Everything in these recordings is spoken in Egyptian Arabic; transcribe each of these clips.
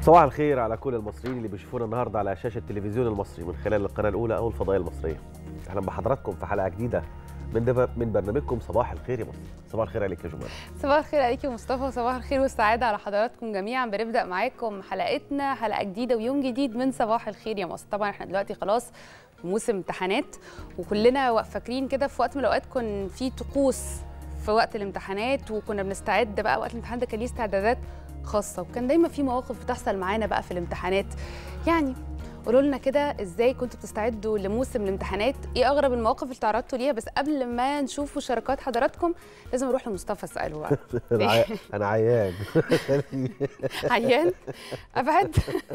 صباح الخير على كل المصريين اللي بيشوفونا النهارده على شاشه التلفزيون المصري من خلال القناه الاولى او الفضائيه المصريه. اهلا بحضراتكم في حلقه جديده من دب... من برنامجكم صباح الخير يا مصر. صباح الخير عليك يا جمال. صباح الخير عليكي يا مصطفى وصباح الخير والسعاده على حضراتكم جميعا بنبدا معاكم حلقتنا حلقه جديده ويوم جديد من صباح الخير يا مصر طبعا احنا دلوقتي خلاص في موسم امتحانات وكلنا فاكرين كده في وقت من الاوقات كان في طقوس في وقت الامتحانات وكنا بنستعد بقى وقت الامتحان ده كان ليه استعدادات خاصه وكان دايما في مواقف بتحصل معانا بقى في الامتحانات يعني قولوا لنا كده ازاي كنتوا بتستعدوا لموسم الامتحانات ايه اغرب المواقف اللي تعرضتوا ليها بس قبل ما نشوف مشاركات حضراتكم لازم نروح لمصطفى اساله بقى انا عي... انا عيان عيان ابعد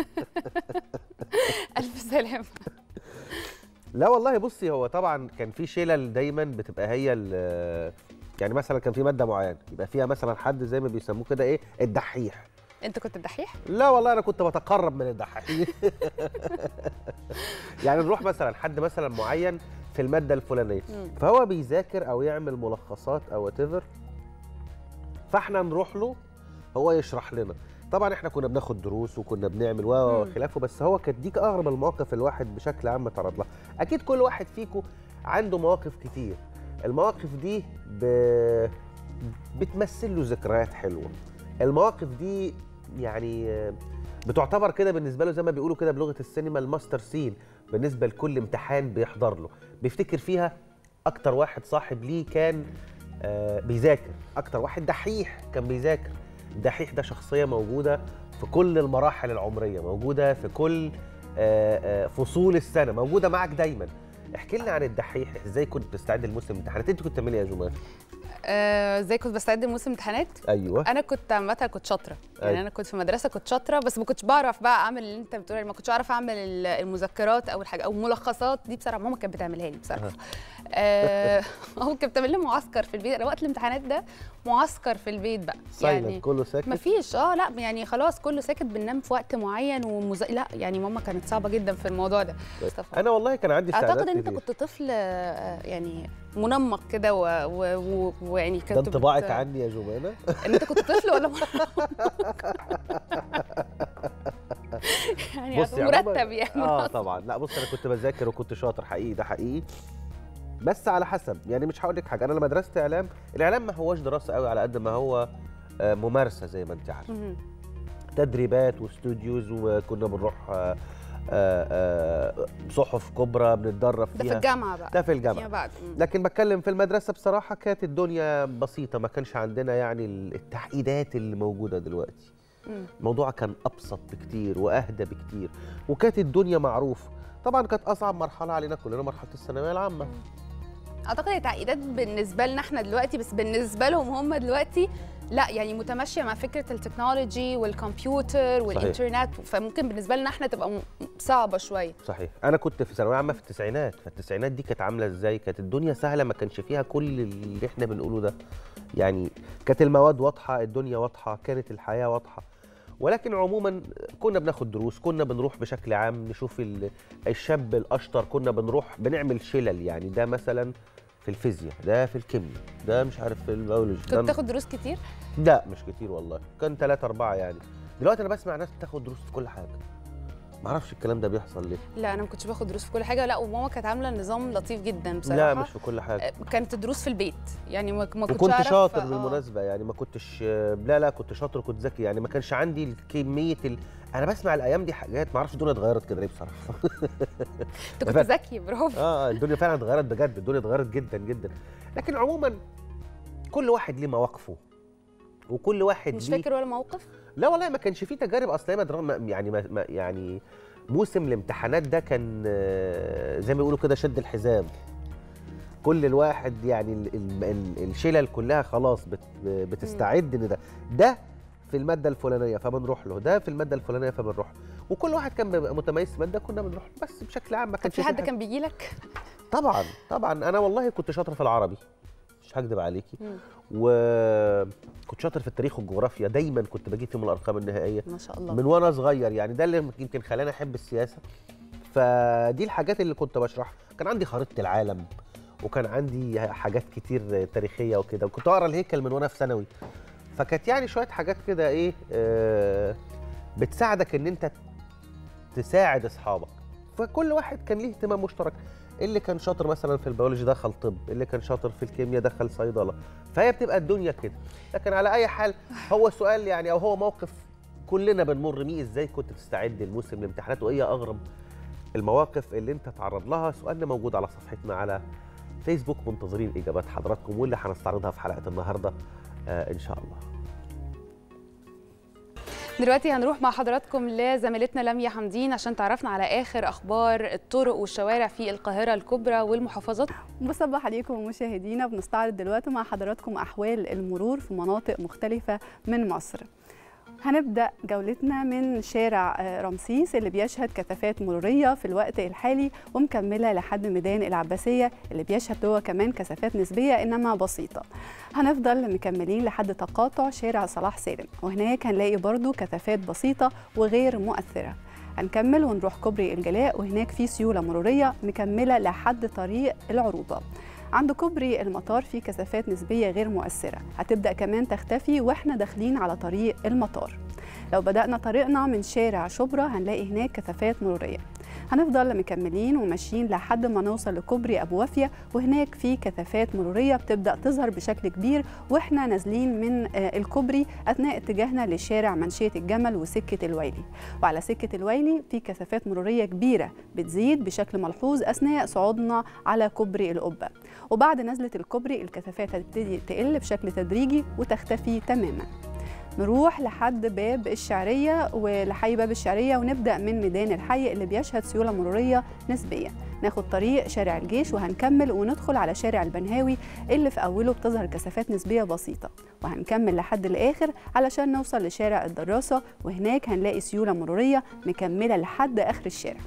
الف سلامه لا والله بصي هو طبعا كان في شلل دايما بتبقى هي ال- يعني مثلا كان في ماده معينه يبقى فيها مثلا حد زي ما بيسموه كده ايه الدحيح انت كنت الدحيح لا والله انا كنت بتقرب من الدحيح يعني نروح مثلا حد مثلا معين في الماده الفلانيه مم. فهو بيذاكر او يعمل ملخصات او وات فاحنا نروح له هو يشرح لنا طبعا احنا كنا بناخد دروس وكنا بنعمل و و مم. وخلافه بس هو كانت دي اغرب المواقف الواحد بشكل عام تعرض لها اكيد كل واحد فيكم عنده مواقف كتير المواقف دي ب... بتمثل له ذكريات حلوه المواقف دي يعني آه، بتعتبر كده بالنسبه له زي ما بيقولوا كده بلغه السينما الماستر سين بالنسبه لكل امتحان بيحضر له بيفتكر فيها اكتر واحد صاحب ليه كان آه، بيذاكر اكتر واحد دحيح كان بيذاكر الدحيح ده شخصيه موجوده في كل المراحل العمريه موجوده في كل آه، آه، فصول السنه موجوده معك دايما احكي لنا عن الدحيح ازاي كنت بتستعد لموسم الامتحانات انت كنت بتعملي ايه يا جمال آه، ازاي كنت بستعد لموسم امتحانات ايوه انا كنت عامه كنت شاطره يعني أيوة. انا كنت في مدرسه كنت شاطره بس ما كنتش بعرف بقى اعمل اللي انت بتقول عليه، ما كنتش اعرف اعمل ال- المذكرات او الحاجه او الملخصات دي بصراحه ماما كانت بتعملها لي بصراحه آه، ماما كانت بتعمل لي معسكر في البيت أنا وقت الامتحانات ده معسكر في البيت بقى سايلنت كله ساكت ما فيش اه لا يعني خلاص كله ساكت بننام في وقت معين ومز... لا يعني ماما كانت صعبه جدا في الموضوع ده مصطفى انا والله كان عندي اعتقد استعداد ان انت كتير. كنت طفل آه، يعني منمق كده و- و- و- ويعني كنت ده انطباعك بت- عني يا جمانه ان انت كنت طفل ولا منمق؟ يعني بصي عموماً- مرتب يعني اه طبعا لا بص انا كنت بذاكر وكنت شاطر حقيقي ده حقيقي بس على حسب يعني مش هقول لك حاجه انا لما درست اعلام الاعلام ما هوش دراسه قوي على قد ما هو آه، ممارسه زي ما انت عارفه مهم. تدريبات واستوديوز وكنا بنروح آه، آه، آه، صحف كبرى بنتدرب ده فيها في الجامعه بقى ده في فيما الجامعه بعد مم. لكن بتكلم في المدرسه بصراحه كانت الدنيا بسيطه ما كانش عندنا يعني التحديدات اللي موجوده دلوقتي مم. الموضوع كان ابسط بكتير واهدى بكتير وكانت الدنيا معروفه طبعا كانت اصعب مرحله علينا كلنا مرحله الثانويه العامه اعتقد التعقيدات بالنسبه لنا احنا دلوقتي بس بالنسبه لهم هم دلوقتي لا يعني متماشيه مع فكره التكنولوجي والكمبيوتر والانترنت فممكن بالنسبه لنا احنا تبقى م- صعبه شويه صحيح انا كنت في ثانويه عامه في التسعينات فالتسعينات دي كانت عامله ازاي كانت الدنيا سهله ما كانش فيها كل اللي احنا بنقوله ده يعني كانت المواد واضحه الدنيا واضحه كانت الحياه واضحه ولكن عموما كنا بناخد دروس كنا بنروح بشكل عام نشوف ال- الشاب الاشطر كنا بنروح بنعمل شلل يعني ده مثلا في الفيزياء ده في الكيمياء ده مش عارف في البيولوجي كنت ده بتاخد دروس كتير لا مش كتير والله كان ثلاثة أربعة يعني دلوقتي أنا بسمع ناس بتاخد دروس في كل حاجة معرفش الكلام ده بيحصل ليه لا انا ما كنتش باخد دروس في كل حاجه لا وماما كانت عامله نظام لطيف جدا بصراحه لا مش في كل حاجة كانت دروس في البيت يعني ما ما كنتش وكنت أعرف- شاطر آه. بالمناسبة يعني ما كنتش لا لا كنت شاطر وكنت ذكي يعني ما كانش عندي كمية ال... أنا بسمع الأيام دي حاجات ما أعرفش الدنيا اتغيرت كده ليه بصراحة انت كنت ذكي برافو اه آه، الدنيا فعلا اتغيرت بجد الدنيا اتغيرت جدا جدا لكن عموما كل واحد ليه مواقفه وكل واحد مش ليه فاكر ولا موقف لا والله ما كانش فيه تجارب اصل هي مدرسة ما- يعني ما ما- يعني موسم الامتحانات ده كان آه، زي ما بيقولوا كده شد الحزام كل الواحد يعني ال ال ال الشلل كلها خلاص بت بتستعد ان ده ده في الماده الفلانيه فبنروح له ده في الماده الفلانيه فبنروح له. وكل واحد كان بيبقى متميز في ماده كنا بنروح له. بس بشكل عام ما كان كانش في فيه حد حاجة. كان بيجي لك طبعا طبعا انا والله كنت شاطر في العربي مش هكدب عليكي مم. وكنت شاطر في التاريخ والجغرافيا دايما كنت بجيب فيهم الارقام النهائيه ما شاء الله من وانا صغير يعني ده اللي يمكن خلاني احب السياسه فدي الحاجات اللي كنت بشرحها كان عندي خريطه العالم وكان عندي حاجات كتير تاريخيه وكده وكنت اقرا الهيكل من وانا في ثانوي فكانت يعني شويه حاجات كده ايه آه بتساعدك ان انت تساعد اصحابك فكل واحد كان ليه اهتمام مشترك اللي كان شاطر مثلا في البيولوجي دخل طب اللي كان شاطر في الكيمياء دخل صيدله فهي بتبقى الدنيا كده لكن على اي حال هو سؤال يعني او هو موقف كلنا بنمر بيه ازاي كنت تستعد لموسم الامتحانات وايه اغرب المواقف اللي انت تعرض لها سؤالنا موجود على صفحتنا على فيسبوك منتظرين اجابات حضراتكم واللي هنستعرضها في حلقه النهارده آه ان شاء الله دلوقتي هنروح مع حضراتكم لزميلتنا لميا حمدين عشان تعرفنا على اخر اخبار الطرق والشوارع في القاهره الكبرى والمحافظات بصبح عليكم مشاهدينا بنستعرض دلوقتي مع حضراتكم احوال المرور في مناطق مختلفه من مصر هنبدا جولتنا من شارع رمسيس اللي بيشهد كثافات مروريه في الوقت الحالي ومكمله لحد ميدان العباسيه اللي بيشهد هو كمان كثافات نسبيه انما بسيطه هنفضل مكملين لحد تقاطع شارع صلاح سالم وهناك هنلاقي برضو كثافات بسيطه وغير مؤثره هنكمل ونروح كوبري الجلاء وهناك في سيوله مروريه مكمله لحد طريق العروبه عند كوبري المطار في كثافات نسبية غير مؤثرة هتبدأ كمان تختفي وإحنا داخلين على طريق المطار لو بدأنا طريقنا من شارع شبرا هنلاقي هناك كثافات مرورية هنفضل مكملين وماشيين لحد ما نوصل لكوبري أبو وافية وهناك في كثافات مرورية بتبدأ تظهر بشكل كبير وإحنا نازلين من الكوبري أثناء اتجاهنا لشارع منشية الجمل وسكة الويلي وعلى سكة الويلي في كثافات مرورية كبيرة بتزيد بشكل ملحوظ أثناء صعودنا على كوبري القبة وبعد نزلة الكوبري الكثافات هتبتدي تقل بشكل تدريجي وتختفي تماما نروح لحد باب الشعرية ولحي باب الشعرية ونبدأ من ميدان الحي اللي بيشهد سيولة مرورية نسبية ناخد طريق شارع الجيش وهنكمل وندخل على شارع البنهاوي اللي في أوله بتظهر كثافات نسبية بسيطة وهنكمل لحد الآخر علشان نوصل لشارع الدراسة وهناك هنلاقي سيولة مرورية مكملة لحد آخر الشارع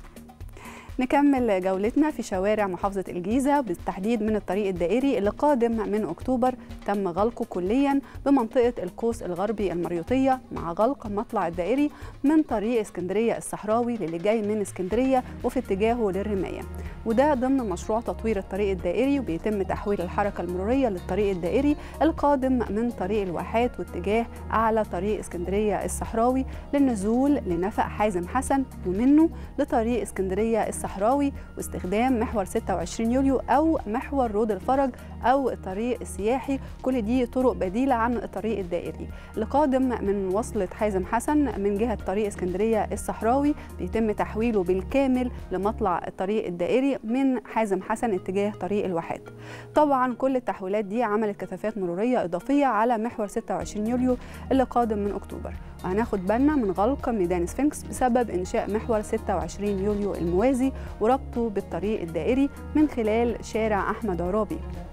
نكمل جولتنا في شوارع محافظة الجيزة بالتحديد من الطريق الدائري اللي قادم من أكتوبر تم غلقه كليا بمنطقة القوس الغربي المريوطية مع غلق مطلع الدائري من طريق اسكندرية الصحراوي للي جاي من اسكندرية وفي اتجاهه للرماية وده ضمن مشروع تطوير الطريق الدائري وبيتم تحويل الحركة المرورية للطريق الدائري القادم من طريق الواحات واتجاه أعلى طريق اسكندرية الصحراوي للنزول لنفق حازم حسن ومنه لطريق اسكندرية الصحراوي الصحراوي واستخدام محور 26 يوليو أو محور رود الفرج أو الطريق السياحي كل دي طرق بديلة عن الطريق الدائري القادم من وصلة حازم حسن من جهة طريق اسكندرية الصحراوي بيتم تحويله بالكامل لمطلع الطريق الدائري من حازم حسن اتجاه طريق الواحات طبعا كل التحويلات دي عملت كثافات مرورية إضافية على محور 26 يوليو اللي قادم من أكتوبر وهناخد بالنا من غلق ميدان سفنكس بسبب إنشاء محور 26 يوليو الموازي وربطه بالطريق الدائري من خلال شارع أحمد عرابي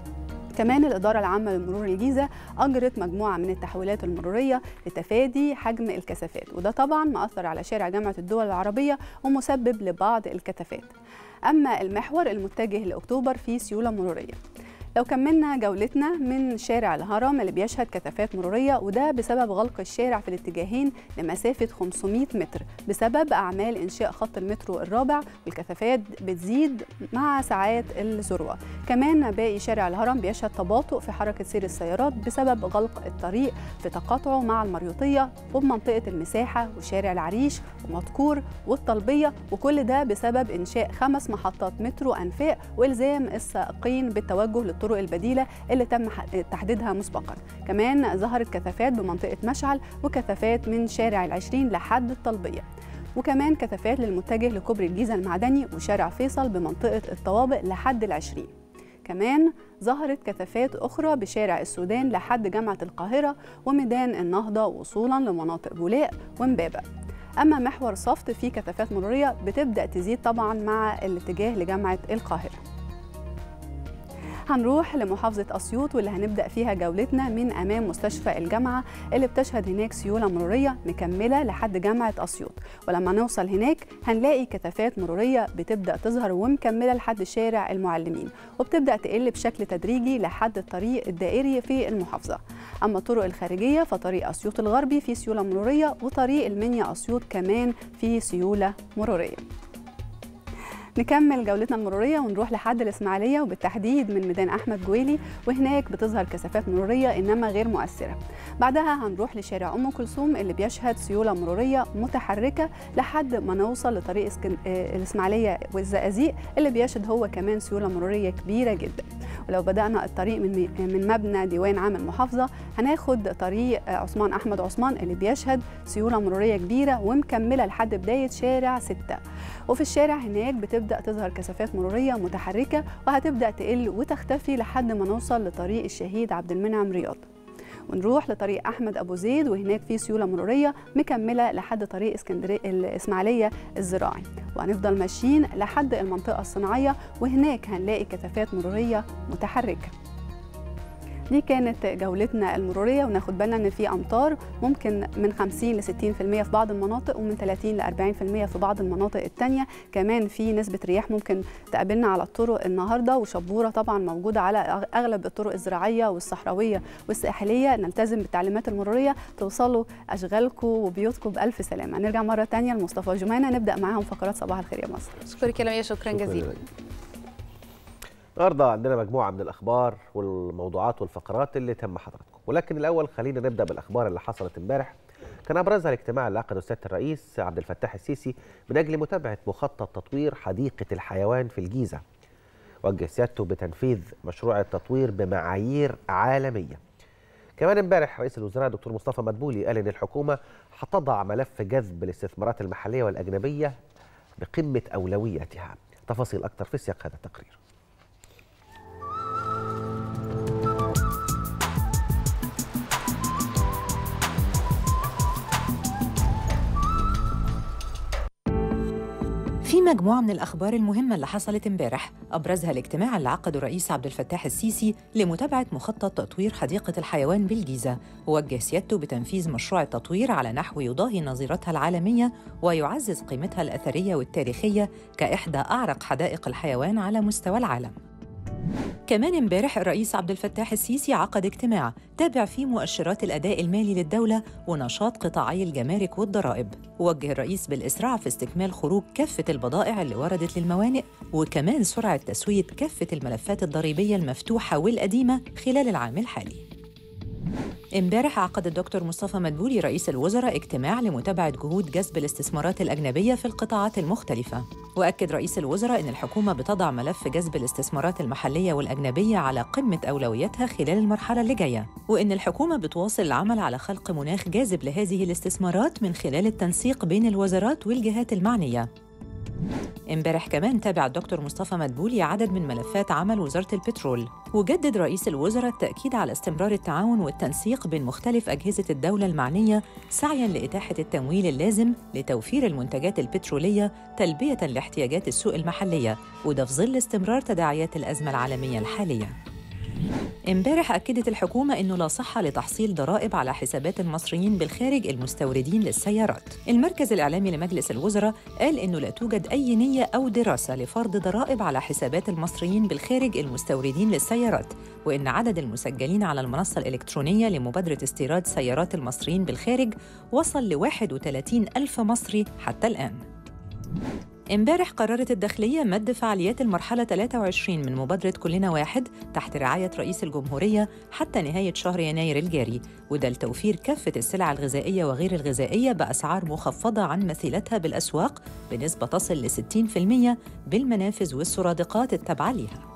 كمان الإدارة العامة لمرور الجيزة أجرت مجموعة من التحويلات المرورية لتفادي حجم الكثافات وده طبعا مأثر على شارع جامعة الدول العربية ومسبب لبعض الكثافات أما المحور المتجه لأكتوبر فيه سيولة مرورية لو كملنا جولتنا من شارع الهرم اللي بيشهد كثافات مرورية وده بسبب غلق الشارع في الاتجاهين لمسافة 500 متر بسبب أعمال إنشاء خط المترو الرابع والكثافات بتزيد مع ساعات الذروة كمان باقي شارع الهرم بيشهد تباطؤ في حركة سير السيارات بسبب غلق الطريق في تقاطعه مع المريوطية وبمنطقة المساحة وشارع العريش ومدكور والطلبية وكل ده بسبب إنشاء خمس محطات مترو أنفاق وإلزام السائقين بالتوجه للطرق الطرق البديله اللي تم تحديدها مسبقا كمان ظهرت كثافات بمنطقه مشعل وكثافات من شارع العشرين لحد الطلبيه وكمان كثافات للمتجه لكوبري الجيزه المعدني وشارع فيصل بمنطقه الطوابق لحد العشرين كمان ظهرت كثافات أخرى بشارع السودان لحد جامعة القاهرة وميدان النهضة وصولا لمناطق بولاق ومبابة أما محور صفت فيه كثافات مرورية بتبدأ تزيد طبعا مع الاتجاه لجامعة القاهرة هنروح لمحافظة أسيوط واللي هنبدأ فيها جولتنا من أمام مستشفى الجامعة اللي بتشهد هناك سيولة مرورية مكملة لحد جامعة أسيوط ولما نوصل هناك هنلاقي كثافات مرورية بتبدأ تظهر ومكملة لحد شارع المعلمين وبتبدأ تقل بشكل تدريجي لحد الطريق الدائري في المحافظة أما الطرق الخارجية فطريق أسيوط الغربي فيه سيولة مرورية وطريق المنيا أسيوط كمان فيه سيولة مرورية نكمل جولتنا المرورية ونروح لحد الإسماعيلية وبالتحديد من ميدان أحمد جويلي وهناك بتظهر كثافات مرورية إنما غير مؤثرة بعدها هنروح لشارع أم كلثوم اللي بيشهد سيولة مرورية متحركة لحد ما نوصل لطريق اسكن... آه، الإسماعيلية والزقازيق اللي بيشهد هو كمان سيولة مرورية كبيرة جدا ولو بدأنا الطريق من مي- من مبنى ديوان عام المحافظة هناخد طريق آه، عثمان أحمد عثمان اللي بيشهد سيولة مرورية كبيرة ومكملة لحد بداية شارع 6 وفي الشارع هناك بتبدأ تظهر كثافات مرورية متحركة وهتبدأ تقل وتختفي لحد ما نوصل لطريق الشهيد عبد المنعم رياض ونروح لطريق احمد ابو زيد وهناك في سيوله مروريه مكمله لحد طريق اسكندريه الاسماعيليه الزراعي وهنفضل ماشيين لحد المنطقه الصناعيه وهناك هنلاقي كثافات مروريه متحركه دي كانت جولتنا المروريه وناخد بالنا ان في امطار ممكن من 50 ل 60% في بعض المناطق ومن 30 ل 40% في بعض المناطق الثانيه كمان في نسبه رياح ممكن تقابلنا على الطرق النهارده وشبوره طبعا موجوده على اغلب الطرق الزراعيه والصحراويه والساحليه نلتزم بالتعليمات المروريه توصلوا اشغالكم وبيوتكم بالف سلامه نرجع مره ثانيه لمصطفى جمانه نبدا معاهم فقرات صباح الخير يا مصر اشكرك يا لميا شكرا جزيلا النهارده عندنا مجموعه من الاخبار والموضوعات والفقرات اللي تم حضراتكم ولكن الاول خلينا نبدا بالاخبار اللي حصلت امبارح كان ابرزها الاجتماع اللي عقده سياده الرئيس عبد الفتاح السيسي من اجل متابعه مخطط تطوير حديقه الحيوان في الجيزه وجه سيادته بتنفيذ مشروع التطوير بمعايير عالميه كمان امبارح رئيس الوزراء دكتور مصطفى مدبولي قال ان الحكومه هتضع ملف جذب الاستثمارات المحليه والاجنبيه بقمه اولوياتها تفاصيل اكثر في سياق هذا التقرير في مجموعة من الأخبار المهمة اللي حصلت امبارح أبرزها الاجتماع اللي عقده الرئيس عبد الفتاح السيسي لمتابعة مخطط تطوير حديقة الحيوان بالجيزة ووجه سيادته بتنفيذ مشروع التطوير على نحو يضاهي نظيرتها العالمية ويعزز قيمتها الأثرية والتاريخية كإحدى أعرق حدائق الحيوان على مستوى العالم كمان امبارح الرئيس عبد الفتاح السيسي عقد اجتماع تابع فيه مؤشرات الأداء المالي للدولة ونشاط قطاعي الجمارك والضرائب وجه الرئيس بالإسراع في استكمال خروج كافة البضائع اللي وردت للموانئ وكمان سرعة تسوية كافة الملفات الضريبية المفتوحة والقديمة خلال العام الحالي امبارح عقد الدكتور مصطفى مدبولي رئيس الوزراء اجتماع لمتابعة جهود جذب الاستثمارات الأجنبية في القطاعات المختلفة وأكد رئيس الوزراء أن الحكومة بتضع ملف جذب الاستثمارات المحلية والأجنبية على قمة أولوياتها خلال المرحلة اللي جاية وأن الحكومة بتواصل العمل على خلق مناخ جاذب لهذه الاستثمارات من خلال التنسيق بين الوزارات والجهات المعنية امبارح كمان تابع الدكتور مصطفى مدبولي عدد من ملفات عمل وزارة البترول وجدد رئيس الوزراء التأكيد على استمرار التعاون والتنسيق بين مختلف أجهزة الدولة المعنية سعياً لإتاحة التمويل اللازم لتوفير المنتجات البترولية تلبية لاحتياجات السوق المحلية وده في ظل استمرار تداعيات الأزمة العالمية الحالية امبارح أكدت الحكومة أنه لا صحة لتحصيل ضرائب على حسابات المصريين بالخارج المستوردين للسيارات. المركز الإعلامي لمجلس الوزراء قال أنه لا توجد أي نية أو دراسة لفرض ضرائب على حسابات المصريين بالخارج المستوردين للسيارات، وأن عدد المسجلين على المنصة الإلكترونية لمبادرة استيراد سيارات المصريين بالخارج وصل ل 31 ألف مصري حتى الآن. امبارح قررت الداخلية مد فعاليات المرحلة 23 من مبادرة كلنا واحد تحت رعاية رئيس الجمهورية حتى نهاية شهر يناير الجاري وده لتوفير كافة السلع الغذائية وغير الغذائية بأسعار مخفضة عن مثيلتها بالأسواق بنسبة تصل ل 60% بالمنافذ والسرادقات التابعة ليها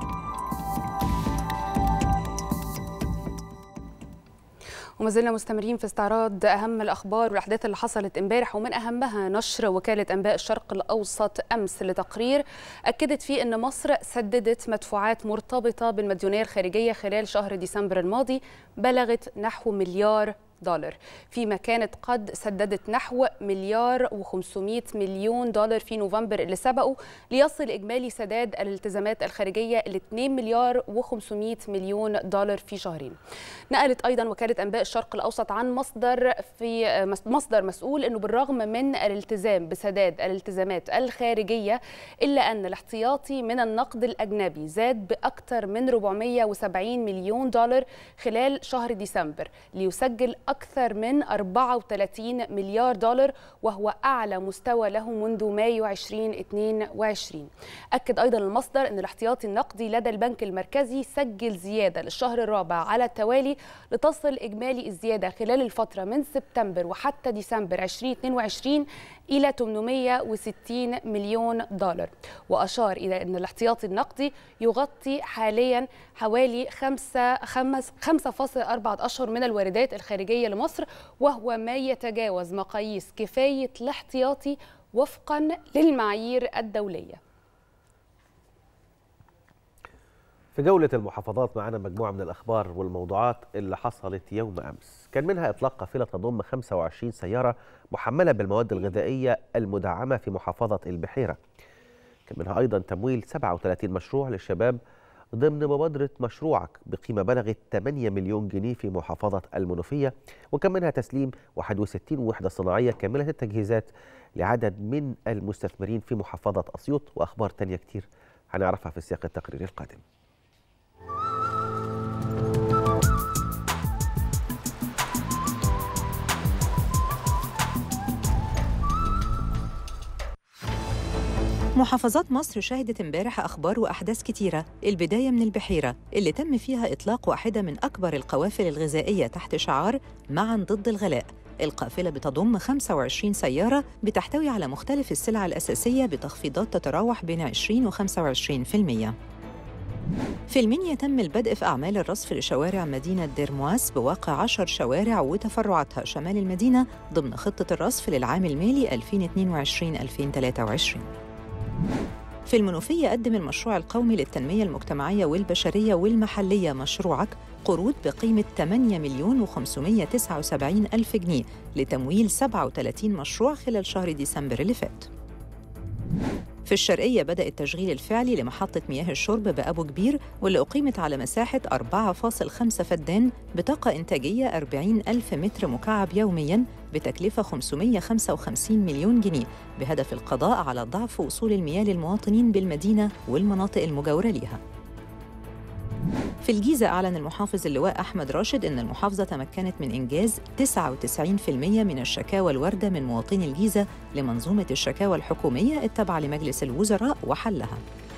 وما زلنا مستمرين في استعراض اهم الاخبار والاحداث اللي حصلت امبارح ومن اهمها نشر وكاله انباء الشرق الاوسط امس لتقرير اكدت فيه ان مصر سددت مدفوعات مرتبطه بالمديونيه الخارجيه خلال شهر ديسمبر الماضي بلغت نحو مليار دولار فيما كانت قد سددت نحو مليار و500 مليون دولار في نوفمبر اللي سبقه ليصل إجمالي سداد الالتزامات الخارجية ل 2 مليار و500 مليون دولار في شهرين نقلت أيضا وكالة أنباء الشرق الأوسط عن مصدر في مصدر مسؤول أنه بالرغم من الالتزام بسداد الالتزامات الخارجية إلا أن الاحتياطي من النقد الأجنبي زاد بأكثر من 470 مليون دولار خلال شهر ديسمبر ليسجل أكثر من 34 مليار دولار وهو أعلى مستوى له منذ مايو 2022 أكد أيضا المصدر أن الاحتياطي النقدي لدى البنك المركزي سجل زيادة للشهر الرابع على التوالي لتصل إجمالي الزيادة خلال الفترة من سبتمبر وحتى ديسمبر 2022 إلى 860 مليون دولار وأشار إلى أن الاحتياطي النقدي يغطي حاليا حوالي 5.4 أشهر من الواردات الخارجية لمصر وهو ما يتجاوز مقاييس كفاية الاحتياطي وفقا للمعايير الدولية في جولة المحافظات معنا مجموعة من الأخبار والموضوعات اللي حصلت يوم أمس كان منها إطلاق قافلة تضم 25 سيارة محملة بالمواد الغذائية المدعمة في محافظة البحيرة كان منها أيضا تمويل 37 مشروع للشباب ضمن مبادرة مشروعك بقيمة بلغت 8 مليون جنيه في محافظة المنوفية وكان منها تسليم 61 وحدة صناعية كاملة التجهيزات لعدد من المستثمرين في محافظة أسيوط وأخبار تانية كتير هنعرفها في سياق التقرير القادم محافظات مصر شهدت امبارح أخبار وأحداث كتيرة البداية من البحيرة اللي تم فيها إطلاق واحدة من أكبر القوافل الغذائية تحت شعار معا ضد الغلاء القافلة بتضم 25 سيارة بتحتوي على مختلف السلع الأساسية بتخفيضات تتراوح بين 20 و 25%. في المنيا تم البدء في أعمال الرصف لشوارع مدينة ديرمواس بواقع 10 شوارع وتفرعاتها شمال المدينة ضمن خطة الرصف للعام المالي 2022-2023 في المنوفية قدم المشروع القومي للتنمية المجتمعية والبشرية والمحلية مشروعك قروض بقيمة 8 مليون و579 ألف جنيه لتمويل 37 مشروع خلال شهر ديسمبر اللي فات في الشرقية بدأ التشغيل الفعلي لمحطة مياه الشرب بأبو كبير واللي أقيمت على مساحة 4.5 فدان بطاقة إنتاجية 40 ألف متر مكعب يومياً بتكلفة 555 مليون جنيه بهدف القضاء على ضعف وصول المياه للمواطنين بالمدينة والمناطق المجاورة ليها في الجيزة أعلن المحافظ اللواء أحمد راشد أن المحافظة تمكنت من إنجاز 99% من الشكاوى الواردة من مواطني الجيزة لمنظومة الشكاوى الحكومية التابعة لمجلس الوزراء وحلها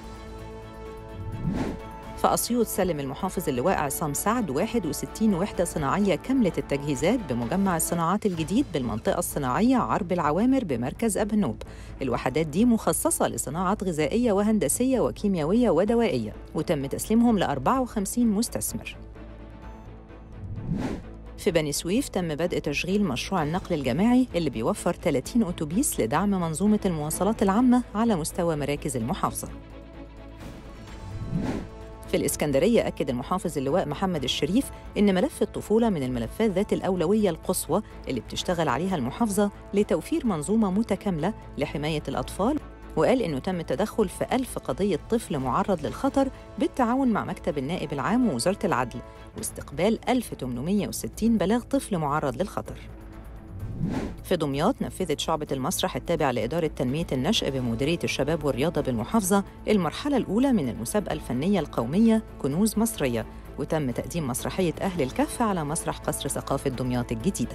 فأسيوط سلم المحافظ اللواء عصام سعد 61 وحدة صناعية كاملة التجهيزات بمجمع الصناعات الجديد بالمنطقة الصناعية عرب العوامر بمركز أبنوب الوحدات دي مخصصة لصناعات غذائية وهندسية وكيميائية ودوائية وتم تسليمهم ل 54 مستثمر في بني سويف تم بدء تشغيل مشروع النقل الجماعي اللي بيوفر 30 أتوبيس لدعم منظومة المواصلات العامة على مستوى مراكز المحافظة في الإسكندرية أكد المحافظ اللواء محمد الشريف إن ملف الطفولة من الملفات ذات الأولوية القصوى اللي بتشتغل عليها المحافظة لتوفير منظومة متكاملة لحماية الأطفال وقال إنه تم التدخل في ألف قضية طفل معرض للخطر بالتعاون مع مكتب النائب العام ووزارة العدل واستقبال 1860 بلاغ طفل معرض للخطر في دمياط نفذت شعبة المسرح التابع لإدارة تنمية النشء بمديرية الشباب والرياضة بالمحافظة المرحلة الأولى من المسابقة الفنية القومية كنوز مصرية وتم تقديم مسرحية أهل الكهف على مسرح قصر ثقافة دمياط الجديدة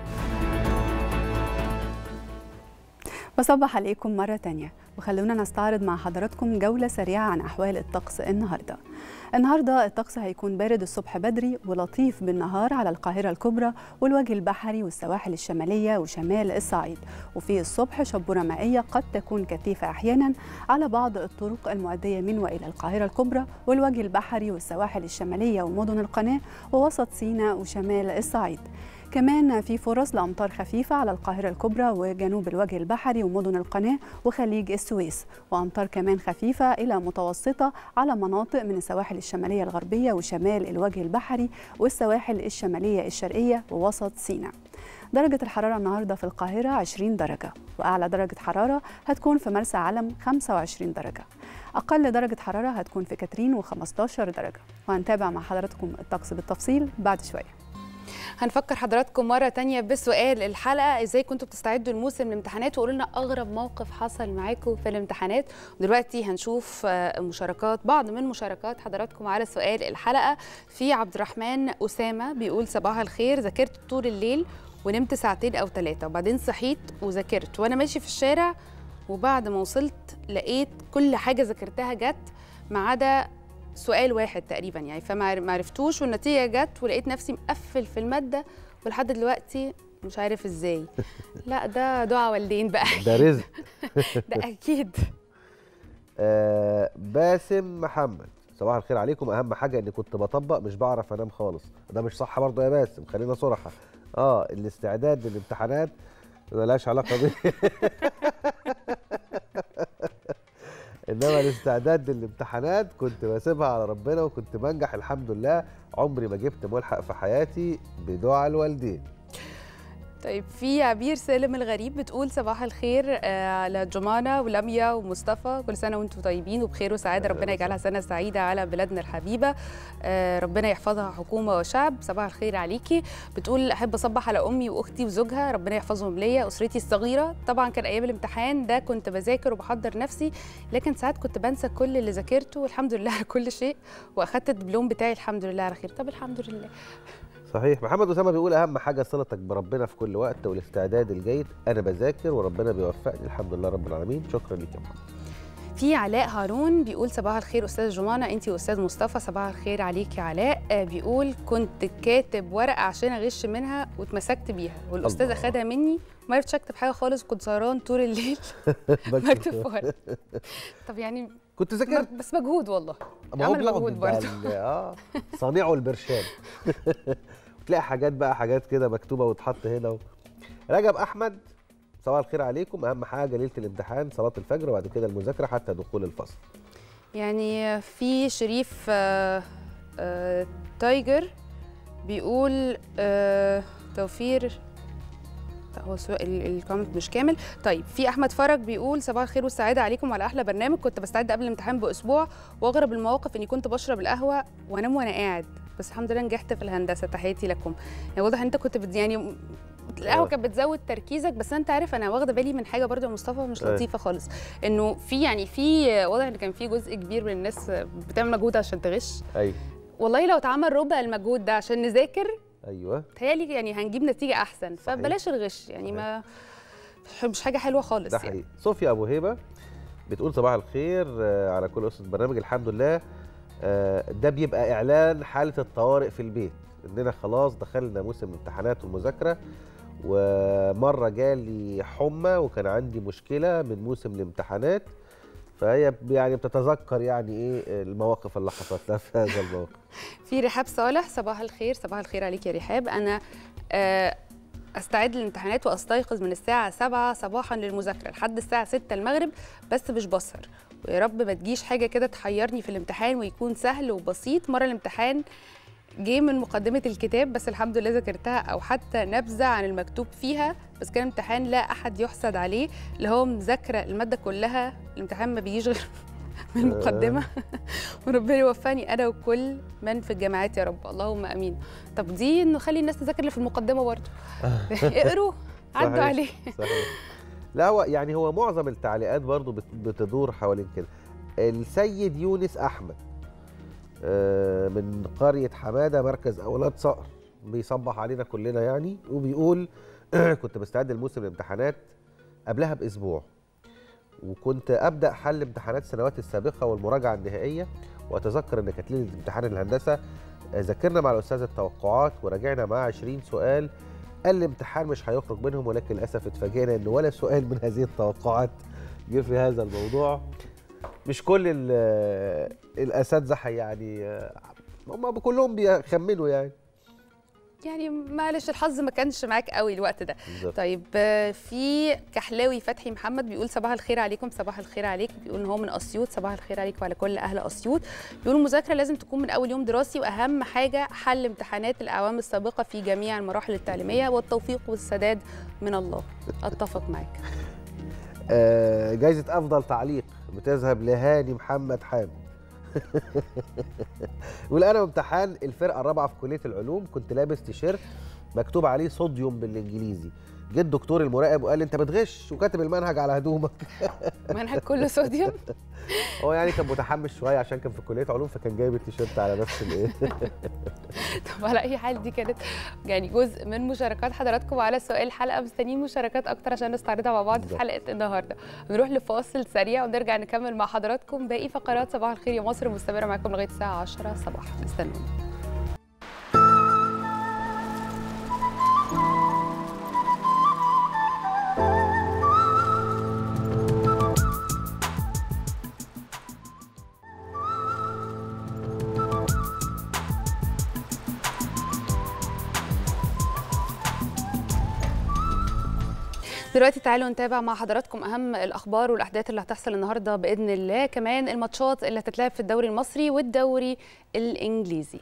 بصبح عليكم مرة تانية وخلونا نستعرض مع حضراتكم جولة سريعة عن أحوال الطقس النهاردة النهاردة الطقس هيكون بارد الصبح بدري ولطيف بالنهار على القاهرة الكبرى والوجه البحري والسواحل الشمالية وشمال الصعيد وفي الصبح شبورة مائية قد تكون كثيفة أحيانا على بعض الطرق المؤدية من وإلى القاهرة الكبرى والوجه البحري والسواحل الشمالية ومدن القناة ووسط سيناء وشمال الصعيد كمان في فرص لأمطار خفيفة على القاهرة الكبرى وجنوب الوجه البحري ومدن القناة وخليج السويس وأمطار كمان خفيفة إلى متوسطة على مناطق من السواحل الشمالية الغربية وشمال الوجه البحري والسواحل الشمالية الشرقية ووسط سيناء درجة الحرارة النهاردة في القاهرة 20 درجة وأعلى درجة حرارة هتكون في مرسى علم 25 درجة أقل درجة حرارة هتكون في كاترين و15 درجة وهنتابع مع حضراتكم الطقس بالتفصيل بعد شوية هنفكر حضراتكم مرة تانية بسؤال الحلقة ازاي كنتوا بتستعدوا لموسم الامتحانات وقولوا لنا اغرب موقف حصل معاكم في الامتحانات ودلوقتي هنشوف آه، مشاركات بعض من مشاركات حضراتكم على سؤال الحلقة في عبد الرحمن أسامة بيقول صباح الخير ذاكرت طول الليل ونمت ساعتين أو ثلاثة وبعدين صحيت وذاكرت وأنا ماشي في الشارع وبعد ما وصلت لقيت كل حاجة ذاكرتها جت ما عدا سؤال واحد تقريبا يعني فما ما عرفتوش والنتيجه جت ولقيت نفسي مقفل في الماده ولحد دلوقتي مش عارف ازاي لا ده دعاء والدين بقى ده رزق ده اكيد آه باسم محمد صباح الخير عليكم اهم حاجه اني كنت بطبق مش بعرف انام خالص ده مش صح برضه يا باسم خلينا صراحه اه الاستعداد للامتحانات ملهاش علاقه بيه انما الاستعداد للامتحانات كنت بسيبها على ربنا وكنت بنجح الحمد لله عمري ما جبت ملحق في حياتي بدعاء الوالدين طيب في عبير سالم الغريب بتقول صباح الخير آه، على جمانة ولميا ومصطفى كل سنة وانتم طيبين وبخير وسعادة ربنا يجعلها سنة سعيدة على بلادنا الحبيبة آه، ربنا يحفظها حكومة وشعب صباح الخير عليكي بتقول أحب أصبح على أمي وأختي وزوجها ربنا يحفظهم ليا أسرتي الصغيرة طبعا كان أيام الامتحان ده كنت بذاكر وبحضر نفسي لكن ساعات كنت بنسى كل اللي ذاكرته والحمد لله على كل شيء وأخدت الدبلوم بتاعي الحمد لله على خير طب الحمد لله صحيح محمد اسامه بيقول اهم حاجه صلتك بربنا في كل وقت والاستعداد الجيد انا بذاكر وربنا بيوفقني الحمد لله رب العالمين شكرا ليك يا محمد في علاء هارون بيقول صباح الخير استاذ جمانه انت واستاذ مصطفى صباح الخير عليك يا علاء آه، بيقول كنت كاتب ورقه عشان اغش منها واتمسكت بيها والاستاذ الله. اخدها مني ما عرفتش اكتب حاجه خالص كنت سهران طول الليل بكتب في ورقه طب يعني كنت ذاكرت بس مجهود والله ما هو عمل بيقعد مجهود بقى برضه. ال- اه صانعه البرشام تلاقي حاجات بقى حاجات كده مكتوبه وتحط هنا و... رجب احمد صباح الخير عليكم اهم حاجه ليله الامتحان صلاه الفجر وبعد كده المذاكره حتى دخول الفصل يعني في شريف آه، آه، تايجر بيقول آه، توفير لا، هو سو- ال- الكومنت مش كامل طيب في احمد فرج بيقول صباح الخير والسعاده عليكم وعلى احلى برنامج كنت بستعد قبل الامتحان باسبوع واغرب المواقف اني كنت بشرب القهوه وانام وانا قاعد بس الحمد لله نجحت في الهندسه تحياتي لكم يعني واضح ان انت كنت بت يعني القهوه آه. كانت بتزود تركيزك بس انت عارف انا واخده بالي من حاجه برضو يا مصطفى مش أيوة. لطيفه خالص انه في يعني في واضح ان كان في جزء كبير من الناس بتعمل مجهود عشان تغش ايوه والله لو اتعمل ربع المجهود ده عشان نذاكر ايوه تهيألي يعني هنجيب نتيجه احسن صحيح. فبلاش الغش يعني ما مش حاجه حلوه خالص ده يعني حقيقي صوفيا ابو هيبه بتقول صباح الخير آه، على كل اسره برنامج الحمد لله آه، ده بيبقى اعلان حاله الطوارئ في البيت اننا خلاص دخلنا موسم الامتحانات والمذاكره ومره جالي حمى وكان عندي مشكله من موسم الامتحانات فهي يعني بتتذكر يعني ايه المواقف اللي حصلت لها في هذا الموقف في رحاب صالح صباح الخير صباح الخير عليك يا رحاب انا آه، استعد للامتحانات واستيقظ من الساعه 7 صباحا للمذاكره لحد الساعه 6 المغرب بس مش بسهر ويا رب ما تجيش حاجه كده تحيرني في الامتحان ويكون سهل وبسيط مره الامتحان جه من مقدمة الكتاب بس الحمد لله ذاكرتها أو حتى نبذة عن المكتوب فيها بس كان امتحان لا أحد يحسد عليه اللي هو مذاكرة المادة كلها الامتحان ما بيجيش غير من المقدمة وربنا يوفقني أنا وكل من في الجامعات يا رب اللهم أمين طب دي إنه خلي الناس تذاكر اللي في المقدمة برضه اقروا عدوا صحيح. عليه صحيح لا هو يعني هو معظم التعليقات برضو بت- بتدور حوالين كده السيد يونس احمد آه، من قريه حماده مركز اولاد صقر بيصبح علينا كلنا يعني وبيقول كنت بستعد لموسم الامتحانات قبلها باسبوع وكنت ابدا حل امتحانات السنوات السابقه والمراجعه النهائيه واتذكر ان كانت ليله امتحان الهندسه آه، ذاكرنا مع الاستاذ التوقعات وراجعنا معاه 20 سؤال قال الامتحان مش هيخرج منهم ولكن للاسف اتفاجئنا ان ولا سؤال من هذه التوقعات جه في هذا الموضوع مش كل ال- الاساتذه حي- يعني آه، هم كلهم بيخمنوا يعني يعني معلش الحظ ما كانش معاك قوي الوقت ده بالظبط طيب آه، في كحلاوي فتحي محمد بيقول صباح الخير عليكم صباح الخير عليك بيقول ان هو من اسيوط صباح الخير عليك وعلى كل اهل اسيوط بيقول المذاكره لازم تكون من اول يوم دراسي واهم حاجه حل امتحانات الاعوام السابقه في جميع المراحل التعليميه والتوفيق والسداد من الله اتفق معاك آه، جايزه افضل تعليق بتذهب لهاني محمد حامد يقول انا امتحان الفرقه الرابعه في كليه العلوم كنت لابس تيشيرت مكتوب عليه صوديوم بالانجليزي جه الدكتور المراقب وقال لي انت بتغش وكاتب المنهج على هدومك منهج كله صوديوم هو يعني كان متحمس شويه عشان كان في كليه علوم فكان جايب التيشيرت على نفس الايه طب على اي حال دي كانت يعني جزء من مشاركات حضراتكم على سؤال الحلقه مستنيين مشاركات اكتر عشان نستعرضها مع بعض في بالظبط. حلقه النهارده نروح لفاصل سريع ونرجع نكمل مع حضراتكم باقي فقرات صباح الخير يا مصر مستمره معاكم لغايه الساعه 10 صباحا استنونا دلوقتي تعالوا نتابع مع حضراتكم اهم الاخبار والاحداث اللي هتحصل النهارده باذن الله كمان الماتشات اللي هتتلعب في الدوري المصري والدوري الانجليزي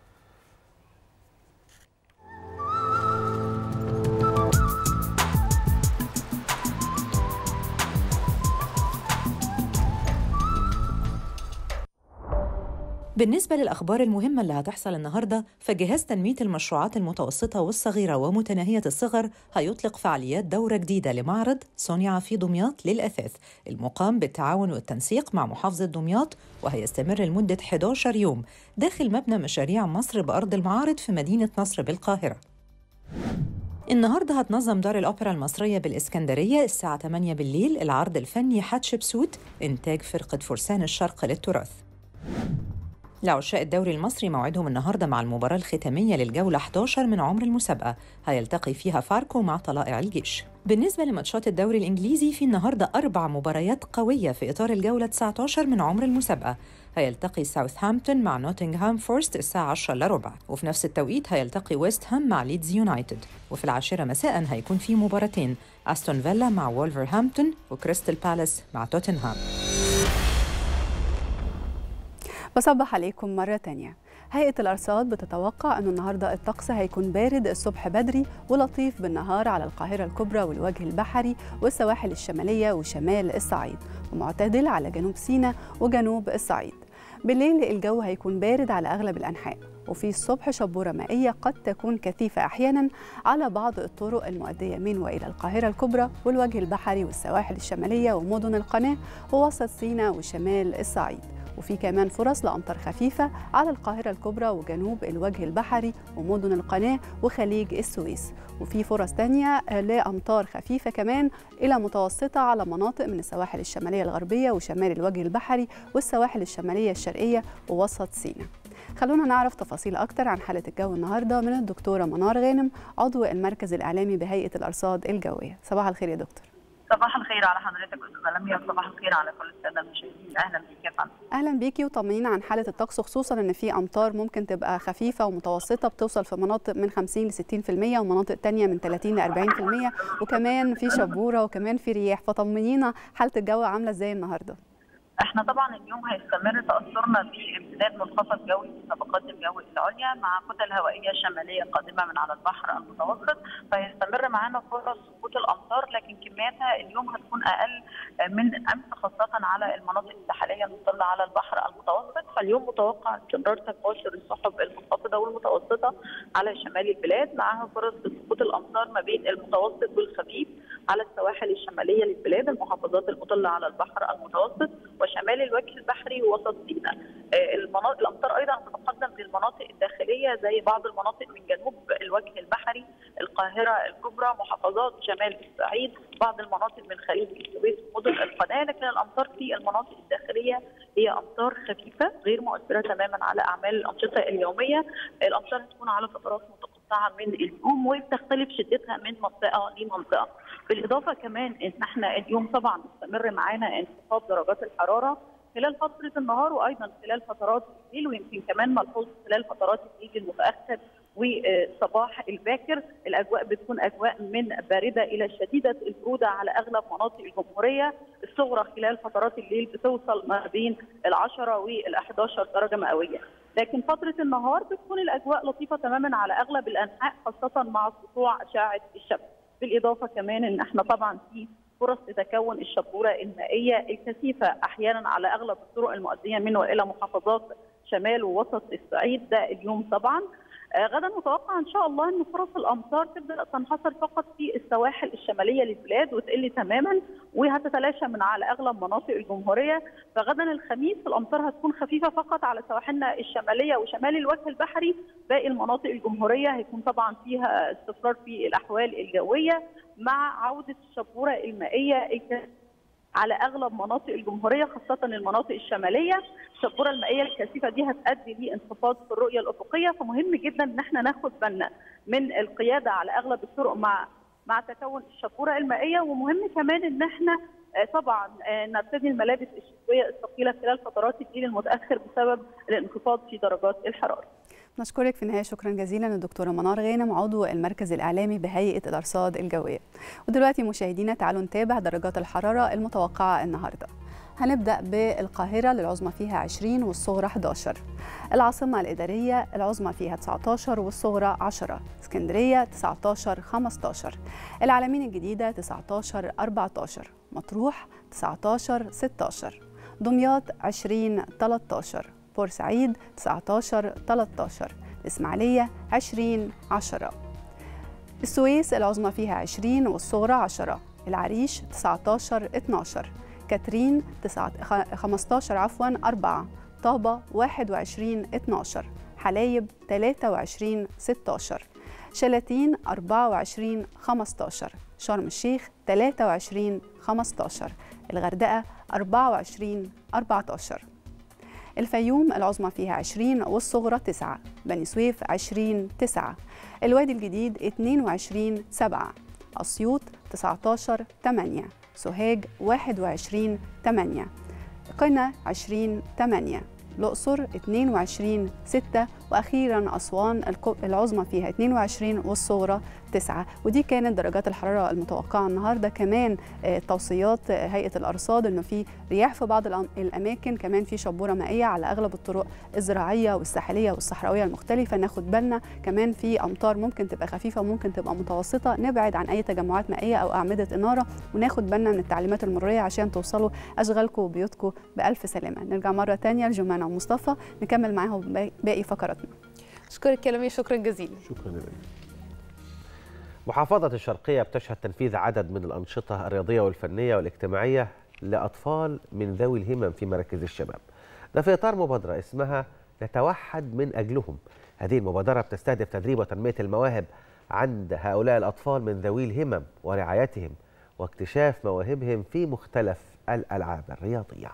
بالنسبة للأخبار المهمة اللي هتحصل النهاردة فجهاز تنمية المشروعات المتوسطة والصغيرة ومتناهية الصغر هيطلق فعاليات دورة جديدة لمعرض صنع في دمياط للأثاث المقام بالتعاون والتنسيق مع محافظة دمياط وهيستمر لمدة 11 يوم داخل مبنى مشاريع مصر بأرض المعارض في مدينة نصر بالقاهرة النهارده هتنظم دار الأوبرا المصرية بالإسكندرية الساعة 8 بالليل العرض الفني حتشبسوت إنتاج فرقة فرسان الشرق للتراث لعشاق الدوري المصري موعدهم النهارده مع المباراة الختامية للجولة 11 من عمر المسابقة هيلتقي فيها فاركو مع طلائع الجيش بالنسبة لماتشات الدوري الإنجليزي في النهارده أربع مباريات قوية في إطار الجولة 19 من عمر المسابقة هيلتقي ساوثهامبتون مع نوتنغهام فورست الساعة 10 إلا ربع وفي نفس التوقيت هيلتقي ويست هام مع ليدز يونايتد وفي العاشرة مساء هيكون في مباراتين أستون فيلا مع وولفرهامبتون وكريستال بالاس مع توتنهام بصبح عليكم مرة تانية هيئة الأرصاد بتتوقع أنه النهاردة الطقس هيكون بارد الصبح بدري ولطيف بالنهار على القاهرة الكبرى والوجه البحري والسواحل الشمالية وشمال الصعيد ومعتدل على جنوب سيناء وجنوب الصعيد بالليل الجو هيكون بارد على أغلب الأنحاء وفي الصبح شبورة مائية قد تكون كثيفة أحيانا على بعض الطرق المؤدية من وإلى القاهرة الكبرى والوجه البحري والسواحل الشمالية ومدن القناة ووسط سيناء وشمال الصعيد وفي كمان فرص لأمطار خفيفة على القاهرة الكبرى وجنوب الوجه البحري ومدن القناة وخليج السويس وفي فرص تانية لأمطار خفيفة كمان إلى متوسطة على مناطق من السواحل الشمالية الغربية وشمال الوجه البحري والسواحل الشمالية الشرقية ووسط سيناء خلونا نعرف تفاصيل أكتر عن حالة الجو النهاردة من الدكتورة منار غانم عضو المركز الإعلامي بهيئة الأرصاد الجوية صباح الخير يا دكتور صباح الخير على حضرتك استاذه لميا وصباح الخير على كل الساده المشاهدين اهلا بيك يا فندم اهلا بيكي وطمنينا عن حاله الطقس خصوصا ان في امطار ممكن تبقى خفيفه ومتوسطه بتوصل في مناطق من 50 ل 60% ومناطق تانية من 30 ل 40% وكمان في شبوره وكمان في رياح فطمنينا حاله الجو عامله ازاي النهارده احنا طبعا اليوم هيستمر تاثرنا بامتداد منخفض جوي في طبقات الجو العليا مع كتل هوائيه شماليه قادمه من على البحر المتوسط فهيستمر معانا فرص سقوط الامطار لكن كمياتها اليوم هتكون اقل من امس خاصه على المناطق الساحليه المطله على البحر المتوسط فاليوم متوقع استمرار تباشر السحب المنخفضه والمتوسطه على شمال البلاد معها فرص لسقوط الامطار ما بين المتوسط والخفيف على السواحل الشماليه للبلاد المحافظات المطله على البحر المتوسط وشمال الوجه البحري ووسط سيناء المناطق الامطار ايضا تتقدم للمناطق الداخليه زي بعض المناطق من جنوب الوجه البحري القاهره الكبرى محافظات شمال الصعيد بعض المناطق من خليج السويس ومدن القناه لكن الامطار في المناطق الداخليه هي امطار خفيفه غير مؤثره تماما على اعمال الانشطه اليوميه الامطار هتكون على فترات متقطعه من اليوم وبتختلف شدتها من منطقه لمنطقه بالاضافه كمان ان احنا اليوم طبعا مستمر معانا انخفاض درجات الحراره خلال فتره النهار وايضا خلال فترات الليل ويمكن كمان ملحوظ خلال فترات الليل المتاخر والصباح الباكر الاجواء بتكون اجواء من بارده الى شديده البروده على اغلب مناطق الجمهوريه الصغرى خلال فترات الليل بتوصل ما بين ال10 وال11 درجه مئويه لكن فتره النهار بتكون الاجواء لطيفه تماما على اغلب الانحاء خاصه مع سطوع اشعه الشمس بالاضافه كمان ان احنا طبعا في فرص لتكون الشبوره المائيه الكثيفه احيانا على اغلب الطرق المؤديه من والى محافظات شمال ووسط الصعيد ده اليوم طبعا آه، غدا متوقع ان شاء الله ان فرص الامطار تبدا تنحصر فقط في السواحل الشماليه للبلاد وتقل تماما وهتتلاشى من على اغلب مناطق الجمهوريه فغدا الخميس الامطار هتكون خفيفه فقط على سواحلنا الشماليه وشمال الوجه البحري باقي المناطق الجمهوريه هيكون طبعا فيها استقرار في الاحوال الجويه مع عوده الشبوره المائيه الك- على اغلب مناطق الجمهوريه خاصه المناطق الشماليه الشبوره المائيه الكثيفه دي هتؤدي لانخفاض في الرؤيه الافقيه فمهم جدا ان احنا ناخد بالنا من القياده على اغلب الطرق مع مع تكون الشبوره المائيه ومهم كمان ان احنا آه، طبعا آه، نرتدي الملابس الشتويه الثقيله خلال فترات الليل المتاخر بسبب الانخفاض في درجات الحراره نشكرك في النهاية شكرا جزيلا الدكتورة منار غانم عضو المركز الإعلامي بهيئة الأرصاد الجوية ودلوقتي مشاهدينا تعالوا نتابع درجات الحرارة المتوقعة النهاردة هنبدأ بالقاهرة للعظمى فيها 20 والصغرى 11 العاصمة الإدارية العظمى فيها 19 والصغرى 10 اسكندرية 19 15 العالمين الجديدة 19 14 مطروح 19 16 دمياط 20 13 بورسعيد 19 13 الإسماعيلية 20 10 السويس العظمى فيها 20 والصغرى 10 العريش 19 12 كاترين 9 خ- 15 عفوا 4 طابة 21 12 حلايب 23 16 شلاتين 24 15 شرم الشيخ 23 15 الغردقة 24 14 الفيوم العظمى فيها 20 والصغرى 9 بني سويف 20 9 الوادي الجديد 22 7 أسيوط 19 8 سوهاج 21 8 قنا 20 8 الأقصر 22 6 وأخيرا أسوان الك- العظمى فيها 22 والصغرى 9 ودي كانت درجات الحرارة المتوقعة النهاردة كمان آه، توصيات آه، هيئة الأرصاد إنه في رياح في بعض الأم- الأماكن كمان في شبورة مائية على أغلب الطرق الزراعية والساحلية والصحراوية المختلفة ناخد بالنا كمان في أمطار ممكن تبقى خفيفة وممكن تبقى متوسطة نبعد عن أي تجمعات مائية أو أعمدة إنارة وناخد بالنا من التعليمات المرورية عشان توصلوا أشغالكم وبيوتكم بألف سلامة نرجع مرة تانية لجمانة ومصطفى نكمل معاهم باقي- باقي فقراتنا اشكرك كلامي شكرا جزيلا شكرا لك محافظة الشرقية بتشهد تنفيذ عدد من الأنشطة الرياضية والفنية والاجتماعية لأطفال من ذوي الهمم في مراكز الشباب ده في إطار مبادرة اسمها نتوحد من أجلهم هذه المبادرة بتستهدف تدريب وتنمية المواهب عند هؤلاء الأطفال من ذوي الهمم ورعايتهم واكتشاف مواهبهم في مختلف الألعاب الرياضية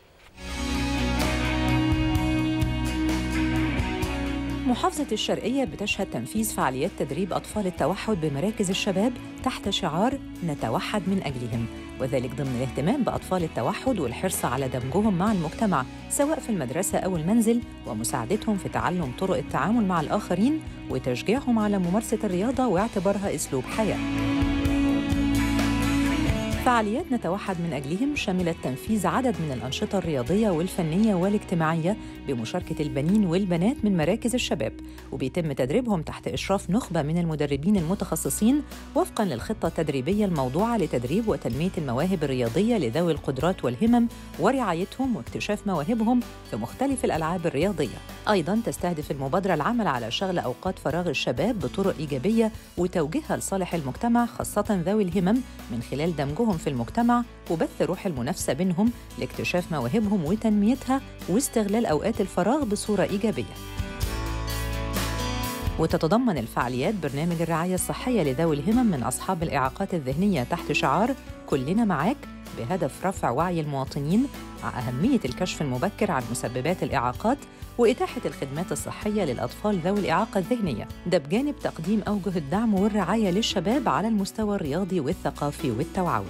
محافظة الشرقية بتشهد تنفيذ فعاليات تدريب أطفال التوحد بمراكز الشباب تحت شعار نتوحد من أجلهم وذلك ضمن الاهتمام بأطفال التوحد والحرص على دمجهم مع المجتمع سواء في المدرسة أو المنزل ومساعدتهم في تعلم طرق التعامل مع الآخرين وتشجيعهم على ممارسة الرياضة واعتبارها أسلوب حياة فعاليات نتوحد من أجلهم شملت تنفيذ عدد من الأنشطة الرياضية والفنية والاجتماعية بمشاركة البنين والبنات من مراكز الشباب وبيتم تدريبهم تحت إشراف نخبة من المدربين المتخصصين وفقاً للخطة التدريبية الموضوعة لتدريب وتنمية المواهب الرياضية لذوي القدرات والهمم ورعايتهم واكتشاف مواهبهم في مختلف الألعاب الرياضية أيضاً تستهدف المبادرة العمل على شغل أوقات فراغ الشباب بطرق إيجابية وتوجيهها لصالح المجتمع خاصة ذوي الهمم من خلال دمجهم في المجتمع وبث روح المنافسة بينهم لاكتشاف مواهبهم وتنميتها واستغلال أوقات الفراغ بصورة إيجابية وتتضمن الفعاليات برنامج الرعاية الصحية لذوي الهمم من أصحاب الإعاقات الذهنية تحت شعار كلنا معاك بهدف رفع وعي المواطنين مع أهمية الكشف المبكر عن مسببات الإعاقات وإتاحة الخدمات الصحية للأطفال ذوي الإعاقة الذهنية ده بجانب تقديم أوجه الدعم والرعاية للشباب على المستوى الرياضي والثقافي والتوعوي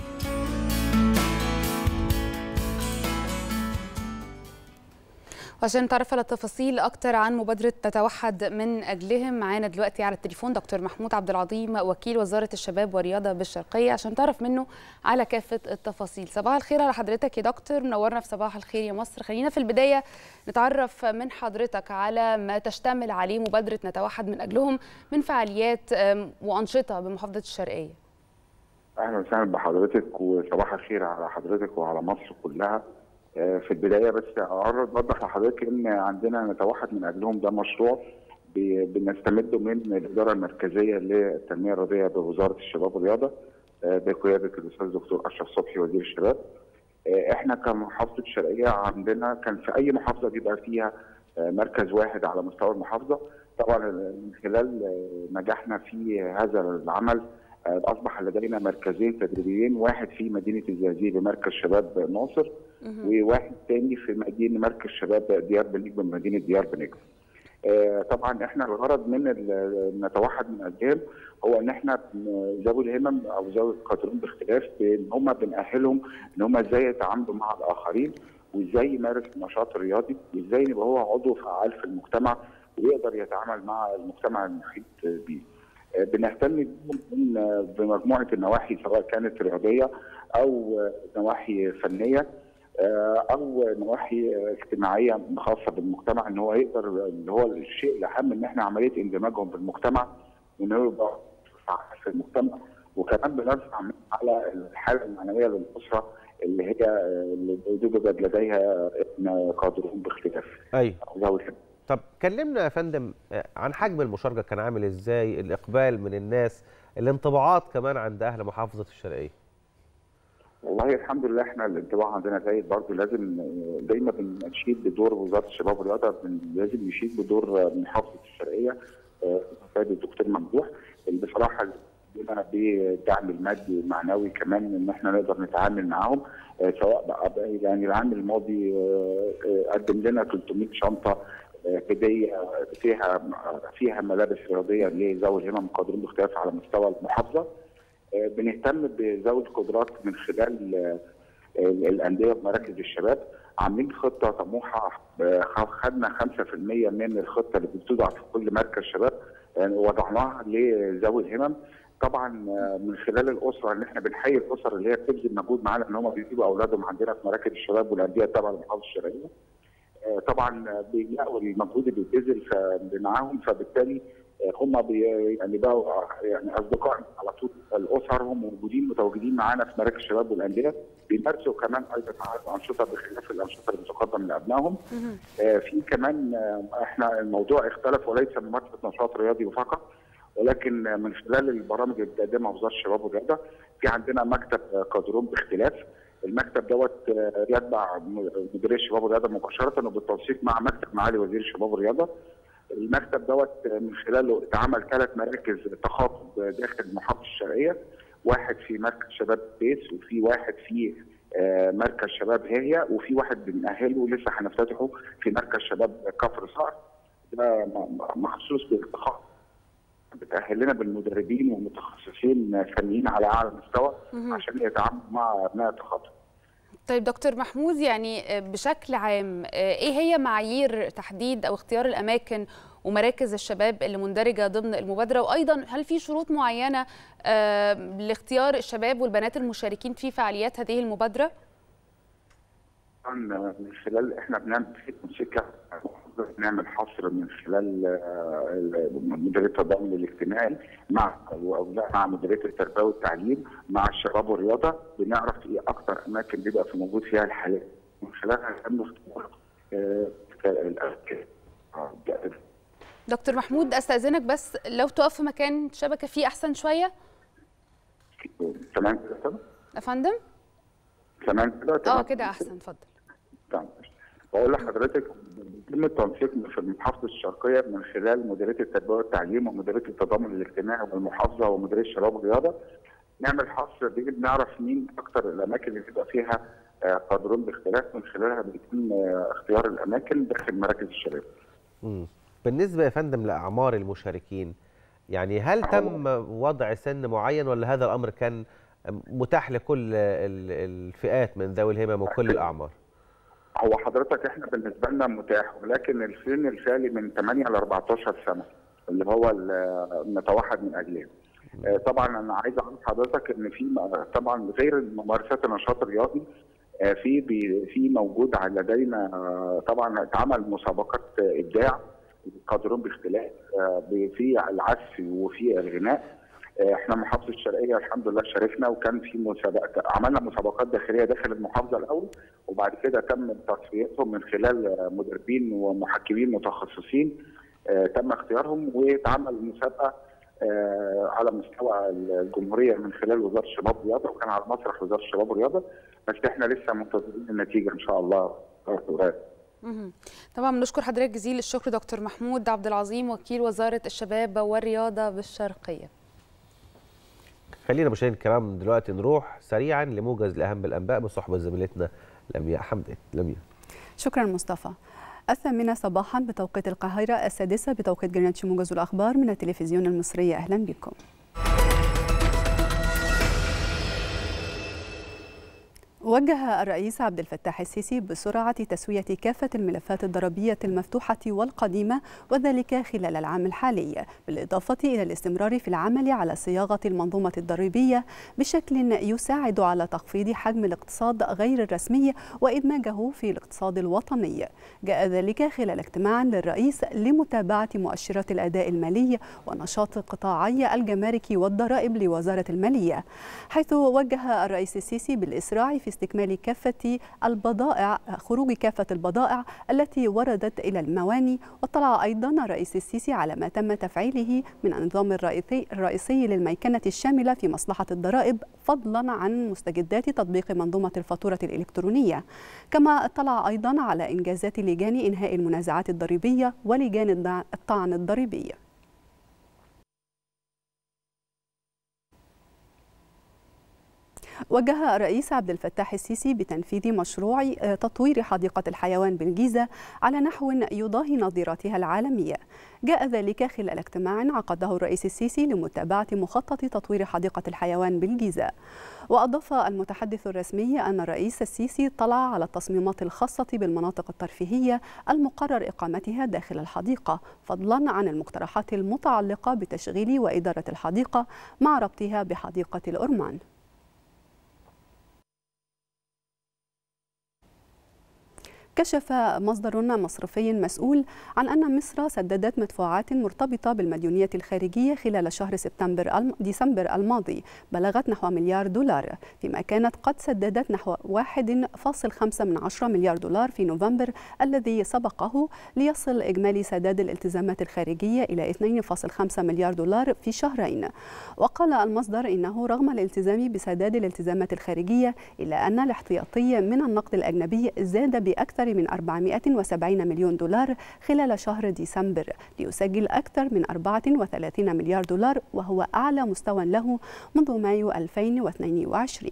وعشان نتعرف على تفاصيل اكتر عن مبادره تتوحد من اجلهم معانا دلوقتي على التليفون دكتور محمود عبد العظيم وكيل وزاره الشباب والرياضه بالشرقيه عشان تعرف منه على كافه التفاصيل صباح الخير على حضرتك يا دكتور منورنا في صباح الخير يا مصر خلينا في البدايه نتعرف من حضرتك على ما تشتمل عليه مبادره نتوحد من اجلهم من فعاليات أم، وانشطه بمحافظه الشرقيه اهلا وسهلا بحضرتك وصباح الخير على حضرتك وعلى مصر كلها آه، في البدايه بس اعرض اوضح لحضرتك ان عندنا نتوحد من اجلهم ده مشروع ب- بنستمده من الاداره المركزيه للتنميه الرياضيه بوزاره الشباب والرياضه آه، بقياده الاستاذ الدكتور اشرف صبحي وزير الشباب. آه، احنا كمحافظه الشرقيه عندنا كان في اي محافظه بيبقى فيها آه، مركز واحد على مستوى المحافظه طبعا من خلال آه، نجاحنا في هذا العمل آه، اصبح لدينا مركزين تدريبيين واحد في مدينه الزقازيق بمركز شباب ناصر وواحد تاني في مدينه مركز شباب ديار بنجم بمدينه ديار بنجم. آه، طبعا احنا الغرض من ال- نتوحد من اجيال هو ان احنا بن- ذوي الهمم او ذوي القادرون باختلاف ان هم بنأهلهم ان هم ازاي يتعاملوا مع الاخرين وازاي يمارس النشاط الرياضي وازاي يبقى هو عضو فعال في المجتمع ويقدر يتعامل مع المجتمع المحيط بيه. آه، بنهتم بيهم من- آه، بمجموعه النواحي سواء كانت رياضيه او آه، نواحي فنيه آه، او نواحي آه، اجتماعيه خاصه بالمجتمع ان هو يقدر اللي هو الشيء الاهم ان احنا عمليه اندماجهم في المجتمع وان هو يبقى فعال في المجتمع وكمان بنرفع من على الحاله المعنويه للاسره اللي هي آه، اللي يوجد لديها ابن قادرون باختلاف ايوه او ذوي الهمم. طب كلمنا يا فندم آه، عن حجم المشاركه كان عامل ازاي الاقبال من الناس الانطباعات كمان عند اهل محافظه الشرقيه والله الحمد لله احنا الانطباع عندنا زايد برضه لازم آه، دايما بنشيد بدور وزاره الشباب والرياضه بن- لازم يشيد بدور آه، محافظه الشرقيه آه، السيد الدكتور ممدوح اللي بصراحه لنا بالدعم المادي والمعنوي كمان ان احنا نقدر نتعامل معاهم آه، سواء بقى بقى يعني العام الماضي آه، آه، قدم لنا 300 شنطه آه، هديه فيها فيها ملابس رياضيه لذوي الهمم القادرين باختلاف على مستوى المحافظه آه، بنهتم بذوي القدرات من خلال آه، الانديه ومراكز الشباب عاملين خطه طموحه آه، خدنا 5% من الخطه اللي بتوضع في كل مركز شباب يعني وضعناها لذوي الهمم طبعا آه، من خلال الاسره ان احنا بنحيي الاسر اللي هي بتبذل مجهود معانا ان هم بيجيبوا اولادهم عندنا في مراكز الشباب والانديه التابعه للمحافظه الشرقيه آه، طبعا آه، بيلاقوا المجهود اللي بيتبذل ف- معاهم فبالتالي آه، هم بي يعني بقوا آه، يعني اصدقاء على طول الاسر هم موجودين متواجدين معانا في مراكز الشباب والانديه بيمارسوا كمان ايضا انشطه بخلاف الانشطه اللي بتقدم لابنائهم آه، في كمان آه، احنا الموضوع اختلف وليس ممارسه نشاط رياضي فقط ولكن آه، من خلال البرامج اللي بتقدمها وزاره الشباب والرياضه في عندنا مكتب آه، قادرون باختلاف المكتب دوت آه، يتبع م- مديريه الشباب والرياضه مباشره وبالتنسيق مع مكتب معالي وزير الشباب والرياضه المكتب دوت آه، من خلاله اتعمل ثلاث مراكز تخاطب داخل محافظه الشرقيه واحد في مركز شباب بيس وفي واحد في آه، مركز شباب هي وفي واحد بنأهله لسه هنفتتحه في مركز شباب كفر صقر ده م- م- مخصوص بالتخصص بتأهل لنا بالمدربين ومتخصصين فنيين على اعلى مستوى عشان يتعاملوا مع ابناء التخاطب طيب دكتور محمود يعني آه، بشكل عام آه، ايه هي معايير تحديد او اختيار الاماكن ومراكز الشباب اللي مندرجه ضمن المبادره وايضا هل في شروط معينه آه، لاختيار الشباب والبنات المشاركين في فعاليات هذه المبادره؟ طبعا من خلال احنا بنعمل في موسيقى بنعمل حصر من خلال آه، مديريه التضامن الاجتماعي مع او لا مع مديريه التربيه والتعليم مع الشباب والرياضه بنعرف ايه اكتر اماكن بيبقى في موجود فيها الحالات من خلالها تم اختيار آه، الأماكن. آه، ده- دكتور محمود استاذنك بس لو تقف في مكان شبكه فيه احسن شويه تمام كده تمام يا فندم؟ تمام كده اه تمام. كده احسن اتفضل تمام بقول لحضرتك بيتم التنسيق في محافظه الشرقيه من خلال مديريه التربيه والتعليم ومديريه التضامن الاجتماعي والمحافظه ومديريه الشباب والرياضه نعمل حصر دي بنعرف مين اكتر الاماكن اللي بيبقى فيها آه، قادرون باختلاف من خلالها بيتم آه، اختيار الاماكن داخل مراكز الشباب. مم. بالنسبه يا فندم لاعمار المشاركين يعني هل تم وضع سن معين ولا هذا الامر كان متاح لكل ال- الفئات من ذوي الهمم وكل الاعمار هو حضرتك احنا بالنسبه لنا متاح ولكن السن الفعلي من 8 ل 14 سنه اللي هو ال- نتوحد من اجله. آه، طبعا انا عايز اعرف حضرتك ان في م- طبعا غير ممارسات النشاط الرياضي آه، في بي- في موجود على لدينا آه، طبعا اتعمل مسابقات آه، ابداع قادرون باختلاف آه، ب- في العزف وفي الغناء آه، احنا محافظه الشرقيه الحمد لله شاركنا وكان في مسابقات عملنا مسابقات داخليه داخل المحافظه الاول وبعد كده تم تصفيتهم من خلال آه، مدربين ومحكمين متخصصين آه، تم اختيارهم واتعمل مسابقه آه، على مستوى الجمهوريه من خلال وزاره الشباب والرياضه وكان على مسرح وزاره الشباب والرياضه بس احنا لسه منتظرين النتيجه ان شاء الله قريب. مهم. طبعا بنشكر حضرتك جزيل الشكر دكتور محمود عبد العظيم وكيل وزاره الشباب والرياضه بالشرقيه خلينا مشاهدينا الكرام دلوقتي نروح سريعا لموجز لاهم الانباء بصحبه زميلتنا لمياء حمدان لمياء شكرا مصطفى الثامنة صباحا بتوقيت القاهرة السادسة بتوقيت جرينتش موجز الأخبار من التلفزيون المصري أهلا بكم وجه الرئيس عبد الفتاح السيسي بسرعة تسوية كافة الملفات الضريبية المفتوحة والقديمة وذلك خلال العام الحالي بالإضافة إلى الاستمرار في العمل على صياغة المنظومة الضريبية بشكل يساعد على تخفيض حجم الاقتصاد غير الرسمي وإدماجه في الاقتصاد الوطني جاء ذلك خلال اجتماع للرئيس لمتابعة مؤشرات الأداء المالي ونشاط قطاعي الجمارك والضرائب لوزارة المالية حيث وجه الرئيس السيسي بالإسراع في استكمال كافة البضائع خروج كافة البضائع التي وردت إلى المواني واطلع أيضا الرئيس السيسي على ما تم تفعيله من النظام الرئيسي, الرئيسي للميكنة الشاملة في مصلحة الضرائب فضلا عن مستجدات تطبيق منظومة الفاتورة الإلكترونية كما اطلع أيضا على إنجازات لجان إنهاء المنازعات الضريبية ولجان الطعن الضريبي وجه الرئيس عبد الفتاح السيسي بتنفيذ مشروع تطوير حديقة الحيوان بالجيزة على نحو يضاهي نظيرتها العالمية جاء ذلك خلال اجتماع عقده الرئيس السيسي لمتابعة مخطط تطوير حديقة الحيوان بالجيزة وأضاف المتحدث الرسمي أن الرئيس السيسي طلع على التصميمات الخاصة بالمناطق الترفيهية المقرر إقامتها داخل الحديقة فضلا عن المقترحات المتعلقة بتشغيل وإدارة الحديقة مع ربطها بحديقة الأرمان كشف مصدر مصرفي مسؤول عن أن مصر سددت مدفوعات مرتبطة بالمديونية الخارجية خلال شهر سبتمبر ديسمبر الماضي بلغت نحو مليار دولار فيما كانت قد سددت نحو 1.5 من عشرة مليار دولار في نوفمبر الذي سبقه ليصل إجمالي سداد الالتزامات الخارجية إلى 2.5 مليار دولار في شهرين وقال المصدر إنه رغم الالتزام بسداد الالتزامات الخارجية إلا أن الاحتياطي من النقد الأجنبي زاد بأكثر من 470 مليون دولار خلال شهر ديسمبر ليسجل أكثر من 34 مليار دولار وهو أعلى مستوى له منذ مايو 2022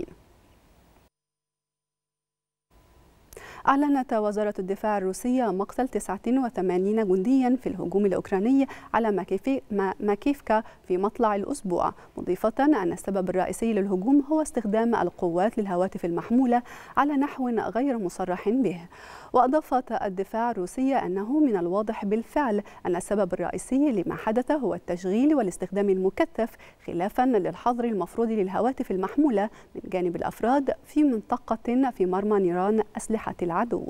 أعلنت وزارة الدفاع الروسية مقتل 89 جنديا في الهجوم الأوكراني على ماكيفكا في مطلع الأسبوع مضيفة أن السبب الرئيسي للهجوم هو استخدام القوات للهواتف المحمولة على نحو غير مصرح به وأضافت الدفاع الروسية أنه من الواضح بالفعل أن السبب الرئيسي لما حدث هو التشغيل والاستخدام المكثف خلافا للحظر المفروض للهواتف المحمولة من جانب الأفراد في منطقة في مرمى نيران أسلحة العدو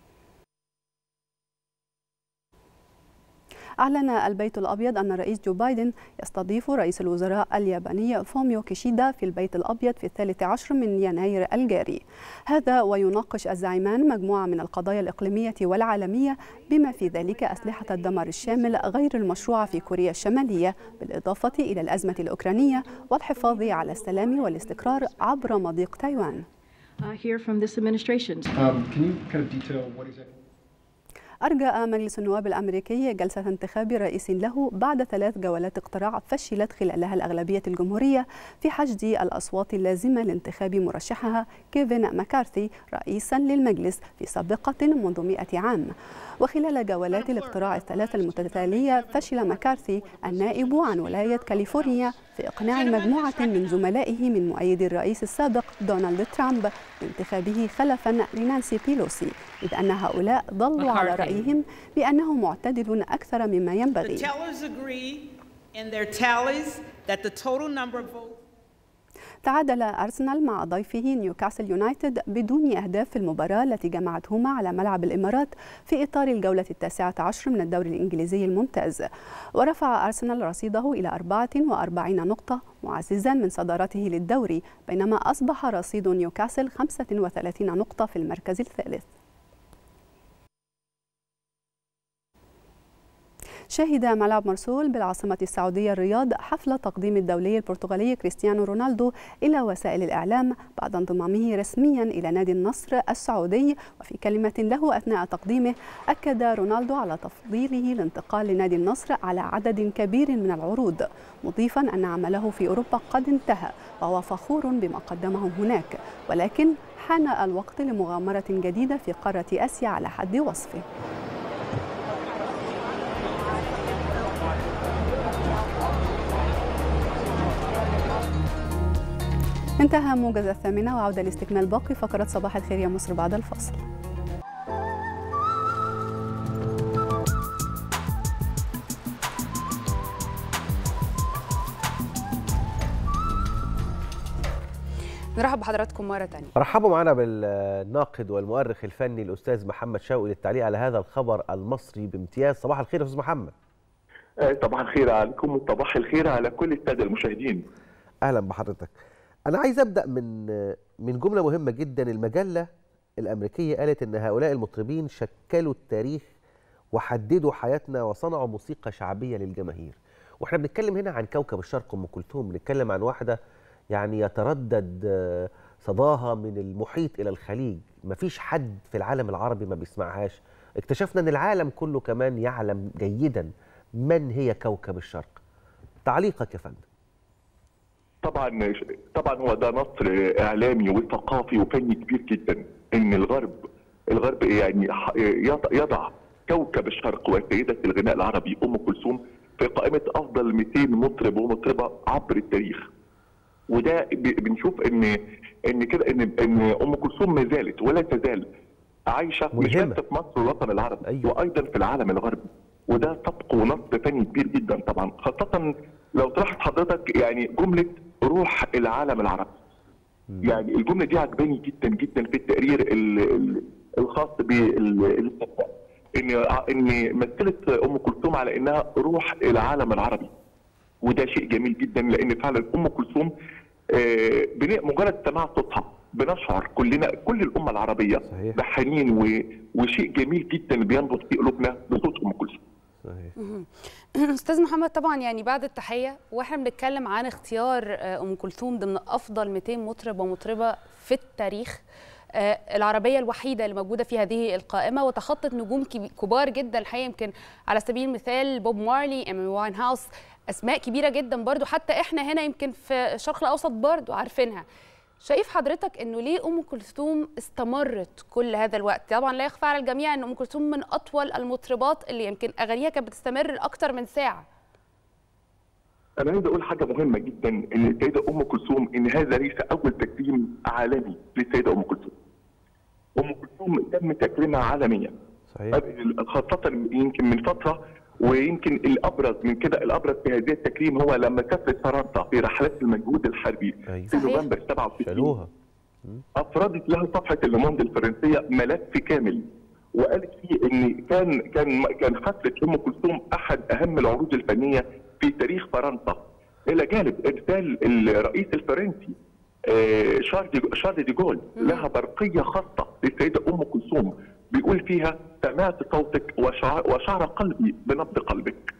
أعلن البيت الأبيض أن الرئيس جو بايدن يستضيف رئيس الوزراء الياباني فوميو كيشيدا في البيت الأبيض في الثالث عشر من يناير الجاري هذا ويناقش الزعيمان مجموعة من القضايا الإقليمية والعالمية بما في ذلك أسلحة الدمار الشامل غير المشروعة في كوريا الشمالية بالإضافة إلى الأزمة الأوكرانية والحفاظ على السلام والاستقرار عبر مضيق تايوان uh, hear from this administration. Um, can you kind of detail what exactly? أرجأ مجلس النواب الأمريكي جلسة انتخاب رئيس له بعد ثلاث جولات اقتراع فشلت خلالها الأغلبية الجمهورية في حشد الأصوات اللازمة لانتخاب مرشحها كيفن ماكارثي رئيسا للمجلس في سابقة منذ 100 عام وخلال جولات الاقتراع الثلاثة المتتالية فشل ماكارثي النائب عن ولاية كاليفورنيا في إقناع مجموعة من زملائه من مؤيدي الرئيس السابق دونالد ترامب بانتخابه خلفا لنانسي بيلوسي إذ أن هؤلاء ضلوا على رأيهم بأنه معتدل أكثر مما ينبغي تعادل أرسنال مع ضيفه نيوكاسل يونايتد بدون أهداف في المباراة التي جمعتهما على ملعب الإمارات في إطار الجولة التاسعة عشر من الدوري الإنجليزي الممتاز ورفع أرسنال رصيده إلى 44 نقطة معززا من صدارته للدوري بينما أصبح رصيد نيوكاسل 35 نقطة في المركز الثالث شهد ملعب مرسول بالعاصمة السعودية الرياض حفل تقديم الدولي البرتغالي كريستيانو رونالدو إلى وسائل الإعلام بعد انضمامه رسميا إلى نادي النصر السعودي وفي كلمة له أثناء تقديمه أكد رونالدو على تفضيله الانتقال لنادي النصر على عدد كبير من العروض مضيفا أن عمله في أوروبا قد انتهى وهو فخور بما قدمه هناك ولكن حان الوقت لمغامرة جديدة في قارة آسيا على حد وصفه انتهى موجز الثامنة وعودة لاستكمال باقي فقرة صباح الخير يا مصر بعد الفاصل نرحب بحضراتكم مرة تانية رحبوا معنا بالناقد والمؤرخ الفني الأستاذ محمد شوقي للتعليق على هذا الخبر المصري بامتياز صباح الخير يا أستاذ محمد صباح الخير عليكم وصباح الخير على كل السادة المشاهدين أهلا بحضرتك أنا عايز أبدأ من من جملة مهمة جدا المجلة الأمريكية قالت إن هؤلاء المطربين شكلوا التاريخ وحددوا حياتنا وصنعوا موسيقى شعبية للجماهير واحنا بنتكلم هنا عن كوكب الشرق أم كلثوم بنتكلم عن واحدة يعني يتردد صداها من المحيط إلى الخليج مفيش حد في العالم العربي ما بيسمعهاش اكتشفنا أن العالم كله كمان يعلم جيدا من هي كوكب الشرق تعليقك يا فندم طبعا طبعا هو ده نصر اعلامي وثقافي وفني كبير جدا ان الغرب الغرب يعني يضع كوكب الشرق وسيده الغناء العربي ام كلثوم في قائمه افضل 200 مطرب ومطربه عبر التاريخ وده بنشوف ان ان كده ان ان ام كلثوم ما زالت ولا تزال عايشه مش بس في مصر والوطن العربي أيوة. وايضا في العالم الغربي وده سبق ونصب فني كبير جدا طبعا خاصه لو تلاحظ حضرتك يعني جمله روح العالم العربي م. يعني الجمله دي عجباني جدا جدا في التقرير الخاص بال ان ان مثلت ام كلثوم على انها روح العالم العربي وده شيء جميل جدا لان فعلا ام كلثوم آه مجرد سماع صوتها بنشعر كلنا كل الامه العربيه صحيح. بحنين و... وشيء جميل جدا بينبض في قلوبنا بصوت ام كلثوم صحيح. استاذ محمد طبعا يعني بعد التحيه واحنا بنتكلم عن اختيار ام كلثوم ضمن افضل 200 مطرب ومطربه في التاريخ العربية الوحيدة اللي موجودة في هذه القائمة وتخطت نجوم كبار جدا الحقيقة يمكن على سبيل المثال بوب مارلي ايمي واين هاوس أسماء كبيرة جدا برضو حتى إحنا هنا يمكن في الشرق الأوسط برضو عارفينها شايف حضرتك انه ليه ام كلثوم استمرت كل هذا الوقت طبعا لا يخفى على الجميع ان ام كلثوم من اطول المطربات اللي يمكن اغانيها كانت بتستمر لاكثر من ساعه انا عايز اقول حاجه مهمه جدا ان السيده ام كلثوم ان هذا ليس اول تكريم عالمي للسيده ام كلثوم ام كلثوم تم تكريمها عالميا صحيح خاصه يمكن من فتره ويمكن الابرز من كده الابرز في هذه التكريم هو لما سافرت فرنسا في رحلات المجهود الحربي أيوة. في نوفمبر 67 شالوها افردت لها صفحه اللوموند الفرنسيه ملف كامل وقالت فيه ان كان كان كان حفله ام كلثوم احد اهم العروض الفنيه في تاريخ فرنسا الى جانب ارسال الرئيس الفرنسي شارل دي جول لها برقيه خاصه للسيده ام كلثوم بيقول فيها سمعت صوتك وشعر, وشعر قلبي بنبض قلبك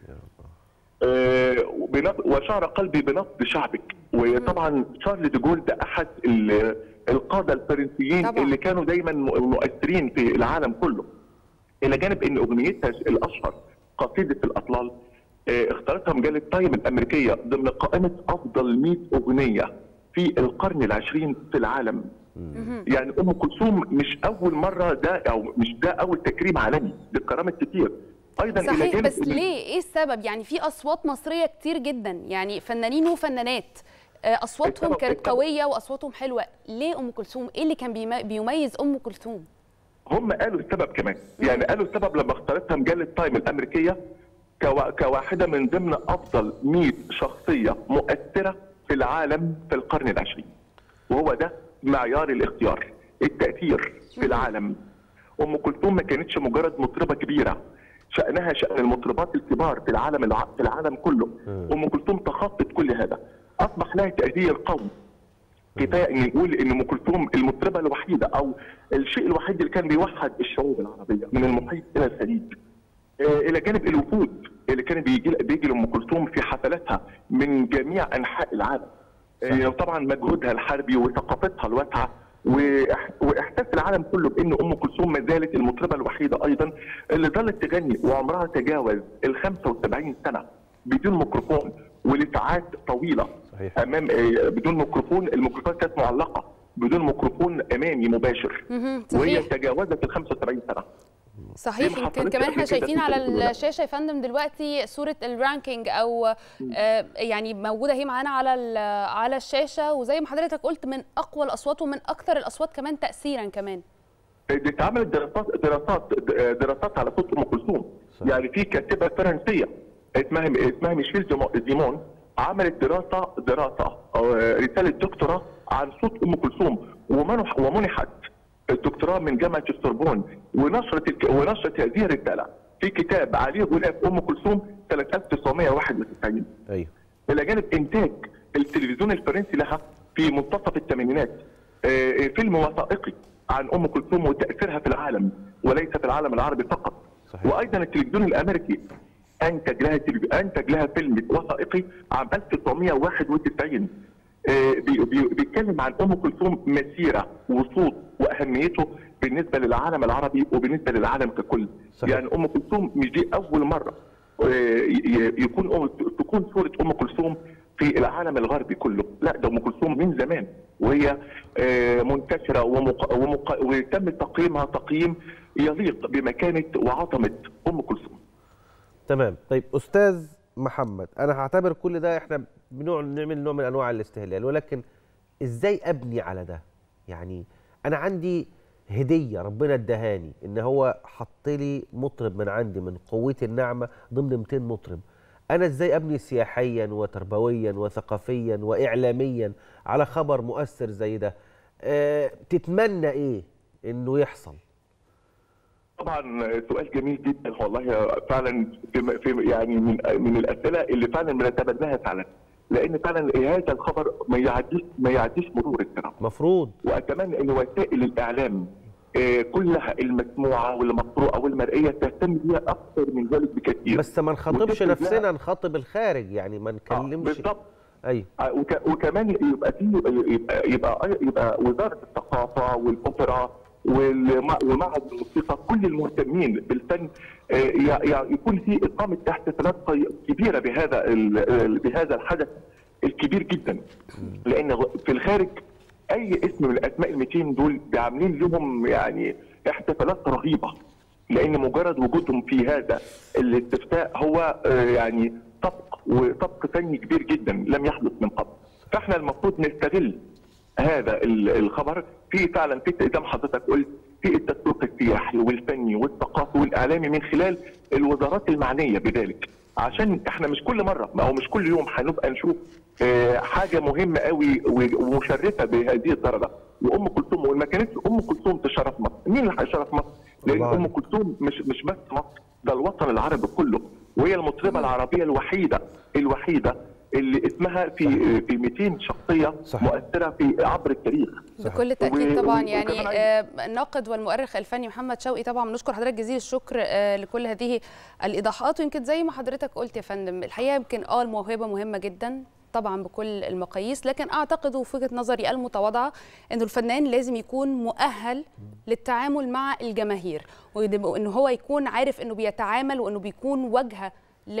آه وشعر قلبي بنبض شعبك وطبعا شارل دي جول ده احد القاده الفرنسيين طبعا. اللي كانوا دايما مؤثرين في العالم كله الى جانب ان اغنيتها الاشهر قصيده الاطلال آه اختارتها مجله تايم الامريكيه ضمن قائمه افضل 100 اغنيه في القرن العشرين في العالم يعني ام كلثوم مش اول مره ده او مش ده اول تكريم عالمي للكرامه كتير ايضا صحيح بس ليه ايه السبب يعني في اصوات مصريه كتير جدا يعني فنانين وفنانات اصواتهم كانت قويه واصواتهم حلوه ليه ام كلثوم ايه اللي كان بيميز ام كلثوم هم قالوا السبب كمان يعني قالوا السبب لما اختارتها مجله تايم الامريكيه كواحده من ضمن افضل 100 شخصيه مؤثره في العالم في القرن العشرين وهو ده معيار الاختيار التاثير في العالم ام كلثوم ما كانتش مجرد مطربه كبيره شانها شان المطربات الكبار في العالم الع... في العالم كله ام كلثوم تخطت كل هذا اصبح لها تاثير قوي كفايه ان نقول ان ام كلثوم المطربه الوحيده او الشيء الوحيد اللي كان بيوحد الشعوب العربيه من المحيط الى الخليج الى جانب الوفود اللي كان بيجي بيجي لام كلثوم في حفلاتها من جميع انحاء العالم آه، وطبعا مجهودها الحربي وثقافتها الواسعه وإح- واحساس العالم كله بان ام كلثوم ما زالت المطربه الوحيده ايضا اللي ظلت تغني وعمرها تجاوز ال 75 سنه بدون ميكروفون ولساعات طويله صحيح. امام آه، بدون ميكروفون الميكروفون كانت معلقه بدون ميكروفون امامي مباشر مهم. وهي صحيح تجاوزت ال 75 سنه صحيح دي ما يمكن حصلتش كمان احنا قبل كده شايفين في على التلفزيون. الشاشه يا فندم دلوقتي صوره الرانكينج او آه، يعني موجوده اهي معانا على ال- على الشاشه وزي ما حضرتك قلت من اقوى الاصوات ومن اكثر الاصوات كمان تاثيرا كمان دي اتعملت دراسات دراسات دراسات على صوت ام كلثوم صحيح. يعني في كاتبه فرنسيه اسمها اسمها ميشيل زيمو- زيمون عملت دراسه دراسه أو رساله دكتوراه عن صوت ام كلثوم ومنح ومنحت الدكتوراه من جامعه السوربون ونشرت الك... ونشرت هذه الرساله في كتاب عليه غلاف ام كلثوم سنه 1991 ايوه الى جانب انتاج التلفزيون الفرنسي لها في منتصف الثمانينات آه، فيلم وثائقي عن ام كلثوم وتاثيرها في العالم وليس في العالم العربي فقط صحيح. وايضا التلفزيون الامريكي انتج لها تلف- انتج لها فيلم وثائقي عام 1991 آه، بي- بي- بيتكلم عن ام كلثوم مسيره وصوت واهميته بالنسبه للعالم العربي وبالنسبه للعالم ككل صحيح. يعني ام كلثوم مش دي اول مره آه، ي- ي- يكون أم- تكون صوره ام كلثوم في العالم الغربي كله لا ده ام كلثوم من زمان وهي آه، منتشره ومق... ومق... وتم تقييمها تقييم يليق بمكانه وعظمه ام كلثوم تمام طيب استاذ محمد انا هعتبر كل ده احنا بنوع نعمل نوع من انواع الاستهلال ولكن ازاي ابني على ده يعني انا عندي هديه ربنا ادهاني ان هو حط لي مطرب من عندي من قوتي الناعمه ضمن 200 مطرب انا ازاي ابني سياحيا وتربويا وثقافيا واعلاميا على خبر مؤثر زي ده أه تتمنى ايه انه يحصل طبعا سؤال جميل جدا والله فعلا في في- يعني من من الاسئله اللي فعلا بنتبناها فعلا لان فعلا هذا الخبر ما يعديش ما يعديش مرور الكرام مفروض واتمنى ان وسائل الاعلام آه، كلها المسموعه والمقروءه والمرئيه تهتم بها اكثر من ذلك بكثير بس ما نخاطبش وتفرض لها- نفسنا نخاطب الخارج يعني ما آه، نكلمش بالضبط ايوه آه، وك- وكمان يبقى في يبقى يبقى يبقى وزاره الثقافه والاوبرا والم- ومعهد الموسيقى كل المهتمين بالفن آه، ي- ي- يكون في اقامه احتفالات قي- كبيره بهذا ال- بهذا الحدث الكبير جدا لان غ- في الخارج اي اسم من الاسماء ال 200 دول عاملين لهم يعني احتفالات رهيبه لان مجرد وجودهم في هذا الاستفتاء هو آه، يعني سبق وسبق فني كبير جدا لم يحدث من قبل فاحنا المفروض نستغل هذا ال- الخبر في فعلا في زي ما حضرتك قلت في التسويق السياحي والفني والثقافي والاعلامي من خلال الوزارات المعنيه بذلك عشان احنا مش كل مره او مش كل يوم هنبقى نشوف آه، حاجه مهمه قوي و- ومشرفه بهذه الدرجه وام كلثوم وما كانتش ام كلثوم تشرف مصر مين اللي هيشرف مصر؟ لان الله ام عليك. كلثوم مش مش بس مصر ده الوطن العربي كله وهي المطربه العربيه الوحيده الوحيده اللي اسمها في في 200 شخصيه صحيح. مؤثره في عبر التاريخ بكل تاكيد و- طبعا و- يعني وكمان آه، الناقد والمؤرخ الفني محمد شوقي طبعا بنشكر حضرتك جزيل الشكر آه، لكل هذه الايضاحات ويمكن زي ما حضرتك قلت يا فندم الحقيقه يمكن اه الموهبه مهمه جدا طبعا بكل المقاييس لكن اعتقد وفي وجهه نظري المتواضعه انه الفنان لازم يكون مؤهل للتعامل مع الجماهير وان هو يكون عارف انه بيتعامل وانه بيكون واجهه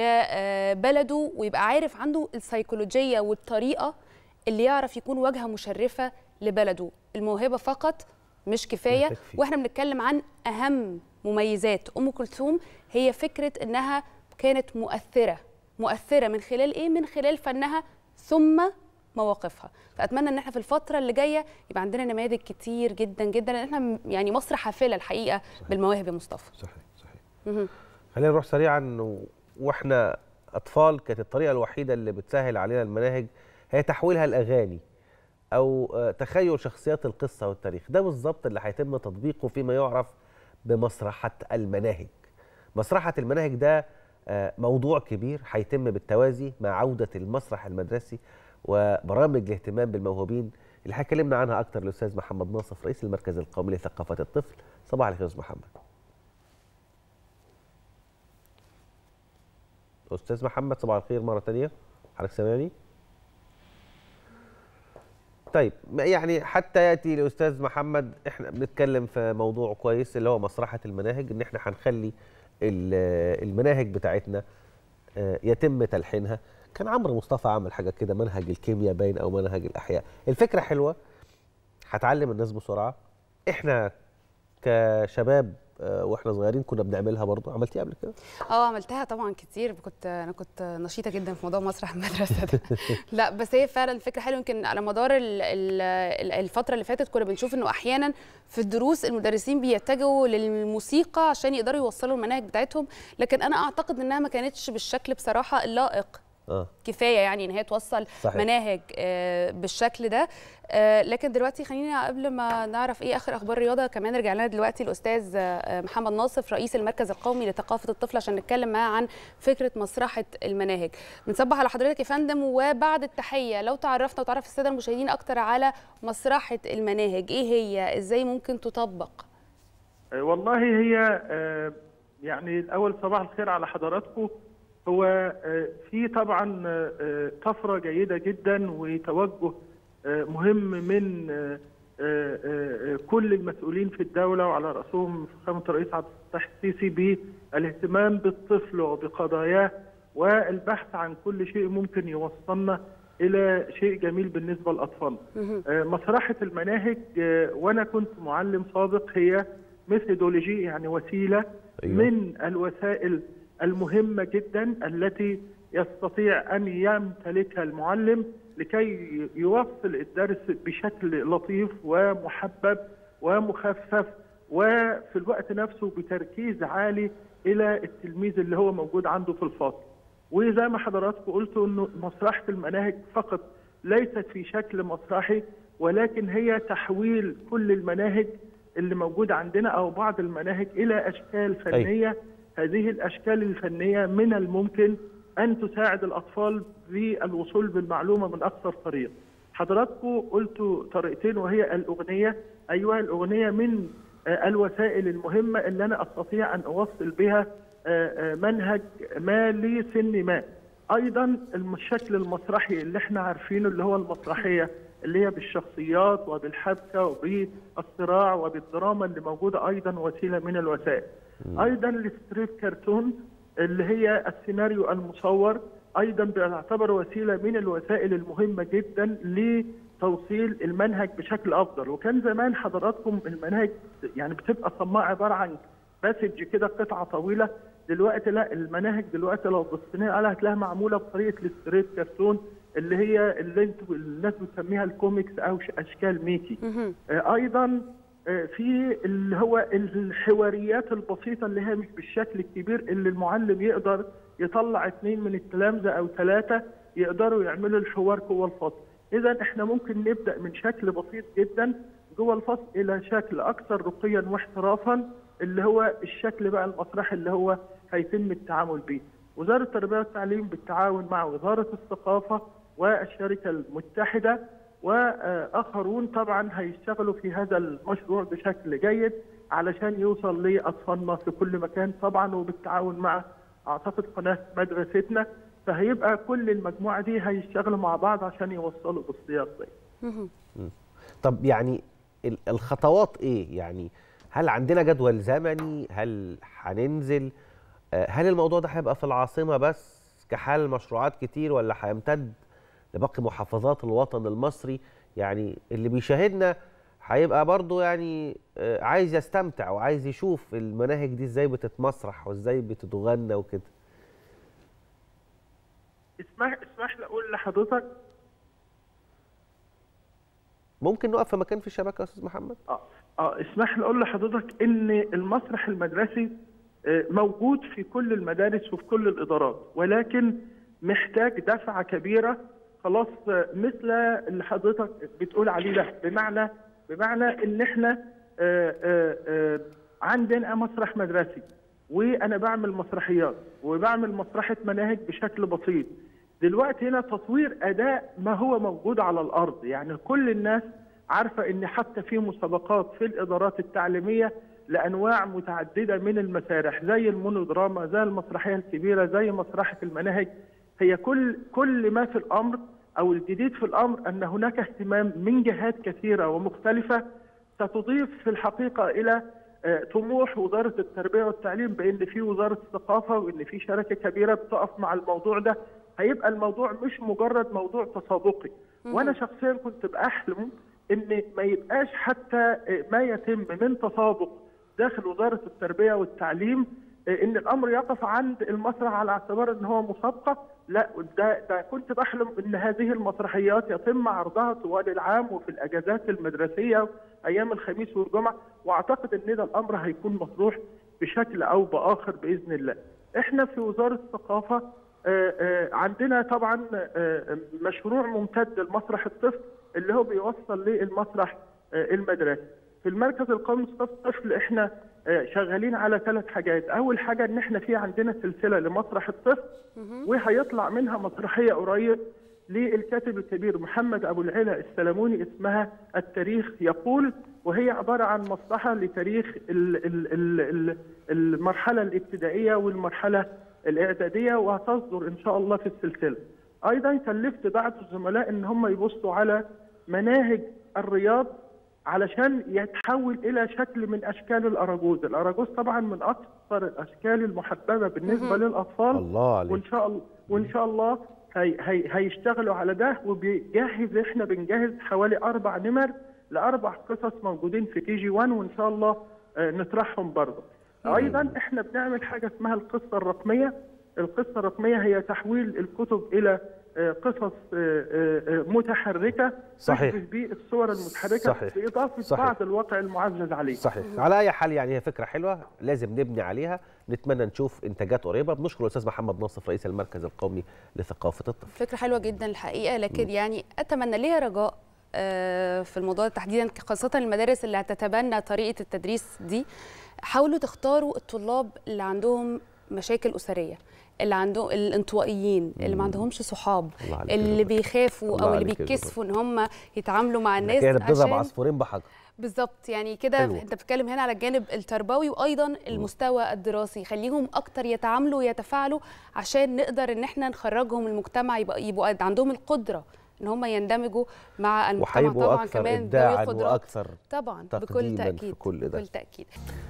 لبلده ويبقى عارف عنده السيكولوجيه والطريقه اللي يعرف يكون واجهه مشرفه لبلده الموهبه فقط مش كفايه لا تكفي. واحنا بنتكلم عن اهم مميزات ام كلثوم هي فكره انها كانت مؤثره مؤثره من خلال ايه من خلال فنها ثم مواقفها فاتمنى ان احنا في الفتره اللي جايه يبقى عندنا نماذج كتير جدا جدا لان احنا م- يعني مصر حافله الحقيقه بالمواهب يا مصطفى صحيح صحيح مهم. خلينا نروح سريعا و- واحنا اطفال كانت الطريقه الوحيده اللي بتسهل علينا المناهج هي تحويلها لاغاني او آه، تخيل شخصيات القصه والتاريخ ده بالظبط اللي هيتم تطبيقه فيما يعرف بمسرحه المناهج مسرحه المناهج ده آه، موضوع كبير هيتم بالتوازي مع عوده المسرح المدرسي وبرامج الاهتمام بالموهوبين اللي هيكلمنا عنها اكتر الاستاذ محمد ناصف رئيس المركز القومي لثقافه الطفل صباح الخير يا استاذ محمد استاذ محمد صباح الخير مره تانية حضرتك سامعني طيب ما يعني حتى ياتي الاستاذ محمد احنا بنتكلم في موضوع كويس اللي هو مصلحه المناهج ان احنا هنخلي ال- المناهج بتاعتنا آه، يتم تلحينها كان عمرو مصطفى عمل حاجه كده منهج الكيمياء باين او منهج الاحياء الفكره حلوه هتعلم الناس بسرعه احنا كشباب آه، واحنا صغيرين كنا بنعملها برضو عملتيها قبل كده اه عملتها طبعا كتير كنت انا كنت نشيطه جدا في موضوع مسرح المدرسه ده لا بس هي فعلا فكره حلوه يمكن على مدار ال- ال- ال- الفتره اللي فاتت كنا بنشوف انه احيانا في الدروس المدرسين بيتجهوا للموسيقى عشان يقدروا يوصلوا المناهج بتاعتهم لكن انا اعتقد انها ما كانتش بالشكل بصراحه اللائق اه كفايه يعني ان هي توصل صحيح. مناهج آه، بالشكل ده آه، لكن دلوقتي خلينا قبل ما نعرف ايه اخر اخبار الرياضه كمان رجع لنا دلوقتي الاستاذ آه، محمد ناصف رئيس المركز القومي لثقافه الطفل عشان نتكلم معاه عن فكره مسرحه المناهج بنصبح على حضرتك يا فندم وبعد التحيه لو تعرفنا وتعرف الساده المشاهدين اكتر على مسرحه المناهج ايه هي ازاي ممكن تطبق آه، والله هي آه، يعني الأول صباح الخير على حضراتكم هو آه، في طبعا آه، آه، طفرة جيدة جدا وتوجه آه، مهم من آه، آه، آه، كل المسؤولين في الدولة وعلى رأسهم فخامة الرئيس عبد الفتاح السيسي بالاهتمام بالطفل وبقضاياه والبحث عن كل شيء ممكن يوصلنا إلى شيء جميل بالنسبة للأطفال. آه، مسرحة المناهج آه، وأنا كنت معلم سابق هي ميثودولوجي يعني وسيلة أيوة. من الوسائل المهمة جدا التي يستطيع أن يمتلكها المعلم لكي يوصل الدرس بشكل لطيف ومحبب ومخفف وفي الوقت نفسه بتركيز عالي إلى التلميذ اللي هو موجود عنده في الفصل وزي ما حضراتكم قلتوا انه مسرحه المناهج فقط ليست في شكل مسرحي ولكن هي تحويل كل المناهج اللي موجوده عندنا او بعض المناهج الى اشكال فنيه هذه الاشكال الفنيه من الممكن ان تساعد الاطفال في الوصول بالمعلومه من اقصر طريق. حضراتكم قلتوا طريقتين وهي الاغنيه، ايوه الاغنيه من آه، الوسائل المهمه اللي انا استطيع ان اوصل بها آه، آه، منهج ما لسن ما. ايضا الشكل المسرحي اللي احنا عارفينه اللي هو المسرحيه اللي هي بالشخصيات وبالحبكه وبالصراع وبالدراما اللي موجوده ايضا وسيله من الوسائل. ايضا الستريب كرتون اللي هي السيناريو المصور ايضا بيعتبر وسيله من الوسائل المهمه جدا لتوصيل المنهج بشكل افضل وكان زمان حضراتكم المناهج يعني بتبقى صماء عباره عن باسج كده قطعه طويله دلوقتي لا المناهج دلوقتي لو بصينا عليها هتلاقيها معموله بطريقه الستريت كرتون اللي هي اللي انتوا الناس بتسميها الكوميكس او ش- اشكال ميكي آه، ايضا آه، في اللي هو الحواريات البسيطه اللي هي مش بالشكل الكبير اللي المعلم يقدر يطلع اثنين من التلامذه او ثلاثه يقدروا يعملوا الحوار جوه الفصل. اذا احنا ممكن نبدا من شكل بسيط جدا جوه الفصل الى شكل اكثر رقيا واحترافا اللي هو الشكل بقى المسرحي اللي هو هيتم التعامل به. وزاره التربيه والتعليم بالتعاون مع وزاره الثقافه والشركه المتحده واخرون طبعا هيشتغلوا في هذا المشروع بشكل جيد علشان يوصل لاطفالنا في كل مكان طبعا وبالتعاون مع اعتقد قناه مدرستنا فهيبقى كل المجموعه دي هيشتغلوا مع بعض عشان يوصلوا بالسياق ده. طب يعني ال- الخطوات ايه يعني هل عندنا جدول زمني هل هننزل آه، هل الموضوع ده هيبقى في العاصمه بس كحال مشروعات كتير ولا هيمتد لباقي محافظات الوطن المصري يعني اللي بيشاهدنا هيبقى برضه يعني آه، عايز يستمتع وعايز يشوف المناهج دي ازاي بتتمسرح وازاي بتتغنى وكده اسمح اسمح لي اقول لحضرتك ممكن نقف في مكان في الشبكه يا استاذ محمد اه اه اسمح لي اقول لحضرتك ان المسرح المدرسي آه، موجود في كل المدارس وفي كل الادارات ولكن محتاج دفعه كبيره خلاص آه، مثل اللي حضرتك بتقول عليه ده بمعنى بمعنى ان احنا آه، آه، آه، عندنا مسرح مدرسي وانا بعمل مسرحيات وبعمل مسرحه مناهج بشكل بسيط دلوقتي هنا تطوير اداء ما هو موجود على الارض يعني كل الناس عارفه ان حتى في مسابقات في الادارات التعليميه لانواع متعدده من المسارح زي المونودراما زي المسرحيه الكبيره زي مسرحه المناهج هي كل كل ما في الامر او الجديد في الامر ان هناك اهتمام من جهات كثيره ومختلفه ستضيف في الحقيقه الى آه، طموح وزاره التربيه والتعليم بان في وزاره الثقافه وان في شركه كبيره بتقف مع الموضوع ده هيبقى الموضوع مش مجرد موضوع تسابقي وانا شخصيا كنت باحلم ان ما يبقاش حتى آه، ما يتم من تسابق داخل وزاره التربيه والتعليم آه، ان الامر يقف عند المسرح على اعتبار ان هو مسابقه لا ده ده كنت بحلم ان هذه المسرحيات يتم عرضها طوال العام وفي الاجازات المدرسيه ايام الخميس والجمعه واعتقد ان ده الامر هيكون مطروح بشكل او باخر باذن الله. احنا في وزاره الثقافه آه، آه، عندنا طبعا آه، مشروع ممتد لمسرح الطفل اللي هو بيوصل للمسرح آه، المدرسي. في المركز القومي لصف الطفل احنا آه، شغالين على ثلاث حاجات، اول حاجه ان احنا في عندنا سلسله لمسرح الطفل وهيطلع منها مسرحيه قريب للكاتب الكبير محمد ابو العلا السلموني اسمها التاريخ يقول وهي عباره عن مصلحه لتاريخ ال ال ال ال المرحله الابتدائيه والمرحله الاعداديه وهتصدر ان شاء الله في السلسله. ايضا كلفت بعض الزملاء ان هم يبصوا على مناهج الرياض علشان يتحول الى شكل من اشكال الاراجوز، الاراجوز طبعا من اكثر الاشكال المحببه بالنسبه للاطفال الله عليك وان شاء الله وان شاء الله هي هي هيشتغلوا على ده وبيجهز احنا بنجهز حوالي اربع نمر لاربع قصص موجودين في كي جي 1 وان شاء الله آه، نطرحهم برضه. ايضا احنا بنعمل حاجه اسمها القصه الرقميه، القصه الرقميه هي تحويل الكتب الى آه، قصص آه، آه، آه، متحركه صحيح. تشبه بالصور المتحركه صحيح. باضافه صحيح. بعض الواقع المعزز عليه. صحيح على اي حال يعني هي فكره حلوه لازم نبني عليها نتمنى نشوف انتاجات قريبه بنشكر الاستاذ محمد ناصف رئيس المركز القومي لثقافه الطفل فكره حلوه جدا الحقيقه لكن يعني اتمنى ليها رجاء آه، في الموضوع ده تحديدا خاصه المدارس اللي هتتبنى طريقه التدريس دي حاولوا تختاروا الطلاب اللي عندهم مشاكل اسريه اللي عندهم الانطوائيين اللي ما عندهمش صحاب الله عليك يا اللي زبر. بيخافوا الله او اللي عليك يا بيتكسفوا ان هم يتعاملوا مع الناس كده بتضرب عشان عصفورين بحجر بالظبط يعني كده حلو. انت بتتكلم هنا على الجانب التربوي وايضا المستوى الدراسي خليهم اكتر يتعاملوا ويتفاعلوا عشان نقدر ان احنا نخرجهم المجتمع يبقى يبقوا عندهم القدره ان هم يندمجوا مع المجتمع وهيبقوا طبعا اكثر كمان ذوي ابداعا قدرات. واكثر طبعا بكل تقديماً في تاكيد كل ده. بكل تاكيد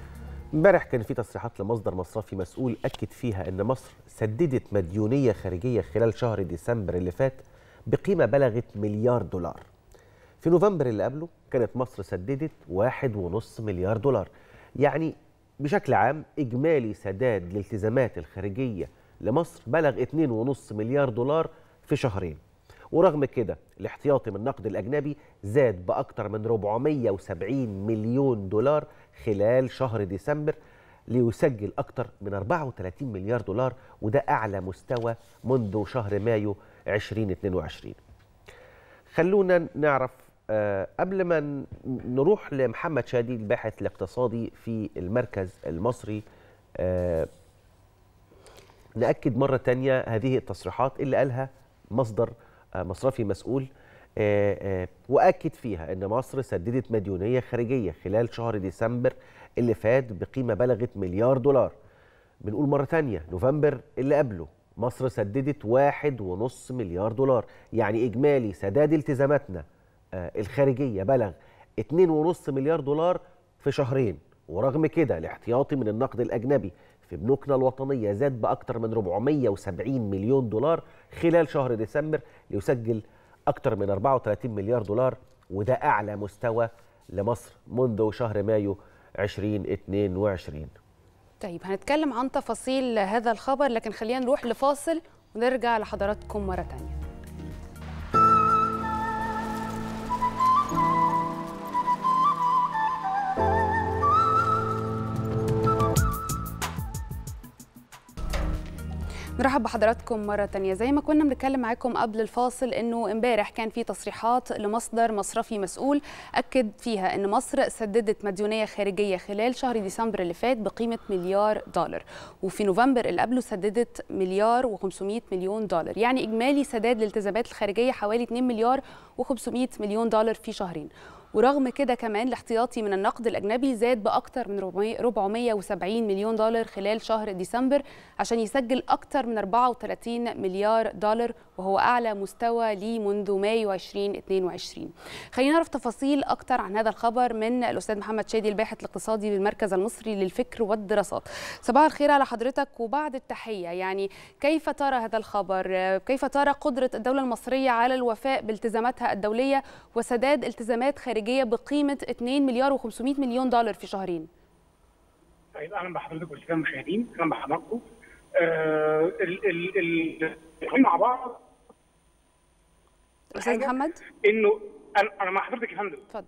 امبارح كان في تصريحات لمصدر مصرفي مسؤول اكد فيها ان مصر سددت مديونيه خارجيه خلال شهر ديسمبر اللي فات بقيمه بلغت مليار دولار. في نوفمبر اللي قبله كانت مصر سددت واحد ونص مليار دولار. يعني بشكل عام اجمالي سداد الالتزامات الخارجيه لمصر بلغ 2.5 مليار دولار في شهرين. ورغم كده الاحتياطي من النقد الاجنبي زاد باكثر من 470 مليون دولار خلال شهر ديسمبر ليسجل اكثر من 34 مليار دولار وده اعلى مستوى منذ شهر مايو 2022 خلونا نعرف آه، قبل ما ن- نروح لمحمد شادي الباحث الاقتصادي في المركز المصري آه، نأكد مرة تانية هذه التصريحات اللي قالها مصدر آه، مصرفي مسؤول آه، آه، وأكد فيها أن مصر سددت مديونية خارجية خلال شهر ديسمبر اللي فات بقيمة بلغت مليار دولار بنقول مرة تانية نوفمبر اللي قبله مصر سددت واحد ونص مليار دولار يعني إجمالي سداد التزاماتنا آه، الخارجية بلغ اتنين ونص مليار دولار في شهرين ورغم كده الاحتياطي من النقد الأجنبي في بنوكنا الوطنية زاد بأكثر من 470 مليون دولار خلال شهر ديسمبر ليسجل أكثر من 34 مليار دولار وده أعلى مستوى لمصر منذ شهر مايو 2022 طيب هنتكلم عن تفاصيل هذا الخبر لكن خلينا نروح لفاصل ونرجع لحضراتكم مرة تانية نرحب بحضراتكم مرة تانية زي ما كنا بنتكلم معاكم قبل الفاصل انه امبارح كان في تصريحات لمصدر مصرفي مسؤول اكد فيها ان مصر سددت مديونية خارجية خلال شهر ديسمبر اللي فات بقيمة مليار دولار وفي نوفمبر اللي قبله سددت مليار و500 مليون دولار يعني اجمالي سداد الالتزامات الخارجية حوالي 2 مليار و500 مليون دولار في شهرين ورغم كده كمان الاحتياطي من النقد الأجنبي زاد بأكثر من 470 مليون دولار خلال شهر ديسمبر عشان يسجل أكثر من 34 مليار دولار وهو أعلى مستوى ليه منذ مايو 2022 خلينا نعرف تفاصيل أكثر عن هذا الخبر من الأستاذ محمد شادي الباحث الاقتصادي بالمركز المصري للفكر والدراسات صباح الخير على حضرتك وبعد التحية يعني كيف ترى هذا الخبر كيف ترى قدرة الدولة المصرية على الوفاء بالتزاماتها الدولية وسداد التزامات خارجية بقيمة 2 مليار و500 مليون دولار في شهرين طيب اهلا بحضرتك والساده المشاهدين اهلا بحضراتكم آه ال ال ال مع بعض استاذ محمد انه انا انا مع حضرتك يا فندم اتفضل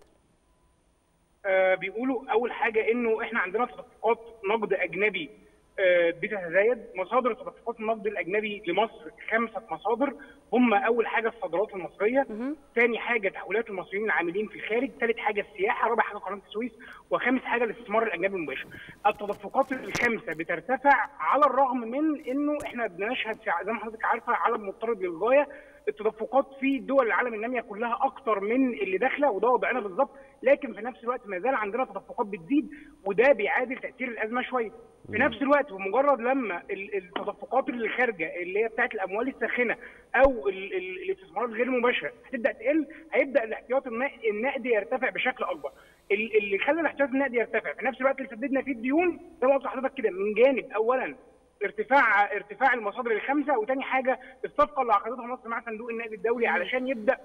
آه بيقولوا اول حاجه انه احنا عندنا تدفقات نقد اجنبي آه بتتزايد مصادر تدفقات النقد الاجنبي لمصر خمسه مصادر هم اول حاجه الصادرات المصريه ثاني حاجه تحويلات المصريين العاملين في الخارج ثالث حاجه السياحه رابع حاجه قناه السويس وخامس حاجه الاستثمار الاجنبي المباشر التدفقات الخمسه بترتفع على الرغم من انه احنا بنشهد زي ما حضرتك عارفه عالم مضطرب للغايه التدفقات في دول العالم الناميه كلها اكتر من اللي داخله وده وضعنا بالظبط لكن في نفس الوقت ما زال عندنا تدفقات بتزيد وده بيعادل تاثير الازمه شويه في نفس الوقت بمجرد لما التدفقات اللي خارجه اللي هي بتاعت الاموال الساخنه او الاستثمارات غير المباشره هتبدا تقل هيبدا الاحتياط النقدي يرتفع بشكل اكبر اللي خلى الاحتياط النقدي يرتفع في نفس الوقت اللي سددنا فيه الديون زي ما قلت لحضرتك كده من جانب اولا ارتفاع ارتفاع المصادر الخمسه وتاني حاجه الصفقه اللي عقدتها مصر مع صندوق النقد الدولي علشان يبدا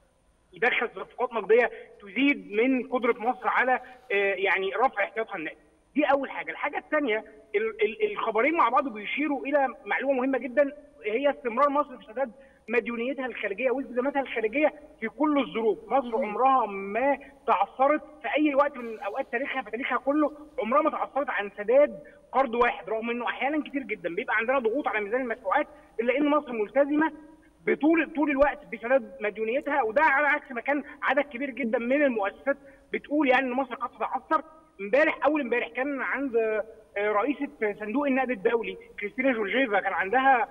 يدخل صفقات نقديه تزيد من قدره مصر على يعني رفع احتياطها النقدي. دي اول حاجه، الحاجه الثانيه الخبرين مع بعض بيشيروا الى معلومه مهمه جدا هي استمرار مصر في سداد مديونيتها الخارجيه والتزاماتها الخارجيه في كل الظروف، مصر عمرها ما تعثرت في اي وقت من اوقات تاريخها في تاريخها كله عمرها ما تعثرت عن سداد قرض واحد رغم انه احيانا كتير جدا بيبقى عندنا ضغوط على ميزان المدفوعات الا ان مصر ملتزمه بطول طول الوقت بسداد مديونيتها وده على عكس ما كان عدد كبير جدا من المؤسسات بتقول يعني ان مصر قد تتعثر امبارح اول امبارح كان عند رئيسه صندوق النقد الدولي كريستينا جورجيفا كان عندها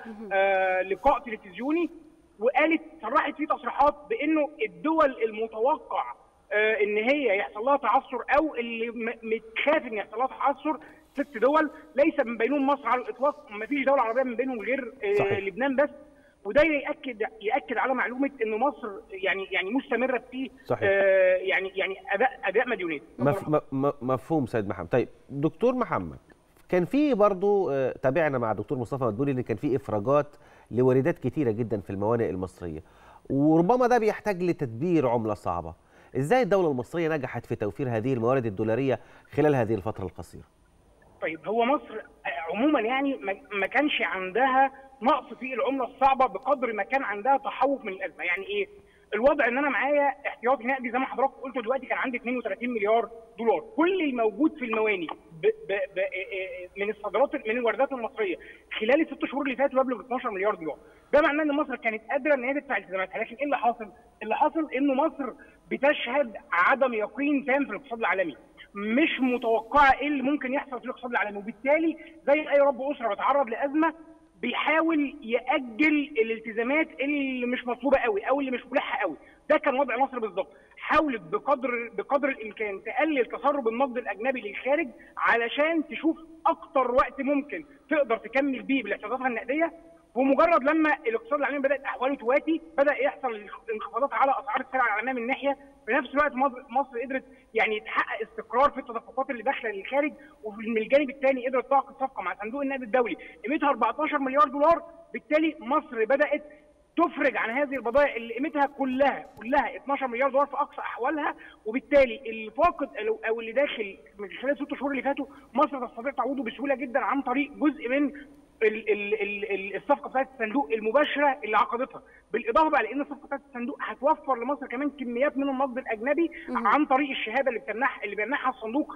لقاء تلفزيوني وقالت صرحت فيه تصريحات بانه الدول المتوقع ان هي يحصل لها تعثر او اللي متخاف ان يحصل لها تعثر ست دول ليس من بينهم مصر على الاطلاق ما فيش دوله عربيه من بينهم غير صحيح. لبنان بس وده ياكد ياكد على معلومه ان مصر يعني يعني مستمره في صحيح. آه يعني يعني اداء اداء مديونيه مف مفهوم سيد محمد طيب دكتور محمد كان في برضه تابعنا مع دكتور مصطفى مدبولي ان كان في افراجات لواردات كتيره جدا في الموانئ المصريه وربما ده بيحتاج لتدبير عمله صعبه ازاي الدوله المصريه نجحت في توفير هذه الموارد الدولاريه خلال هذه الفتره القصيره طيب هو مصر عموما يعني ما كانش عندها نقص في العمله الصعبه بقدر ما كان عندها تحوط من الازمه يعني ايه الوضع ان انا معايا احتياطي نقدي زي ما حضرتك قلت دلوقتي كان عندي 32 مليار دولار كل الموجود في المواني ب ب ب من الصادرات من الواردات المصريه خلال الست شهور اللي فاتوا يبلغ 12 مليار دولار ده معناه ان مصر كانت قادره ان هي تدفع التزاماتها لكن ايه اللي حاصل؟ اللي حاصل انه مصر بتشهد عدم يقين تام في الاقتصاد العالمي مش متوقعه ايه اللي ممكن يحصل في الاقتصاد العالمي وبالتالي زي اي رب اسره بيتعرض لازمه بيحاول ياجل الالتزامات اللي مش مطلوبه قوي او اللي مش ملحه قوي ده كان وضع مصر بالظبط حاولت بقدر بقدر الامكان تقلل تسرب النقد الاجنبي للخارج علشان تشوف اكتر وقت ممكن تقدر تكمل بيه بالاحتياطاتها النقديه ومجرد لما الاقتصاد العالمي بدات احواله تواتي بدا يحصل انخفاضات على اسعار السلع العالميه من ناحيه في نفس الوقت مصر قدرت يعني تحقق استقرار في التدفقات اللي داخله للخارج ومن الجانب الثاني قدرت تعقد صفقه مع صندوق النقد الدولي قيمتها 14 مليار دولار بالتالي مصر بدات تفرج عن هذه البضائع اللي قيمتها كلها كلها 12 مليار دولار في اقصى احوالها وبالتالي اللي فاقد او اللي داخل من خلال ست شهور اللي فاتوا مصر تستطيع تعوضه بسهوله جدا عن طريق جزء من ال ال ال الصفقه بتاعت الصندوق المباشره اللي عقدتها بالاضافه بقى لان الصفقه بتاعت الصندوق هتوفر لمصر كمان كميات من النقد الاجنبي عن طريق الشهاده اللي بتمنح اللي بيمنحها الصندوق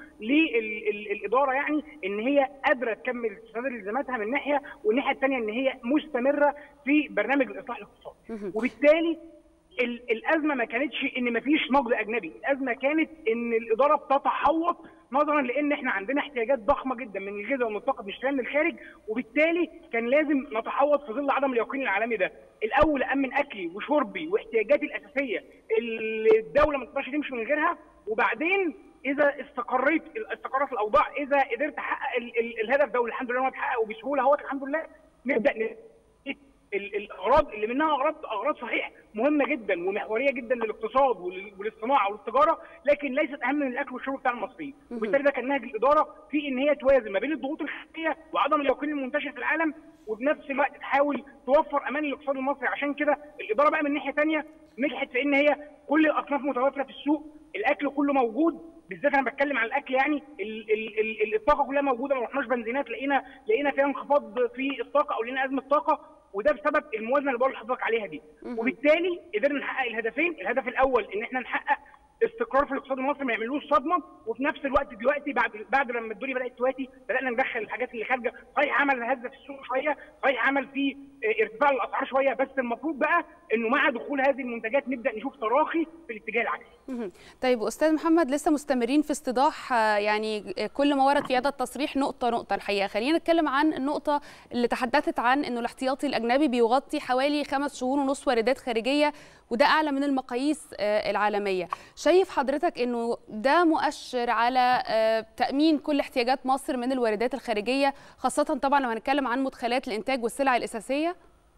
للاداره يعني ان هي قادره تكمل سداد التزاماتها من ناحيه والناحيه الثانيه ان هي مستمره في برنامج الاصلاح الاقتصادي وبالتالي الازمه ما كانتش ان ما فيش نقد اجنبي الازمه كانت ان الاداره بتتحوط نظرا لان احنا عندنا احتياجات ضخمه جدا من الغذاء والمنتقد بنشتريها من الخارج وبالتالي كان لازم نتحوط في ظل عدم اليقين العالمي ده الاول امن اكلي وشربي واحتياجاتي الاساسيه اللي الدوله ما تقدرش تمشي من غيرها وبعدين اذا استقريت استقرت الاوضاع اذا قدرت احقق ال- ال- الهدف ده والحمد لله إن هو اتحقق وبسهوله اهوت الحمد لله نبدا ن- ال- الاغراض اللي منها اغراض اغراض صحيح مهمه جدا ومحوريه جدا للاقتصاد ول- وللصناعه وللتجاره لكن ليست اهم من الاكل والشرب بتاع المصريين وبالتالي ده كان نهج الاداره في ان هي توازن ما بين الضغوط الخارجيه وعدم اليقين المنتشر في العالم وبنفس الوقت تحاول توفر امان للاقتصاد المصري عشان كده الاداره بقى من ناحيه ثانيه نجحت في ان هي كل الاصناف متوفره في السوق الاكل كله موجود بالذات انا بتكلم على الاكل يعني ال ال ال الطاقه كلها موجوده ما رحناش بنزينات لقينا لقينا فيها انخفاض في الطاقه او لقينا ازمه طاقه وده بسبب الموازنه اللي بقول لحضرتك عليها دي وبالتالي قدرنا نحقق الهدفين الهدف الاول ان احنا نحقق استقرار في الاقتصاد المصري ما يعملوش صدمه وفي نفس الوقت دلوقتي بعد بعد لما الدنيا بدات تواتي بدانا ندخل الحاجات اللي خارجه صحيح عمل هزه في السوق شويه صحيح عمل في آه، ارتفاع الاسعار شويه بس المفروض بقى انه مع دخول هذه المنتجات نبدا نشوف تراخي في الاتجاه العكسي مهم. طيب استاذ محمد لسه مستمرين في استيضاح آه، يعني آه، كل ما ورد في هذا التصريح نقطه نقطه الحقيقه خلينا نتكلم عن النقطه اللي تحدثت عن انه الاحتياطي الاجنبي بيغطي حوالي خمس شهور ونص واردات خارجيه وده اعلى من المقاييس آه، العالميه شايف حضرتك انه ده مؤشر على آه، تامين كل احتياجات مصر من الواردات الخارجيه خاصه طبعا لو هنتكلم عن مدخلات الانتاج والسلع الاساسيه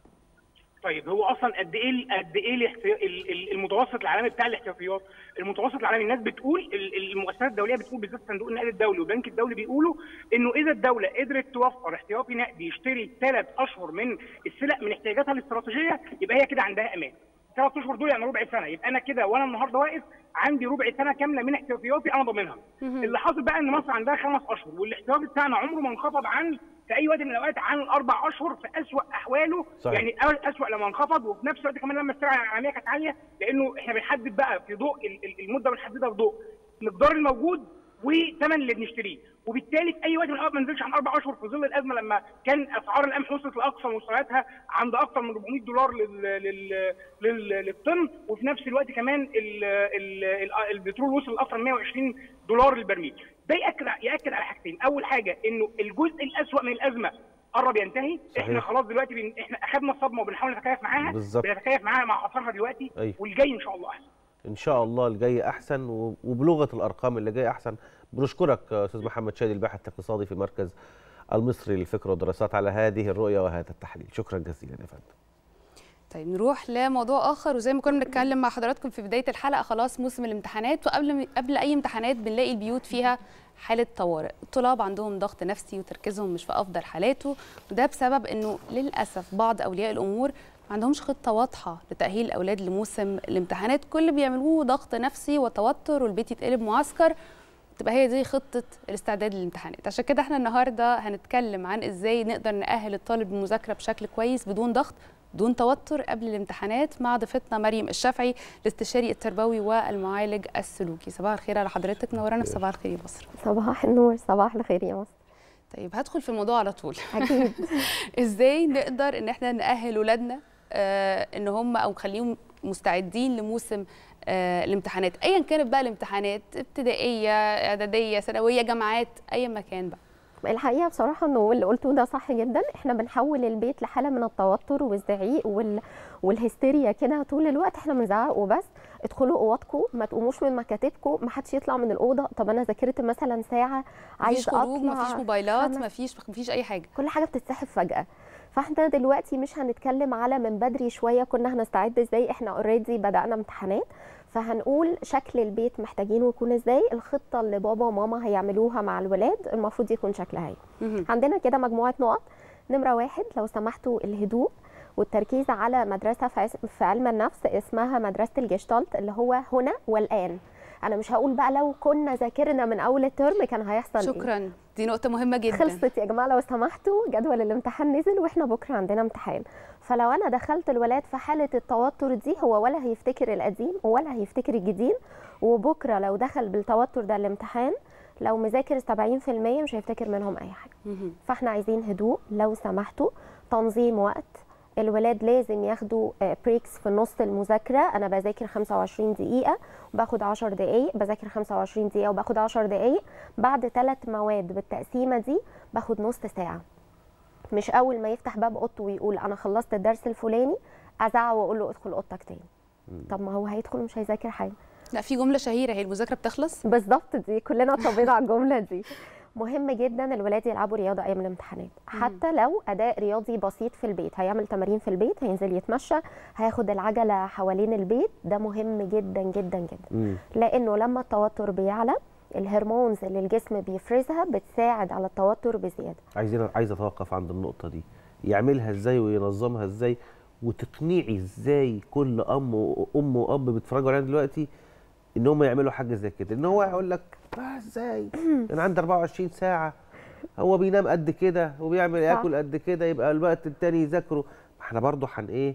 طيب هو اصلا قد ايه قد ايه الاحتيا- ال- ال- المتوسط العالمي بتاع الاحتياطيات المتوسط العالمي الناس بتقول ال- ال- المؤسسات الدوليه بتقول بالذات صندوق النقد الدولي والبنك الدولي بيقولوا انه اذا الدوله قدرت توفر احتياطي نقدي يشتري ثلاث اشهر من السلع من احتياجاتها الاستراتيجيه يبقى هي كده عندها امان ثلاث اشهر دول يعني ربع سنه يبقى انا كده وانا النهارده واقف عندي ربع سنه كامله من احتياطياتي انا ضامنها اللي حاصل بقى ان مصر عندها خمس اشهر والاحتياطي بتاعنا عمره ما انخفض عن في اي وقت من الاوقات عن الاربع اشهر في اسوأ احواله صحيح. يعني اسوأ لما انخفض وفي نفس الوقت كمان لما السلع العالميه كانت عاليه لانه احنا بنحدد بقى في ضوء ال- ال- المده بنحددها في ضوء المقدار الموجود والثمن اللي بنشتريه وبالتالي في اي وقت من الاوقات ما نزلش عن اربع اشهر في ظل الازمه لما كان اسعار القمح وصلت لاقصى مستوياتها عند اكثر من 400 دولار لل لل لل للطن وفي نفس الوقت كمان ال ال ال البترول وصل لاكثر من 120 دولار للبرميل ده ياكد ياكد على حاجتين اول حاجه انه الجزء الاسوأ من الازمه قرب ينتهي صحيح. احنا خلاص دلوقتي بن... احنا اخذنا الصدمه وبنحاول نتكيف معاها بالظبط. بنتكيف معاها مع اثارها دلوقتي أيوة. والجاي ان شاء الله احسن ان شاء الله الجاي احسن و- وبلغه الارقام اللي جاي احسن بنشكرك يا استاذ محمد شادي الباحث الاقتصادي في مركز المصري للفكر والدراسات على هذه الرؤيه وهذا التحليل شكرا جزيلا يا فندم طيب نروح لموضوع اخر وزي ما كنا بنتكلم مع حضراتكم في بدايه الحلقه خلاص موسم الامتحانات وقبل قبل اي امتحانات بنلاقي البيوت فيها حاله طوارئ الطلاب عندهم ضغط نفسي وتركيزهم مش في افضل حالاته وده بسبب انه للاسف بعض اولياء الامور ما عندهمش خطه واضحه لتاهيل الاولاد لموسم الامتحانات كل اللي بيعملوه ضغط نفسي وتوتر والبيت يتقلب معسكر تبقى هي دي خطه الاستعداد للامتحانات عشان كده احنا النهارده هنتكلم عن ازاي نقدر نأهل الطالب للمذاكره بشكل كويس بدون ضغط بدون توتر قبل الامتحانات مع ضيفتنا مريم الشافعي الاستشاري التربوي والمعالج السلوكي صباح الخير على حضرتك نورانا في صباح الخير يا مصر صباح النور صباح الخير يا مصر طيب هدخل في الموضوع على طول اكيد ازاي نقدر ان احنا نأهل ولادنا آه ان هم او نخليهم مستعدين لموسم آه الامتحانات ايا كانت بقى الامتحانات ابتدائيه اعداديه ثانويه جامعات اي مكان بقى الحقيقه بصراحه انه اللي قلته ده صح جدا احنا بنحول البيت لحاله من التوتر والزعيق وال... والهستيريا كده طول الوقت احنا بنزعق وبس ادخلوا اوضتكم ما تقوموش من مكاتبكم ما حدش يطلع من الاوضه طب انا ذاكرت مثلا ساعه عايز مفيش خروج اطلع مفيش موبايلات خمس- مفيش مفيش اي حاجه كل حاجه بتتسحب فجاه فاحنا دلوقتي مش هنتكلم على من بدري شويه كنا هنستعد ازاي احنا اوريدي بدانا امتحانات فهنقول شكل البيت محتاجينه يكون ازاي الخطه اللي بابا وماما هيعملوها مع الولاد المفروض يكون شكلها ايه مهم. عندنا كده مجموعه نقط نمره واحد لو سمحتوا الهدوء والتركيز على مدرسه في عس- في علم النفس اسمها مدرسه الجيشتالت اللي هو هنا والان انا مش هقول بقى لو كنا ذاكرنا من اول الترم كان هيحصل ايه شكرا دي نقطه مهمه جدا خلصت يا جماعه لو سمحتوا جدول الامتحان نزل واحنا بكره عندنا امتحان فلو انا دخلت الولاد في حاله التوتر دي هو ولا هيفتكر القديم ولا هيفتكر الجديد وبكره لو دخل بالتوتر ده الامتحان لو مذاكر 70% مش هيفتكر منهم اي حاجه مهم. فاحنا عايزين هدوء لو سمحتوا تنظيم وقت الولاد لازم ياخدوا بريكس في نص المذاكره انا بذاكر 25 دقيقه وباخد 10 دقائق بذاكر 25 دقيقه وباخد 10 دقائق بعد ثلاث مواد بالتقسيمه دي باخد نص ساعه مش اول ما يفتح باب اوضته ويقول انا خلصت الدرس الفلاني ازعق واقول له ادخل اوضتك تاني طب ما هو هيدخل مش هيذاكر حاجه لا في جمله شهيره هي المذاكره بتخلص بالظبط دي كلنا اتربينا على الجمله دي مهم جدا الولاد يلعبوا رياضه ايام الامتحانات حتى لو اداء رياضي بسيط في البيت هيعمل تمارين في البيت هينزل يتمشى هياخد العجله حوالين البيت ده مهم جدا جدا جدا مم. لانه لما التوتر بيعلى الهرمونز اللي الجسم بيفرزها بتساعد على التوتر بزياده عايزين عايز اتوقف عند النقطه دي يعملها ازاي وينظمها ازاي وتقنعي ازاي كل ام وام واب بيتفرجوا علينا دلوقتي ان هم يعملوا حاجه زي كده ان هو يقول لك آه ازاي انا عندي 24 ساعه هو بينام قد كده وبيعمل صح. ياكل قد كده يبقى الوقت التاني يذاكره ما احنا برضه هن ايه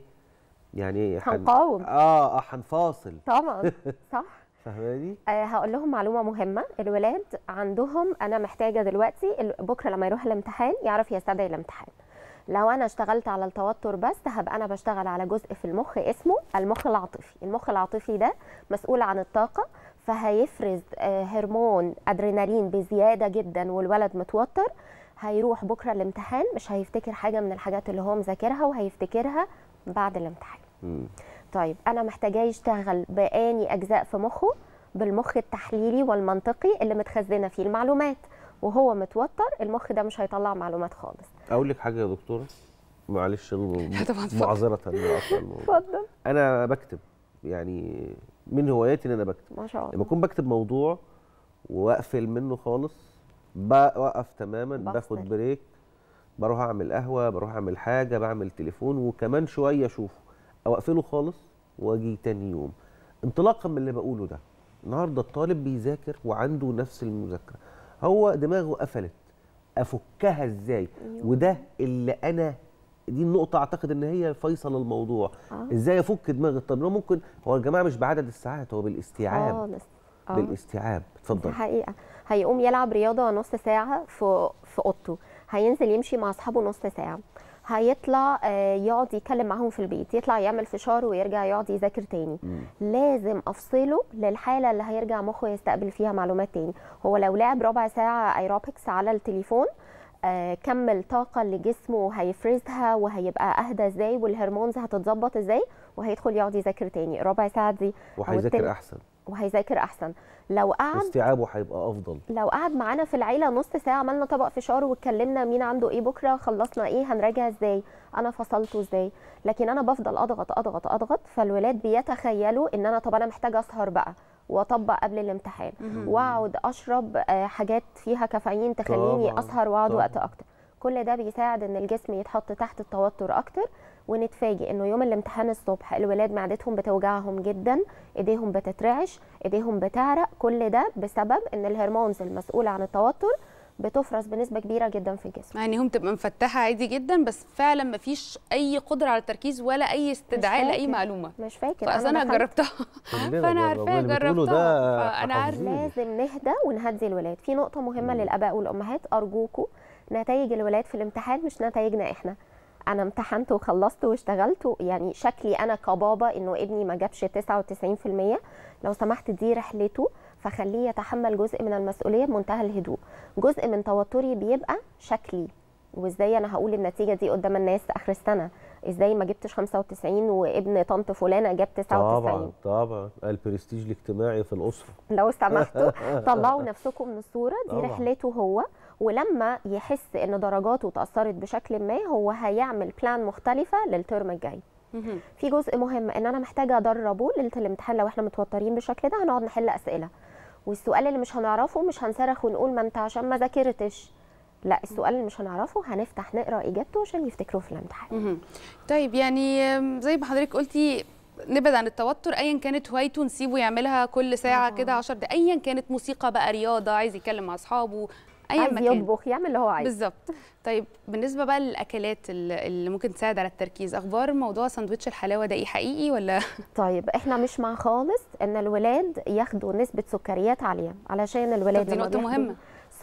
يعني هن- هنقاوم. اه اه هنفاصل طبعا صح فاهماني آه هقول لهم معلومه مهمه الولاد عندهم انا محتاجه دلوقتي ال- بكره لما يروح الامتحان يعرف يستدعي الامتحان لو انا اشتغلت على التوتر بس هبقى انا بشتغل على جزء في المخ اسمه المخ العاطفي المخ العاطفي ده مسؤول عن الطاقه فهيفرز آه هرمون ادرينالين بزياده جدا والولد متوتر هيروح بكره الامتحان مش هيفتكر حاجه من الحاجات اللي هو مذاكرها وهيفتكرها بعد الامتحان مم. طيب انا محتاجاه يشتغل باني اجزاء في مخه بالمخ التحليلي والمنطقي اللي متخزنه فيه المعلومات وهو متوتر المخ ده مش هيطلع معلومات خالص اقول لك حاجه يا دكتوره معلش الم- طبعاً، اتفضل. معذره لأقطع الموضوع. اتفضل انا بكتب يعني من هواياتي ان انا بكتب ما شاء لما الله اكون بكتب موضوع واقفل منه خالص بوقف تماما بفصل. باخد بريك بروح اعمل قهوه بروح اعمل حاجه بعمل تليفون وكمان شويه اشوفه او اقفله خالص واجي تاني يوم انطلاقا من اللي بقوله ده النهارده الطالب بيذاكر وعنده نفس المذاكره هو دماغه قفلت افكها ازاي وده اللي انا دي النقطة أعتقد إن هي فيصل الموضوع، آه. إزاي أفك دماغ الطالب؟ هو ممكن هو يا جماعة مش بعدد الساعات هو بالاستيعاب خالص آه. بالاستيعاب دي اتفضل حقيقه هيقوم يلعب رياضه نص ساعه في في اوضته هينزل يمشي مع اصحابه نص ساعه هيطلع آه، يقعد يتكلم معاهم في البيت يطلع يعمل فشار ويرجع يقعد يذاكر تاني لازم افصله للحاله اللي هيرجع مخه يستقبل فيها معلومات تاني هو لو لعب ربع ساعه ايروبكس على التليفون آه، كمل طاقه لجسمه هيفرزها وهيبقى اهدى ازاي والهرمونز هتتظبط ازاي وهيدخل يقعد يذاكر تاني ربع ساعه دي أو وهيذاكر التل- أحسن وهيذاكر احسن لو قعد واستيعابه هيبقى أفضل لو قعد معانا في العيله نص ساعه عملنا طبق فشار واتكلمنا مين عنده ايه بكره خلصنا ايه هنراجع ازاي انا فصلته ازاي لكن انا بفضل اضغط اضغط اضغط فالولاد بيتخيلوا ان انا طب انا محتاجه اسهر بقى واطبق قبل الامتحان واقعد اشرب آه، حاجات فيها كافيين تخليني طبعاً، اسهر واقعد طبعاً. وقت اكتر كل ده بيساعد ان الجسم يتحط تحت التوتر اكتر ونتفاجئ انه يوم الامتحان الصبح الولاد معدتهم بتوجعهم جدا ايديهم بتترعش ايديهم بتعرق كل ده بسبب ان الهرمونز المسؤوله عن التوتر بتفرز بنسبه كبيره جدا في الجسم مع عينيهم تبقى مفتحه عادي جدا بس فعلا مفيش اي قدره على التركيز ولا اي استدعاء لاي فاكر. معلومه مش فاكر فاصل انا دخلت- جربتها كلنا فانا جربنا. عارفاها اللي بتقوله جربتها ده فانا عارفه حافظينه. لازم نهدى ونهدي الولاد في نقطه مهمه للاباء والامهات ارجوكوا نتائج الولاد في الامتحان مش نتائجنا احنا انا امتحنت وخلصت واشتغلت و- يعني شكلي انا كبابا انه ابني ما جابش 99% لو سمحت دي رحلته فخليه يتحمل جزء من المسؤوليه بمنتهى الهدوء جزء من توتري بيبقى شكلي وازاي انا هقول النتيجه دي قدام الناس اخر السنه ازاي ما جبتش 95 وابن طنط فلانه جاب 99 طبعا طبعا البرستيج الاجتماعي في الأسرة لو سمحتوا طلعوا نفسكم من الصوره دي طبعاً. رحلته هو ولما يحس ان درجاته اتاثرت بشكل ما هو هيعمل بلان مختلفه للترم الجاي مهم. في جزء مهم ان انا محتاجه ادربه ليله الامتحان لو احنا متوترين بالشكل ده هنقعد نحل اسئله والسؤال اللي مش هنعرفه مش هنصرخ ونقول ما انت عشان ما ذاكرتش لا السؤال اللي مش هنعرفه هنفتح نقرا اجابته عشان يفتكروه في الامتحان مهم. طيب يعني آم، زي ما حضرتك قلتي نبعد عن التوتر ايا كانت هوايته نسيبه يعملها كل ساعه طبعاً. كده 10 دقايق ايا كانت موسيقى بقى رياضه عايز يتكلم مع اصحابه ايا عايز ما كان يطبخ يعمل اللي هو عايزه بالظبط طيب بالنسبه بقى للاكلات اللي اللي ممكن تساعد على التركيز اخبار موضوع سندوتش الحلاوه ده ايه حقيقي ولا طيب احنا مش مع خالص ان الولاد ياخدوا نسبه سكريات عاليه علشان طب الولاد دي لما نقطه بياخدوا مهمه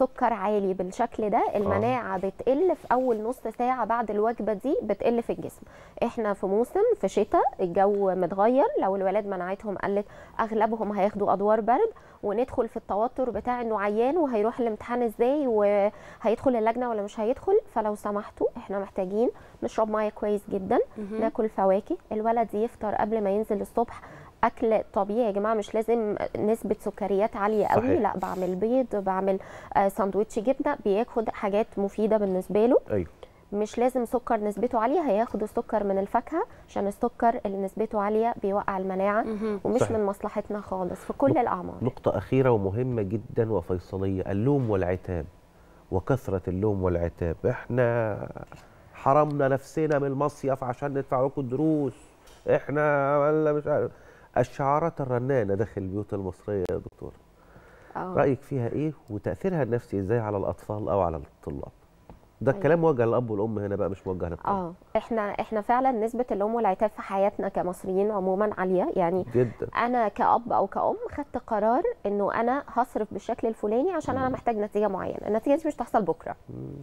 سكر عالي بالشكل ده المناعه بتقل في اول نص ساعه بعد الوجبه دي بتقل في الجسم احنا في موسم في شتاء الجو متغير لو الولاد مناعتهم قلت اغلبهم هياخدوا ادوار برد وندخل في التوتر بتاع انه عيان وهيروح الامتحان ازاي وهيدخل اللجنه ولا مش هيدخل فلو سمحتوا احنا محتاجين نشرب ميه كويس جدا مهم. ناكل فواكه الولد يفطر قبل ما ينزل الصبح اكل طبيعي يا جماعه مش لازم نسبه سكريات عاليه قوي صحيح. لا بعمل بيض بعمل آه، ساندوتش جبنه بياخد حاجات مفيده بالنسبه له ايوه مش لازم سكر نسبته عاليه هياخد السكر من الفاكهه عشان السكر اللي نسبته عاليه بيوقع المناعه مهم. ومش صحيح. من مصلحتنا خالص في كل الاعمار نقطة أخيرة ومهمة جدا وفيصلية اللوم والعتاب وكثرة اللوم والعتاب احنا حرمنا نفسنا من المصيف عشان ندفع لكم الدروس احنا ولا مش عارف الشعارات الرنانة داخل البيوت المصرية يا دكتور آه. رأيك فيها ايه وتأثيرها النفسي ازاي على الأطفال أو على الطلاب ده أيوة. الكلام موجه للأب والأم هنا بقى مش موجه للطلاب اه احنا احنا فعلا نسبه اللوم والعتاب في حياتنا كمصريين عموما عاليه يعني جدا انا كاب او كأم خدت قرار انه انا هصرف بالشكل الفلاني عشان انا محتاج نتيجه معينه النتيجه دي مش تحصل بكره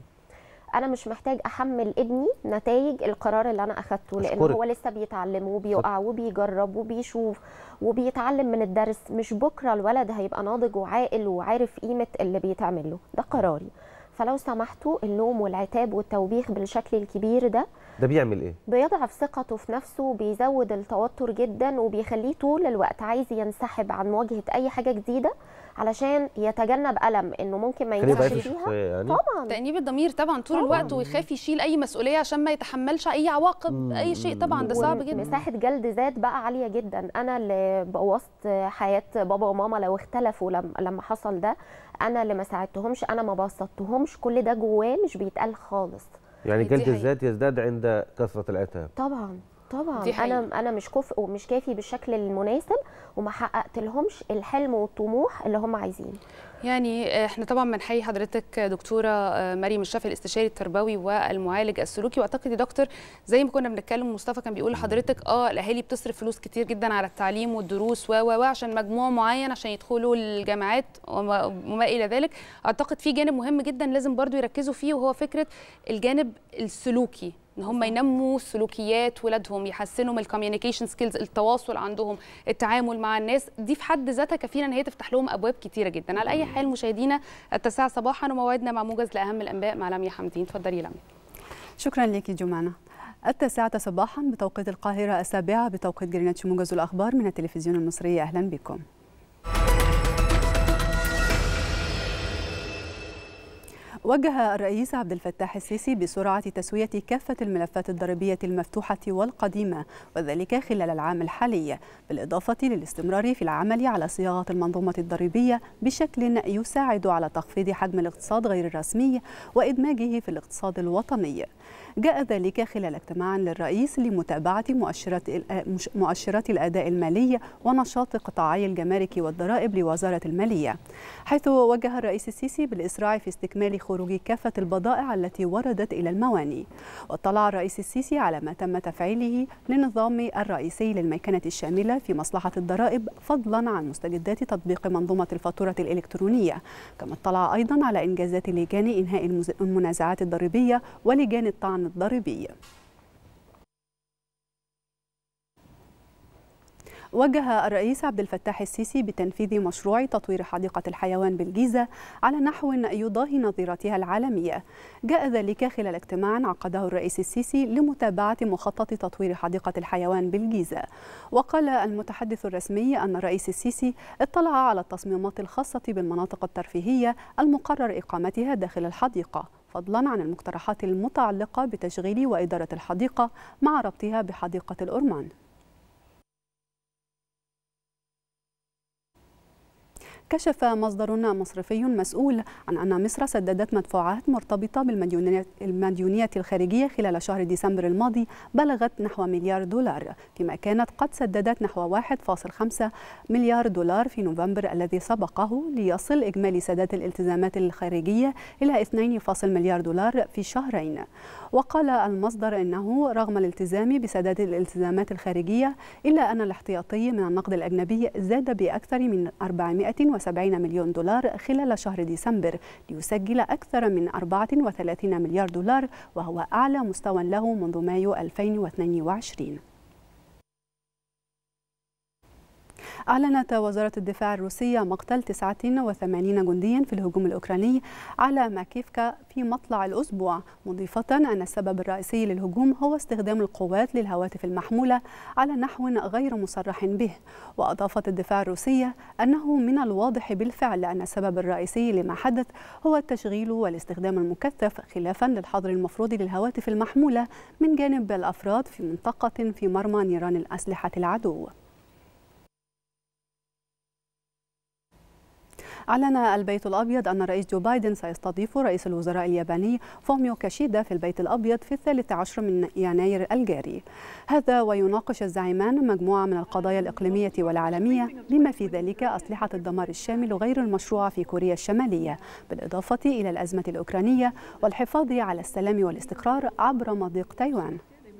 انا مش محتاج احمل ابني نتائج القرار اللي انا اخدته لان أشكرك. هو لسه بيتعلم وبيقع وبيجرب وبيشوف وبيتعلم من الدرس مش بكره الولد هيبقى ناضج وعاقل وعارف قيمه اللي بيتعمل له ده قراري فلو سمحتوا اللوم والعتاب والتوبيخ بالشكل الكبير ده ده بيعمل ايه؟ بيضعف ثقته في نفسه بيزود التوتر جدا وبيخليه طول الوقت عايز ينسحب عن مواجهه اي حاجه جديده علشان يتجنب الم انه ممكن ما خليه ينفعش ضعيف فيها الشخصية يعني طبعا تأنيب الضمير طبعا طول طبعاً. الوقت ويخاف يشيل اي مسؤوليه عشان ما يتحملش اي عواقب اي شيء طبعا ده صعب جدا مساحه جلد ذات بقى عاليه جدا انا اللي بوظت حياه بابا وماما لو اختلفوا لما لما حصل ده انا اللي ما ساعدتهمش انا ما بسطتهمش كل ده جواه مش بيتقال خالص يعني دي جلد حقيقة. الذات يزداد عند كثرة العتاب طبعا طبعا دي حقيقة. انا انا مش كفء ومش كافي بالشكل المناسب وما حققت لهمش الحلم والطموح اللي هم عايزينه يعني احنا طبعا بنحيي حضرتك دكتوره مريم الشافعي الاستشاري التربوي والمعالج السلوكي واعتقد يا دكتور زي ما كنا بنتكلم مصطفى كان بيقول لحضرتك اه الاهالي بتصرف فلوس كتير جدا على التعليم والدروس و و و عشان مجموع معين عشان يدخلوا الجامعات وما, وما الى ذلك اعتقد في جانب مهم جدا لازم برضو يركزوا فيه وهو فكره الجانب السلوكي ان هم ينموا سلوكيات ولادهم يحسنوا من الكوميونيكيشن سكيلز التواصل عندهم التعامل مع الناس دي في حد ذاتها كفيله ان هي تفتح لهم ابواب كتيره جدا على اي حال مشاهدينا التاسعه صباحا وموعدنا مع موجز لاهم الانباء مع لميا حمدين اتفضلي لميا شكرا لك جمانة التاسعة صباحا بتوقيت القاهرة السابعة بتوقيت جرينتش موجز الأخبار من التلفزيون المصري أهلا بكم وجه الرئيس عبد الفتاح السيسي بسرعة تسوية كافة الملفات الضريبية المفتوحة والقديمة وذلك خلال العام الحالي بالإضافة للاستمرار في العمل على صياغة المنظومة الضريبية بشكل يساعد على تخفيض حجم الاقتصاد غير الرسمي وإدماجه في الاقتصاد الوطني جاء ذلك خلال اجتماع للرئيس لمتابعة مؤشرات مؤشرات الأداء المالي ونشاط قطاعي الجمارك والضرائب لوزارة المالية حيث وجه الرئيس السيسي بالإسراع في استكمال خروج كافة البضائع التي وردت إلى المواني واطلع الرئيس السيسي على ما تم تفعيله للنظام الرئيسي للميكنة الشاملة في مصلحة الضرائب فضلا عن مستجدات تطبيق منظومة الفاتورة الإلكترونية كما اطلع أيضا على إنجازات لجان إنهاء المنازعات الضريبية ولجان الطعن الضريبي وجه الرئيس عبد الفتاح السيسي بتنفيذ مشروع تطوير حديقة الحيوان بالجيزة على نحو يضاهي نظيرتها العالمية جاء ذلك خلال اجتماع عقده الرئيس السيسي لمتابعة مخطط تطوير حديقة الحيوان بالجيزة وقال المتحدث الرسمي أن الرئيس السيسي اطلع على التصميمات الخاصة بالمناطق الترفيهية المقرر إقامتها داخل الحديقة فضلا عن المقترحات المتعلقة بتشغيل وإدارة الحديقة مع ربطها بحديقة الأورمان كشف مصدر مصرفي مسؤول عن أن مصر سددت مدفوعات مرتبطة بالمديونية الخارجية خلال شهر ديسمبر الماضي بلغت نحو مليار دولار فيما كانت قد سددت نحو 1.5 مليار دولار في نوفمبر الذي سبقه ليصل إجمالي سداد الالتزامات الخارجية إلى 2.5 مليار دولار في شهرين وقال المصدر أنه رغم الالتزام بسداد الالتزامات الخارجية إلا أن الاحتياطي من النقد الأجنبي زاد بأكثر من 400 270 مليون دولار خلال شهر ديسمبر ليسجل أكثر من 34 مليار دولار وهو أعلى مستوى له منذ مايو 2022 أعلنت وزارة الدفاع الروسية مقتل 89 جنديا في الهجوم الأوكراني على ماكيفكا في مطلع الأسبوع مضيفة أن السبب الرئيسي للهجوم هو استخدام القوات للهواتف المحمولة على نحو غير مصرح به وأضافت الدفاع الروسية أنه من الواضح بالفعل أن السبب الرئيسي لما حدث هو التشغيل والاستخدام المكثف خلافا للحظر المفروض للهواتف المحمولة من جانب الأفراد في منطقة في مرمى نيران الأسلحة العدو أعلن البيت الأبيض أن الرئيس جو بايدن سيستضيف رئيس الوزراء الياباني فوميو كاشيدا في البيت الأبيض في الثالث عشر من يناير الجاري هذا ويناقش الزعيمان مجموعة من القضايا الإقليمية والعالمية بما في ذلك أسلحة الدمار الشامل غير المشروعة في كوريا الشمالية بالإضافة إلى الأزمة الأوكرانية والحفاظ على السلام والاستقرار عبر مضيق تايوان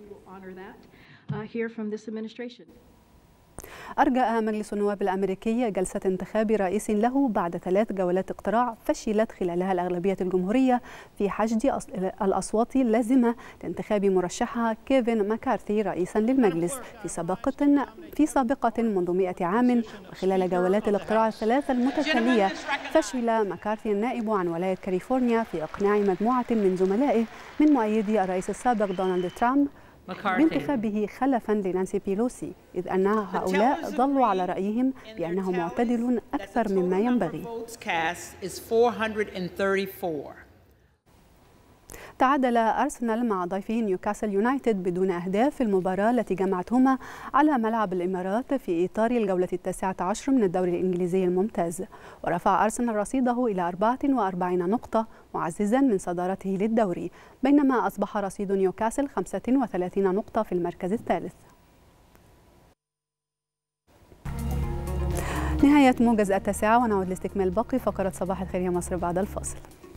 أرجأ مجلس النواب الأمريكي جلسة انتخاب رئيس له بعد ثلاث جولات اقتراع فشلت خلالها الأغلبية الجمهورية في حشد الأصوات اللازمة لانتخاب مرشحها كيفن ماكارثي رئيسا للمجلس في سابقة في سابقة منذ 100 عام وخلال جولات الاقتراع الثلاثة المتتالية فشل ماكارثي النائب عن ولاية كاليفورنيا في إقناع مجموعة من زملائه من مؤيدي الرئيس السابق دونالد ترامب بانتخابه خلفا لنانسي بيلوسي إذ أن هؤلاء ظلوا على رأيهم بأنه معتدل أكثر مما ينبغي تعادل أرسنال مع ضيفه نيوكاسل يونايتد بدون أهداف في المباراة التي جمعتهما على ملعب الإمارات في إطار الجولة التاسعة عشر من الدوري الإنجليزي الممتاز ورفع أرسنال رصيده إلى 44 نقطة معززا من صدارته للدوري بينما أصبح رصيد نيوكاسل 35 نقطة في المركز الثالث نهاية موجز التاسعة ونعود لاستكمال باقي فقرة صباح الخير يا مصر بعد الفاصل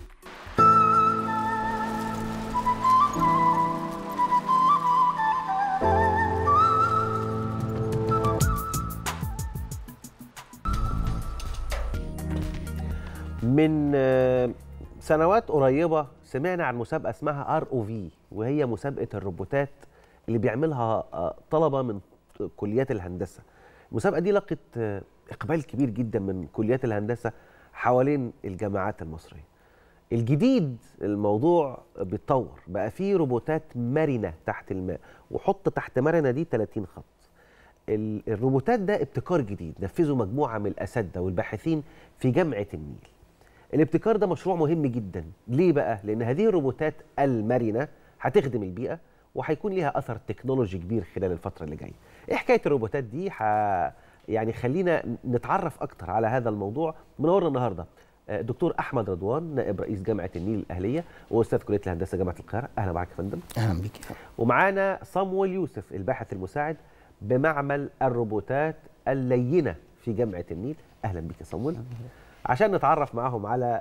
من سنوات قريبه سمعنا عن مسابقه اسمها ار او في وهي مسابقه الروبوتات اللي بيعملها طلبه من كليات الهندسه المسابقه دي لقت اقبال كبير جدا من كليات الهندسه حوالين الجامعات المصريه الجديد الموضوع بيتطور بقى فيه روبوتات مرنه تحت الماء وحط تحت مرنه دي 30 خط الروبوتات ده ابتكار جديد نفذه مجموعه من الاساتذه والباحثين في جامعه النيل الابتكار ده مشروع مهم جدا ليه بقى لان هذه الروبوتات المرنه هتخدم البيئه وهيكون ليها اثر تكنولوجي كبير خلال الفتره اللي جايه ايه حكايه الروبوتات دي ح... يعني خلينا نتعرف اكتر على هذا الموضوع منورنا النهارده دكتور احمد رضوان نائب رئيس جامعه النيل الاهليه واستاذ كليه الهندسه جامعه القاهره اهلا معاك يا فندم اهلا بيك ومعانا صمويل يوسف الباحث المساعد بمعمل الروبوتات اللينه في جامعه النيل اهلا بك يا صمويل عشان نتعرف معاهم على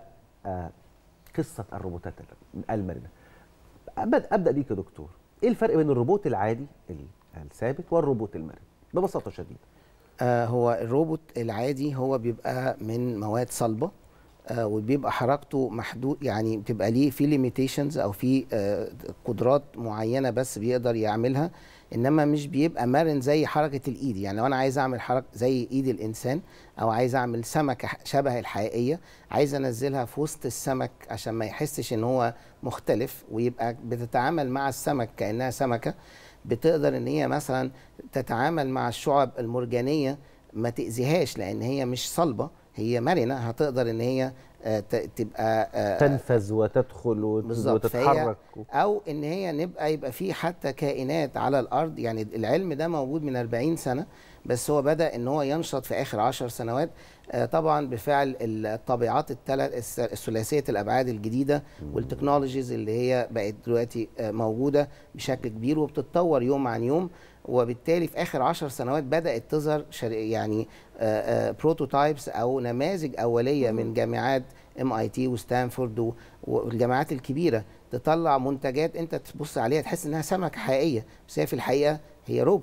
قصه الروبوتات المرنه ابدا بيك يا دكتور ايه الفرق بين الروبوت العادي الثابت والروبوت المرن ببساطه شديده آه هو الروبوت العادي هو بيبقى من مواد صلبه آه وبيبقى حركته محدود يعني بتبقى ليه في ليميتيشنز او في آه قدرات معينه بس بيقدر يعملها انما مش بيبقى مرن زي حركه الايد يعني لو انا عايز اعمل حركه زي ايد الانسان او عايز اعمل سمكه شبه الحقيقيه عايز انزلها في وسط السمك عشان ما يحسش ان هو مختلف ويبقى بتتعامل مع السمك كانها سمكه بتقدر ان هي مثلا تتعامل مع الشعب المرجانيه ما تاذيهاش لان هي مش صلبه هي مرنه هتقدر ان هي تبقى تنفذ وتدخل وتتحرك او ان هي نبقى يبقى في حتى كائنات على الارض يعني العلم ده موجود من 40 سنه بس هو بدا ان هو ينشط في اخر 10 سنوات طبعا بفعل الطبيعات الثلاث الثلاثيه الابعاد الجديده والتكنولوجيز اللي هي بقت دلوقتي موجوده بشكل كبير وبتتطور يوم عن يوم وبالتالي في اخر عشر سنوات بدات تظهر يعني بروتوتايبس او نماذج اوليه من جامعات ام اي تي وستانفورد والجامعات الكبيره تطلع منتجات انت تبص عليها تحس انها سمكه حقيقيه بس هي في الحقيقه هي روبوت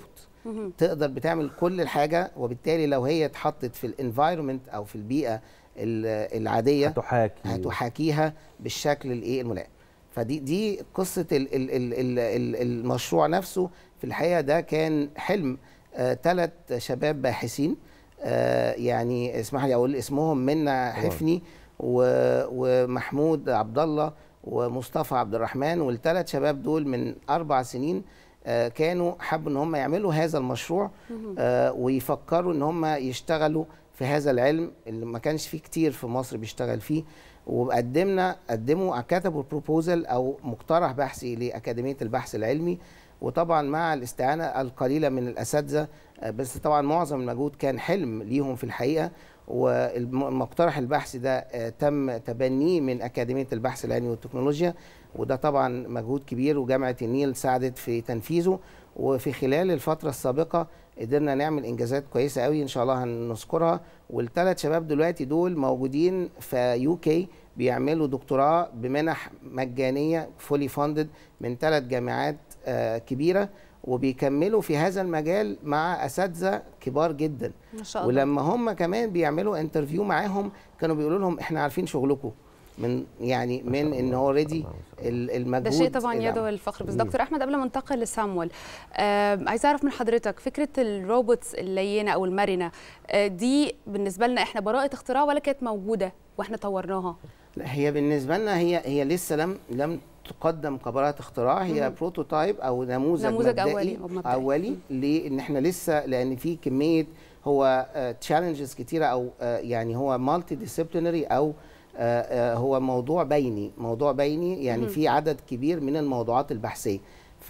مهم. تقدر بتعمل كل الحاجه وبالتالي لو هي اتحطت في الانفايرمنت او في البيئه ال- العاديه هتحاكي هتحاكيها بالشكل الايه الملائم فدي دي قصه ال ال ال ال ال المشروع نفسه في الحقيقه ده كان حلم ثلاث شباب باحثين آه يعني اسمح لي اقول اسمهم منا حفني و- ومحمود عبد الله ومصطفى عبد الرحمن والثلاث شباب دول من اربع سنين آه كانوا حبوا ان هم يعملوا هذا المشروع آه ويفكروا ان هم يشتغلوا في هذا العلم اللي ما كانش فيه كتير في مصر بيشتغل فيه وقدمنا قدموا كتبوا بروبوزل او مقترح بحثي لاكاديميه البحث العلمي وطبعا مع الاستعانه القليله من الاساتذه آه، بس طبعا معظم المجهود كان حلم ليهم في الحقيقه والمقترح البحثي ده آه، تم تبنيه من اكاديميه البحث العلمي والتكنولوجيا وده طبعا مجهود كبير وجامعه النيل ساعدت في تنفيذه وفي خلال الفتره السابقه قدرنا نعمل انجازات كويسه قوي ان شاء الله هنذكرها والثلاث شباب دلوقتي دول موجودين في يو كي بيعملوا دكتوراه بمنح مجانيه فولي فاندد من ثلاث جامعات آه، كبيره وبيكملوا في هذا المجال مع اساتذه كبار جدا ما شاء الله ولما هم كمان بيعملوا انترفيو معاهم كانوا بيقولوا لهم احنا عارفين شغلكم من يعني من ان هو اوريدي المجهود ده شيء طبعا اللي يدعو للفخر بس دكتور احمد قبل ما ننتقل لسامويل آه عايزه اعرف من حضرتك فكره الروبوتس اللينه او المرنه آه دي بالنسبه لنا احنا براءه اختراع ولا كانت موجوده واحنا طورناها لا هي بالنسبه لنا هي هي لسه لم لم تقدم كبراءة اختراع هي مم. بروتوتايب او نموذج, نموذج مبدئي أولي أو مبدئي. اولي لان احنا لسه لان في كميه هو تشالنجز كتيره او آه، يعني هو مالتي ديسيبلينري او آه، آه، هو موضوع بيني موضوع بيني يعني مم. في عدد كبير من الموضوعات البحثيه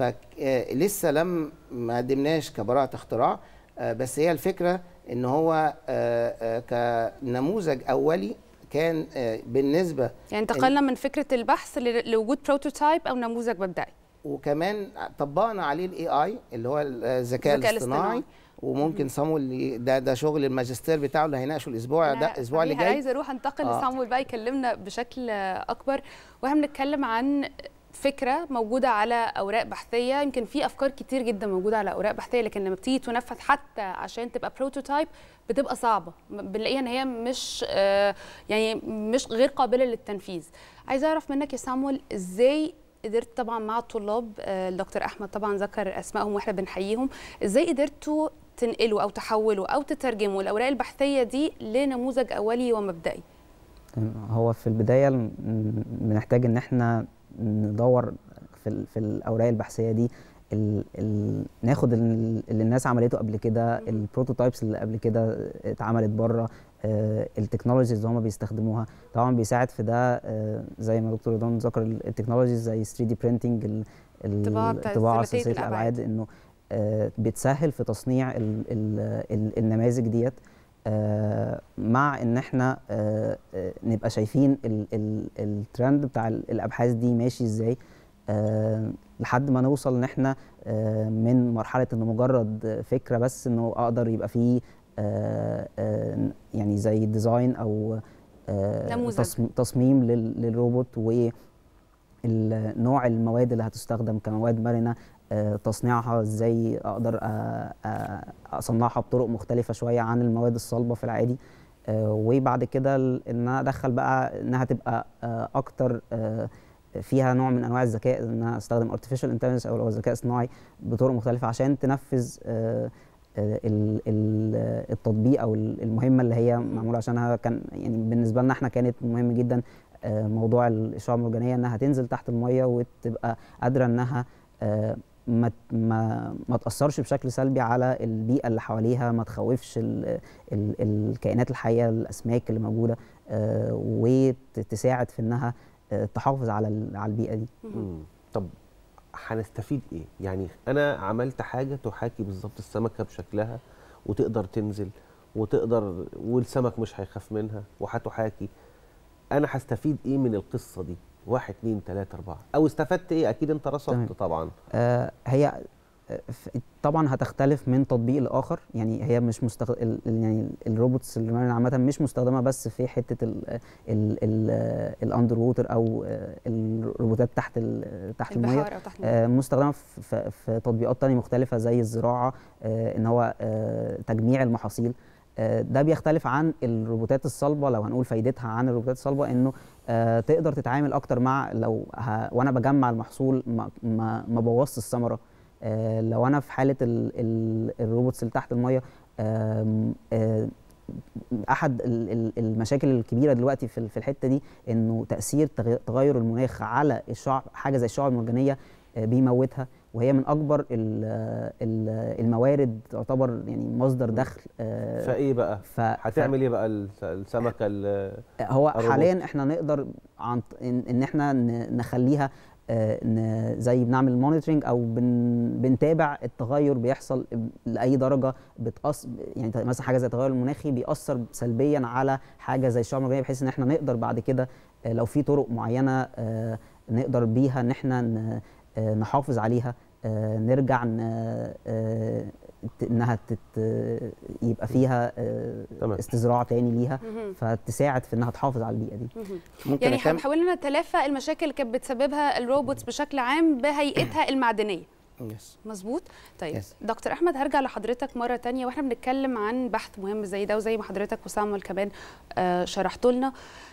فلسه لم ما قدمناش كبراءة اختراع آه، بس هي الفكره ان هو آه، آه، كنموذج اولي كان آه، بالنسبه يعني انتقلنا من فكره البحث ل- لوجود بروتوتايب او نموذج مبدئي وكمان طبقنا عليه الاي اي اللي هو الذكاء الذكاء الاصطناعي الاصطناعي. وممكن صامويل ده ده شغل الماجستير بتاعه اللي هيناقشه الاسبوع ده أنا الاسبوع اللي صحيح جاي عايزه اروح انتقل آه. لسامويل بقى يكلمنا بشكل اكبر واحنا بنتكلم عن فكره موجوده على اوراق بحثيه يمكن في افكار كتير جدا موجوده على اوراق بحثيه لكن لما بتيجي تنفذ حتى عشان تبقى بروتوتايب بتبقى صعبه بنلاقيها ان هي مش آه، يعني مش غير قابله للتنفيذ عايزه اعرف منك يا سامويل ازاي قدرت طبعا مع الطلاب آه، الدكتور احمد طبعا ذكر اسمائهم واحنا بنحييهم ازاي قدرتوا تنقلوا او تحولوا او تترجموا الاوراق البحثيه دي لنموذج اولي ومبدئي تمام. هو في البداية م- بنحتاج إن إحنا ندور في, ال- في الأوراق البحثية دي ال ال ناخد ال- اللي الناس عملته قبل كده البروتوتايبس اللي قبل كده اتعملت بره آه التكنولوجيز اللي هم بيستخدموها طبعا بيساعد في ده آه زي ما دكتور رضوان ذكر ال- التكنولوجيز زي 3 دي برينتنج الطباعة بتاعت الطباعة ثلاثية ثلاثية الأبعاد. الأبعاد إنه آه بتسهل في تصنيع ال ال ال النماذج ديت آه، مع ان احنا آه، آه، نبقى شايفين ال- ال- الترند بتاع ال- الابحاث دي ماشي ازاي آه، لحد ما نوصل ان احنا آه، من مرحله انه مجرد فكره بس انه اقدر يبقى فيه آه، آه، يعني زي ديزاين او آه، نموذج. تصم- تصميم لل- للروبوت و ال- نوع المواد اللي هتستخدم كمواد مرنه آه، تصنيعها ازاي اقدر آه، آه، اصنعها بطرق مختلفه شويه عن المواد الصلبه في العادي آه، وبعد كده ال- ان انا ادخل بقى انها تبقى آه، اكتر آه، فيها نوع من انواع الذكاء ان انا استخدم artificial intelligence او أو الذكاء الصناعي بطرق مختلفه عشان تنفذ آه، آه، ال- ال- التطبيق او ال- المهمه اللي هي معموله عشانها كان يعني بالنسبه لنا احنا كانت مهم جدا آه، موضوع الاشعاع المرجانيه انها تنزل تحت الميه وتبقى قادره انها آه، ما ت- ما ما تاثرش بشكل سلبي على البيئه اللي حواليها ما تخوفش ال ال الكائنات الحيه الاسماك اللي موجوده آه، وتساعد في انها آه، تحافظ على ال- على البيئه دي مم. طب هنستفيد ايه يعني انا عملت حاجه تحاكي بالظبط السمكه بشكلها وتقدر تنزل وتقدر والسمك مش هيخاف منها وهتحاكي انا هستفيد ايه من القصه دي واحد اتنين تلاته اربعه او استفدت ايه اكيد انت تمام. رصدت طبعا آه، هي ف- طبعا هتختلف من تطبيق لاخر يعني هي مش مستخد... ال... ال- يعني الروبوتس المرنه عامه مش مستخدمه بس في حته ال... ال... ال... الاندر ووتر او الروبوتات تحت ال... تحت الميه البحار أو تحت المية. آه، مستخدمه في, في- في تطبيقات تانية مختلفه زي الزراعه آه، ان هو آه، تجميع المحاصيل آه، ده بيختلف عن الروبوتات الصلبه لو هنقول فايدتها عن الروبوتات الصلبه انه آه، تقدر تتعامل اكتر مع لو ه... وانا بجمع المحصول ما ما, ما بوظش الثمره آه، لو انا في حاله ال... ال... الروبوتس اللي تحت الميه آم، آه، احد ال- ال- المشاكل الكبيره دلوقتي في ال- في الحته دي انه تاثير تغ- تغير المناخ على الشعب حاجه زي الشعب المرجانيه آه، بيموتها وهي من اكبر ال- ال- الموارد تعتبر يعني مصدر دخل آه، فايه بقى ف... هتعمل ايه بقى الس- السمكه ال- هو الروبوت؟ حاليا احنا نقدر عن ط- ان, إن احنا ن- نخليها آه، ن- زي بنعمل مونيتورنج او بن بنتابع التغير بيحصل لاي درجه بتأثر يعني مثلا حاجه زي التغير المناخي بيأثر سلبيا على حاجه زي الشعب المرجانيه بحيث ان احنا نقدر بعد كده آه، لو في طرق معينه آه، نقدر بيها ان احنا ن- آه، نحافظ عليها آه، نرجع ن- آه، ت- انها تت يبقى فيها آه، استزراع تاني ليها مهم. فتساعد في انها تحافظ على البيئه دي ممكن يعني احنا حاولنا نتلافى المشاكل اللي كانت بتسببها الروبوتس بشكل عام بهيئتها المعدنيه يس مظبوط طيب Yes. دكتور احمد هرجع لحضرتك مره تانية واحنا بنتكلم عن بحث مهم زي ده وزي ما حضرتك وسامويل كمان آه شرحتوا لنا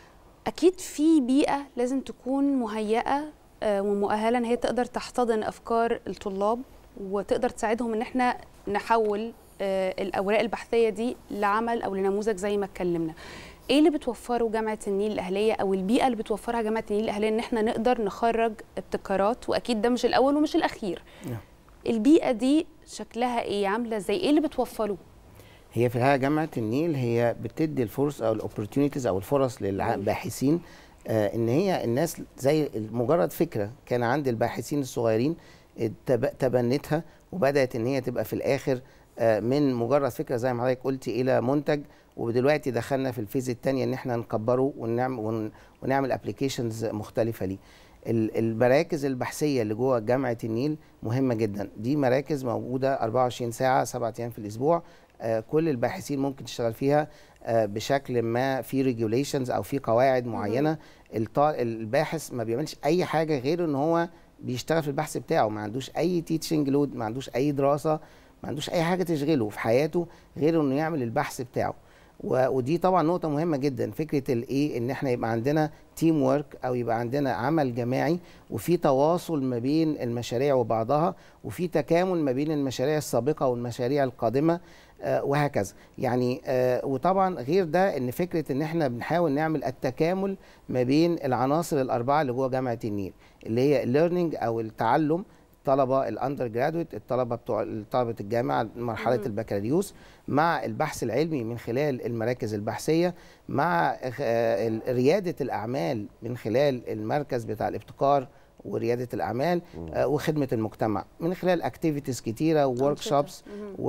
اكيد في بيئه لازم تكون مهيئه آه ومؤهله ان هي تقدر تحتضن افكار الطلاب وتقدر تساعدهم ان احنا نحول آه الاوراق البحثيه دي لعمل او لنموذج زي ما اتكلمنا ايه اللي بتوفره جامعه النيل الاهليه او البيئه اللي بتوفرها جامعه النيل الاهليه ان احنا نقدر نخرج ابتكارات واكيد ده مش الاول ومش الاخير نعم. البيئه دي شكلها ايه عامله ازاي ايه اللي بتوفروه هي في الحقيقه جامعه النيل هي بتدي الفرص او الاوبورتيونيتيز او الفرص للباحثين آه ان هي الناس زي مجرد فكره كان عند الباحثين الصغيرين اتب- تبنتها وبدات ان هي تبقى في الاخر آه من مجرد فكره زي ما حضرتك قلتي الى منتج ودلوقتي دخلنا في الفيز الثانيه ان احنا نكبره ونعمل ون- ونعمل ابلكيشنز مختلفه ليه ال- المراكز البحثيه اللي جوه جامعه النيل مهمه جدا دي مراكز موجوده 24 ساعه 7 ايام في الاسبوع آه، كل الباحثين ممكن تشتغل فيها آه، بشكل ما في ريجوليشنز او في قواعد معينه الطا- الباحث ما بيعملش اي حاجه غير ان هو بيشتغل في البحث بتاعه ما عندوش اي تيتشنج لود ما عندوش اي دراسه ما عندوش اي حاجه تشغله في حياته غير انه يعمل البحث بتاعه و- ودي طبعا نقطه مهمه جدا فكره الايه ان احنا يبقى عندنا تيم ورك او يبقى عندنا عمل جماعي وفي تواصل ما بين المشاريع وبعضها وفي تكامل ما بين المشاريع السابقه والمشاريع القادمه آه، وهكذا يعني آه، وطبعا غير ده ان فكره ان احنا بنحاول نعمل التكامل ما بين العناصر الاربعه اللي جوه جامعه النيل اللي هي الليرنينج او التعلم الطلبه الاندر جرادويت الطلبه بتوع طلبه الجامعه مرحله مم. البكالوريوس مع البحث العلمي من خلال المراكز البحثيه مع آه، ال- رياده الاعمال من خلال المركز بتاع الابتكار ورياده الاعمال آه، وخدمه المجتمع من خلال اكتيفيتيز كتيره وورك شوبس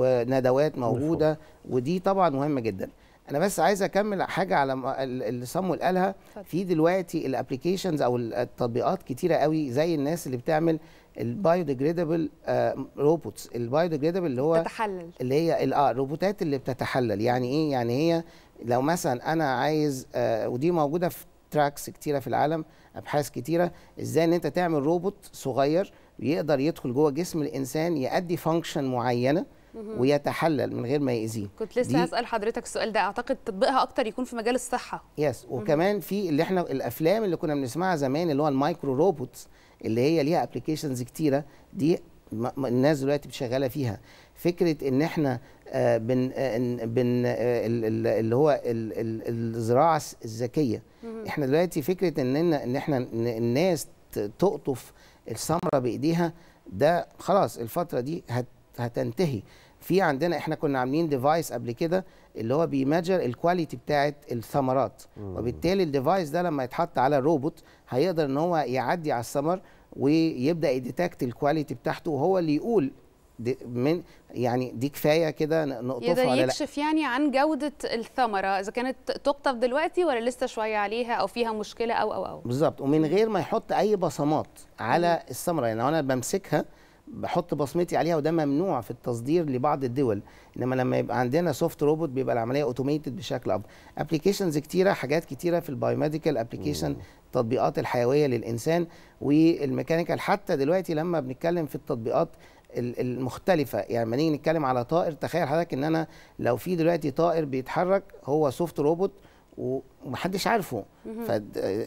وندوات موجوده ودي طبعا مهمه جدا انا بس عايز اكمل حاجه على ما- ال- اللي صمويل قالها في دلوقتي الابلكيشنز او التطبيقات كتيره قوي زي الناس اللي بتعمل البايوديجريدابل روبوتس البايوديجريدابل اللي هو تتحلل اللي هي ال- اه الروبوتات اللي بتتحلل يعني ايه يعني هي لو مثلا انا عايز آه ودي موجوده في تراكس كتيره في العالم ابحاث كتيره ازاي ان انت تعمل روبوت صغير يقدر يدخل جوه جسم الانسان يؤدي فانكشن معينه مهم. ويتحلل من غير ما يأذيه كنت لسه دي- هسال حضرتك السؤال ده اعتقد تطبيقها اكتر يكون في مجال الصحه يس وكمان في اللي احنا الافلام اللي كنا بنسمعها زمان اللي هو المايكرو روبوتس اللي هي ليها ابلكيشنز كتيره دي م- م- الناس دلوقتي شغاله فيها فكره ان احنا آه بن آه إن- بن آه ال- ال- اللي هو ال- ال- الزراعه الس- الذكيه احنا دلوقتي فكره اننا ان احنا ن- الناس ت- تقطف الثمره بايديها ده خلاص الفتره دي هت هتنتهي في عندنا احنا كنا عاملين ديفايس قبل كده اللي هو بيمجر الكواليتي بتاعه الثمرات وبالتالي الديفايس ده لما يتحط على الروبوت هيقدر ان هو يعدي على الثمر ويبدا يديتكت الكواليتي بتاعته وهو اللي يقول دي من يعني دي كفايه كده ن- نقطفها يقدر ولا لا يكشف يعني عن جوده الثمره اذا كانت تقطف دلوقتي ولا لسه شويه عليها او فيها مشكله او او او بالظبط ومن غير ما يحط اي بصمات على الثمره يعني لو انا بمسكها بحط بصمتي عليها وده ممنوع في التصدير لبعض الدول انما لما يبقى عندنا سوفت روبوت بيبقى العمليه اوتوميتد بشكل افضل ابلكيشنز كتيره حاجات كتيره في البايوميديكال ابلكيشن التطبيقات الحيويه للانسان والميكانيكال حتى دلوقتي لما بنتكلم في التطبيقات ال- المختلفة يعني لما نيجي نتكلم على طائر تخيل حضرتك ان انا لو في دلوقتي طائر بيتحرك هو سوفت روبوت ومحدش عارفه مهم. ف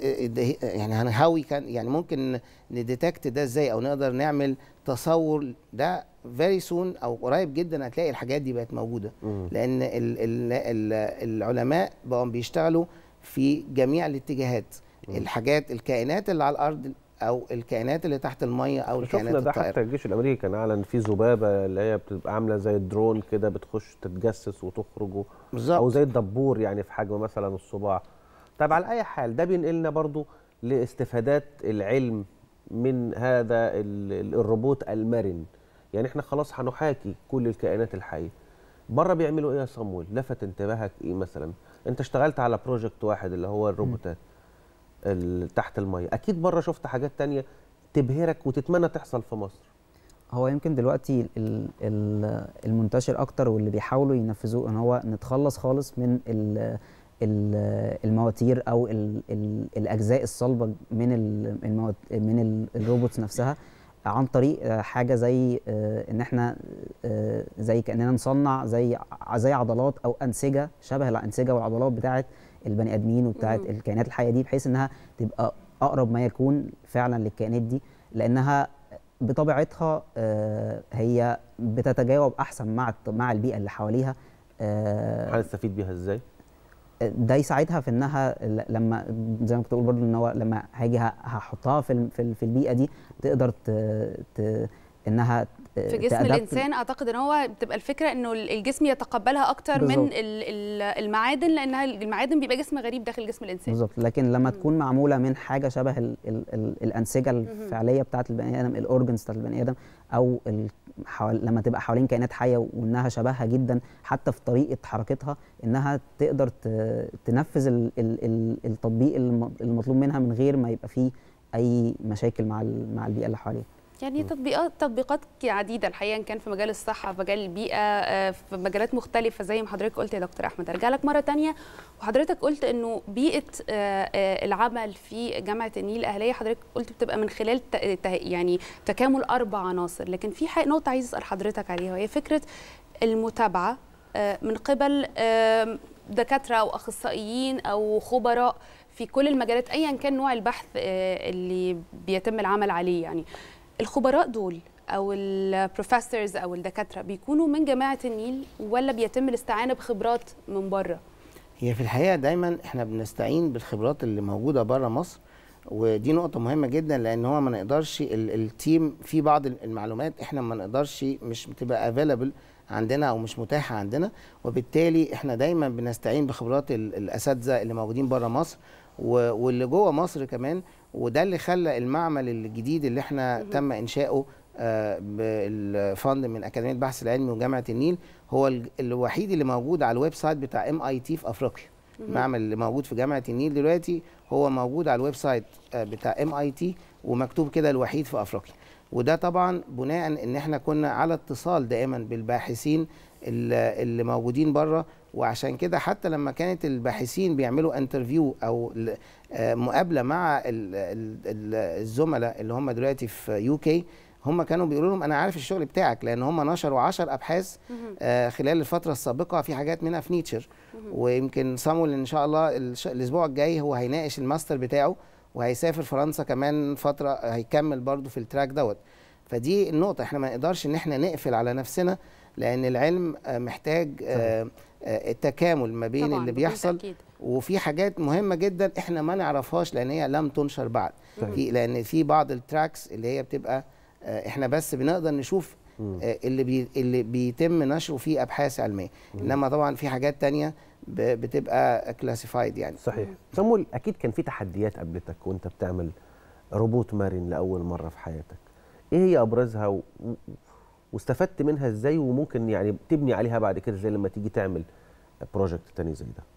يعني هنهوي كان يعني ممكن نديتكت ده ازاي او نقدر نعمل تصور ده فيري سون او قريب جدا هتلاقي الحاجات دي بقت موجوده لان ال ال ال العلماء بقوا بيشتغلوا في جميع الاتجاهات الحاجات الكائنات اللي على الارض او الكائنات اللي تحت الميه او الكائنات شفنا ده الطائره حتى الجيش الامريكي كان اعلن في ذبابه اللي هي بتبقى عامله زي الدرون كده بتخش تتجسس وتخرج و- بالظبط. او زي الدبور يعني في حجم مثلا الصباع طب على اي حال ده بينقلنا برضو لاستفادات العلم من هذا ال- ال- الروبوت المرن يعني احنا خلاص هنحاكي كل الكائنات الحيه بره بيعملوا ايه يا صمويل لفت انتباهك ايه مثلا انت اشتغلت على بروجكت واحد اللي هو الروبوتات ال- تحت الميه اكيد بره شفت حاجات تانية تبهرك وتتمنى تحصل في مصر هو يمكن دلوقتي ال- ال- المنتشر اكتر واللي بيحاولوا ينفذوه ان هو نتخلص خالص من ال- ال- المواتير او ال ال الاجزاء الصلبه من ال- الموات من ال- الروبوتس نفسها عن طريق آه، حاجه زي آه، ان احنا آه، زي كاننا نصنع زي ع- زي عضلات او انسجه شبه الانسجه والعضلات بتاعه البني ادمين وبتاعه مم. الكائنات الحيه دي بحيث انها تبقى اقرب ما يكون فعلا للكائنات دي لانها بطبيعتها آه، هي بتتجاوب احسن مع الط- مع البيئه اللي حواليها آه، هنستفيد بيها ازاي ده يساعدها في انها ل- لما زي ما كنت بقول برضو ان هو لما هاجي ه- هحطها في الم- في ال- في البيئه دي تقدر ت... ت... انها ت- في جسم تأدبت- الانسان اعتقد ان هو بتبقى الفكره انه الجسم يتقبلها اكتر من بالظبط. ال- ال- المعادن لانها المعادن بيبقى جسم غريب داخل جسم الانسان بالظبط لكن لما تكون معموله من حاجه شبه ال ال ال الانسجه الفعليه بتاعه البني ادم الاورجنز بتاعه البني ادم او ال حوال لما تبقى حوالين كائنات حيه وانها شبهها جدا حتى في طريقه حركتها انها تقدر ت- تنفذ ال ال ال التطبيق الم- المطلوب منها من غير ما يبقى فيه اي مشاكل مع ال- مع البيئه اللي حواليها يعني تطبيقات تطبيقات عديده الحقيقه إن كان في مجال الصحه في مجال البيئه آه، في مجالات مختلفه زي ما حضرتك قلت يا دكتور احمد ارجع لك مره تانية وحضرتك قلت انه بيئه آه، آه، العمل في جامعه النيل الاهليه حضرتك قلت بتبقى من خلال ت- ت- يعني تكامل اربع عناصر لكن في حاجة- نقطه عايز اسال حضرتك عليها وهي فكره المتابعه آه، من قبل آم، دكاتره او اخصائيين او خبراء في كل المجالات ايا كان نوع البحث آه، اللي بيتم العمل عليه يعني الخبراء دول او البروفيسورز او الدكاتره بيكونوا من جامعه النيل ولا بيتم الاستعانه بخبرات من بره هي في الحقيقه دايما احنا بنستعين بالخبرات اللي موجوده بره مصر ودي نقطة مهمة جدا لأن هو ما نقدرش ال- التيم في بعض المعلومات احنا ما نقدرش مش بتبقى افيلابل عندنا أو مش متاحة عندنا وبالتالي احنا دايما بنستعين بخبرات ال- الأساتذة اللي موجودين بره مصر و- واللي جوه مصر كمان وده اللي خلى المعمل الجديد اللي احنا تم إنشاؤه آه، بالفند من أكاديمية البحث العلمي وجامعة النيل هو ال- الوحيد اللي موجود على الويب سايت بتاع ام اي تي في افريقيا مهم. المعمل اللي موجود في جامعه النيل دلوقتي هو موجود على الويب سايت آه، بتاع ام اي تي ومكتوب كده الوحيد في افريقيا وده طبعا بناء ان احنا كنا على اتصال دائما بالباحثين اللي اللي موجودين بره وعشان كده حتى لما كانت الباحثين بيعملوا انترفيو او ل- آه، مقابله مع ال- ال- ال- الزملاء اللي هم دلوقتي في يو كي هم كانوا بيقولوا لهم انا عارف الشغل بتاعك لان هم نشروا 10 ابحاث آه، خلال الفتره السابقه في حاجات منها في نيتشر ويمكن صامويل ان شاء الله الش- الاسبوع الجاي هو هيناقش الماستر بتاعه وهيسافر فرنسا كمان فتره هيكمل برضو في التراك دوت فدي النقطه احنا ما نقدرش ان احنا نقفل على نفسنا لان العلم آه، محتاج آه، آه، التكامل ما بين طبعاً، اللي بكل بيحصل تأكيد. وفي حاجات مهمه جدا احنا ما نعرفهاش لان هي لم تنشر بعد صحيح. في لان في بعض التراكس اللي هي بتبقى آه، احنا بس بنقدر نشوف آه، اللي بي اللي بيتم نشره فيه ابحاث علميه انما طبعا في حاجات تانية ب- بتبقى كلاسيفايد يعني صحيح صمول اكيد كان في تحديات قابلتك وانت بتعمل روبوت مرن لاول مره في حياتك ايه هي ابرزها و... و- واستفدت منها ازاي وممكن يعني تبني عليها بعد كده زي لما تيجي تعمل بروجكت تاني زي ده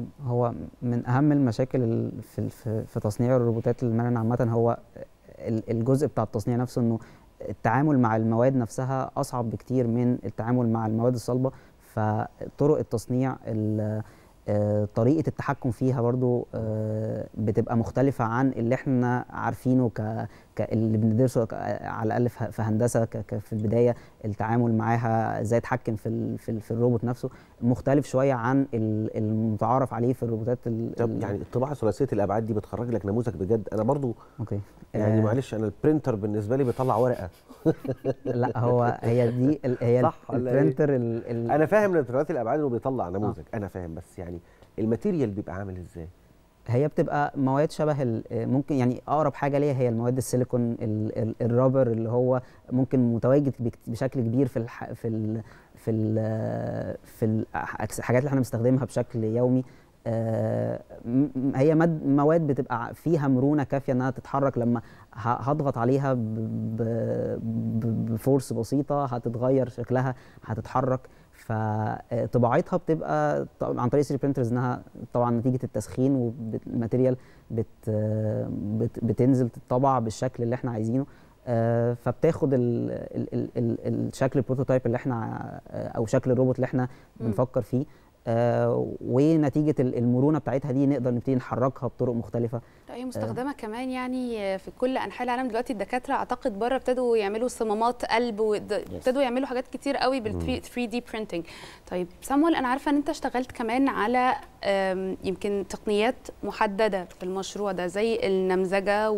هو من اهم المشاكل ال- في في, في تصنيع الروبوتات المرنه عامه هو ال- الجزء بتاع التصنيع نفسه انه التعامل مع المواد نفسها اصعب بكتير من التعامل مع المواد الصلبه فطرق التصنيع ال- آه، طريقه التحكم فيها برضو آه، بتبقى مختلفه عن اللي احنا عارفينه ك ك- اللي بندرسه ك- على الاقل في في هندسه ك- ك- في البدايه التعامل معاها ازاي اتحكم في ال في, ال في الروبوت نفسه مختلف شويه عن ال- المتعارف عليه في الروبوتات ال- طب ال- يعني الطباعه ثلاثيه الابعاد دي بتخرج لك نموذج بجد انا برضو اوكي يعني آه، معلش انا البرينتر بالنسبه لي بيطلع ورقه لا هو هي دي ال- هي صح ولا إيه؟ البرينتر ال- ال- انا فاهم ان ثلاثي الابعاد انه بيطلع نموذج انا فاهم بس يعني الماتيريال بيبقى عامل ازاي هي بتبقى مواد شبه ال- ممكن يعني اقرب حاجه ليها هي المواد السيليكون ال- ال- الرابر اللي هو ممكن متواجد بك- بشكل كبير في الح في ال في ال في الحاجات اللي احنا بنستخدمها بشكل يومي آه، م- م- هي ماد مواد بتبقى فيها مرونه كافيه انها تتحرك لما ه- هضغط عليها ب- ب- ب- بفورس بسيطه هتتغير شكلها هتتحرك فطباعتها بتبقى طبعاً عن طريق 3 برينترز انها طبعا نتيجه التسخين والماتيريال بت بت بتنزل تطبع بالشكل اللي احنا عايزينه آه، فبتاخد ال ال ال ال الشكل البروتوتايب اللي احنا آه، او شكل الروبوت اللي احنا مم. بنفكر فيه آه، ونتيجه ال- المرونه بتاعتها دي نقدر نبتدي نحركها بطرق مختلفه لا هي مستخدمه كمان يعني في كل انحاء العالم دلوقتي الدكاتره اعتقد بره ابتدوا يعملوا صمامات قلب وابتدوا يعملوا حاجات كتير قوي بال 3 دي برينتنج طيب سامويل انا عارفه ان انت اشتغلت كمان على آم، يمكن تقنيات محدده في المشروع ده زي النمذجه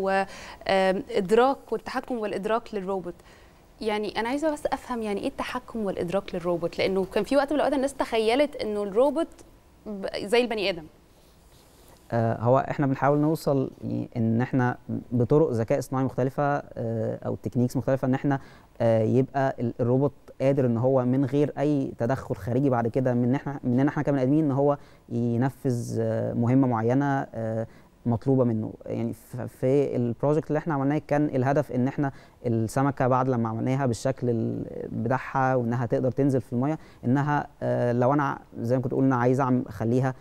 وادراك والتحكم والادراك للروبوت يعني انا عايزه بس افهم يعني ايه التحكم والادراك للروبوت لانه كان في وقت من الاوقات الناس تخيلت انه الروبوت ب- زي البني ادم آه، هو احنا بنحاول نوصل ي- ان احنا بطرق ذكاء اصطناعي مختلفه آه، او تكنيكس مختلفه ان احنا آه، يبقى ال- الروبوت قادر ان هو من غير اي تدخل خارجي بعد كده من احنا مننا احنا كبني ادمين ان هو ينفذ آه، مهمه معينه آه، مطلوبه منه يعني ف- في البروجكت اللي احنا عملناه كان الهدف ان احنا السمكه بعد لما عملناها بالشكل ال- بتاعها وانها تقدر تنزل في الميه انها آه، لو انا زي ما كنت قلنا عايز أعم- اخليها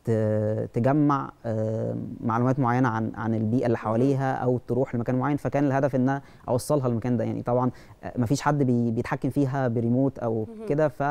ت- تجمع آه، معلومات معينه عن عن البيئه اللي حواليها او تروح لمكان معين فكان الهدف ان أنا اوصلها للمكان ده يعني طبعا آه، مفيش حد بي- بيتحكم فيها بريموت او مهم. كده ف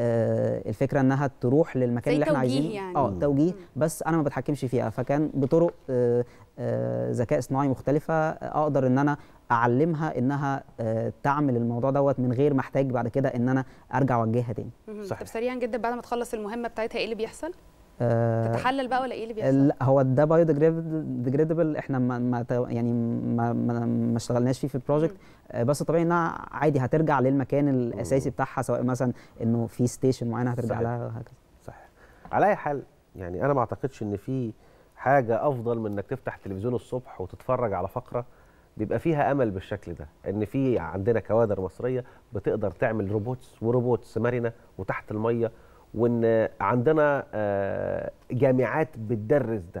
آه، الفكره انها تروح للمكان زي اللي احنا توجيه عايزينه يعني. اه مم. توجيه بس انا ما بتحكمش فيها فكان بطرق آه، آه، ذكاء اصطناعي مختلفه آه، اقدر ان انا اعلمها انها آه، تعمل الموضوع دوت من غير ما احتاج بعد كده ان انا ارجع اوجهها تاني مهم. صحيح. طب سريعا جدا بعد ما تخلص المهمه بتاعتها ايه اللي بيحصل؟ آه، تتحلل بقى ولا ايه اللي بيحصل؟ لا هو ده بايو ديجريدبل احنا ما ما تو- يعني ما ما, ما اشتغلناش فيه في البروجكت آه، بس طبيعي انها عادي هترجع للمكان الاساسي بتاعها سواء مثلا انه في ستيشن معينه هترجع صحيح. لها وهكذا صح على اي حال يعني انا ما اعتقدش ان في حاجه افضل من انك تفتح التلفزيون الصبح وتتفرج على فقره بيبقى فيها امل بالشكل ده ان في عندنا كوادر مصريه بتقدر تعمل روبوتس وروبوتس مرنه وتحت الميه وان عندنا آه، جامعات بتدرس ده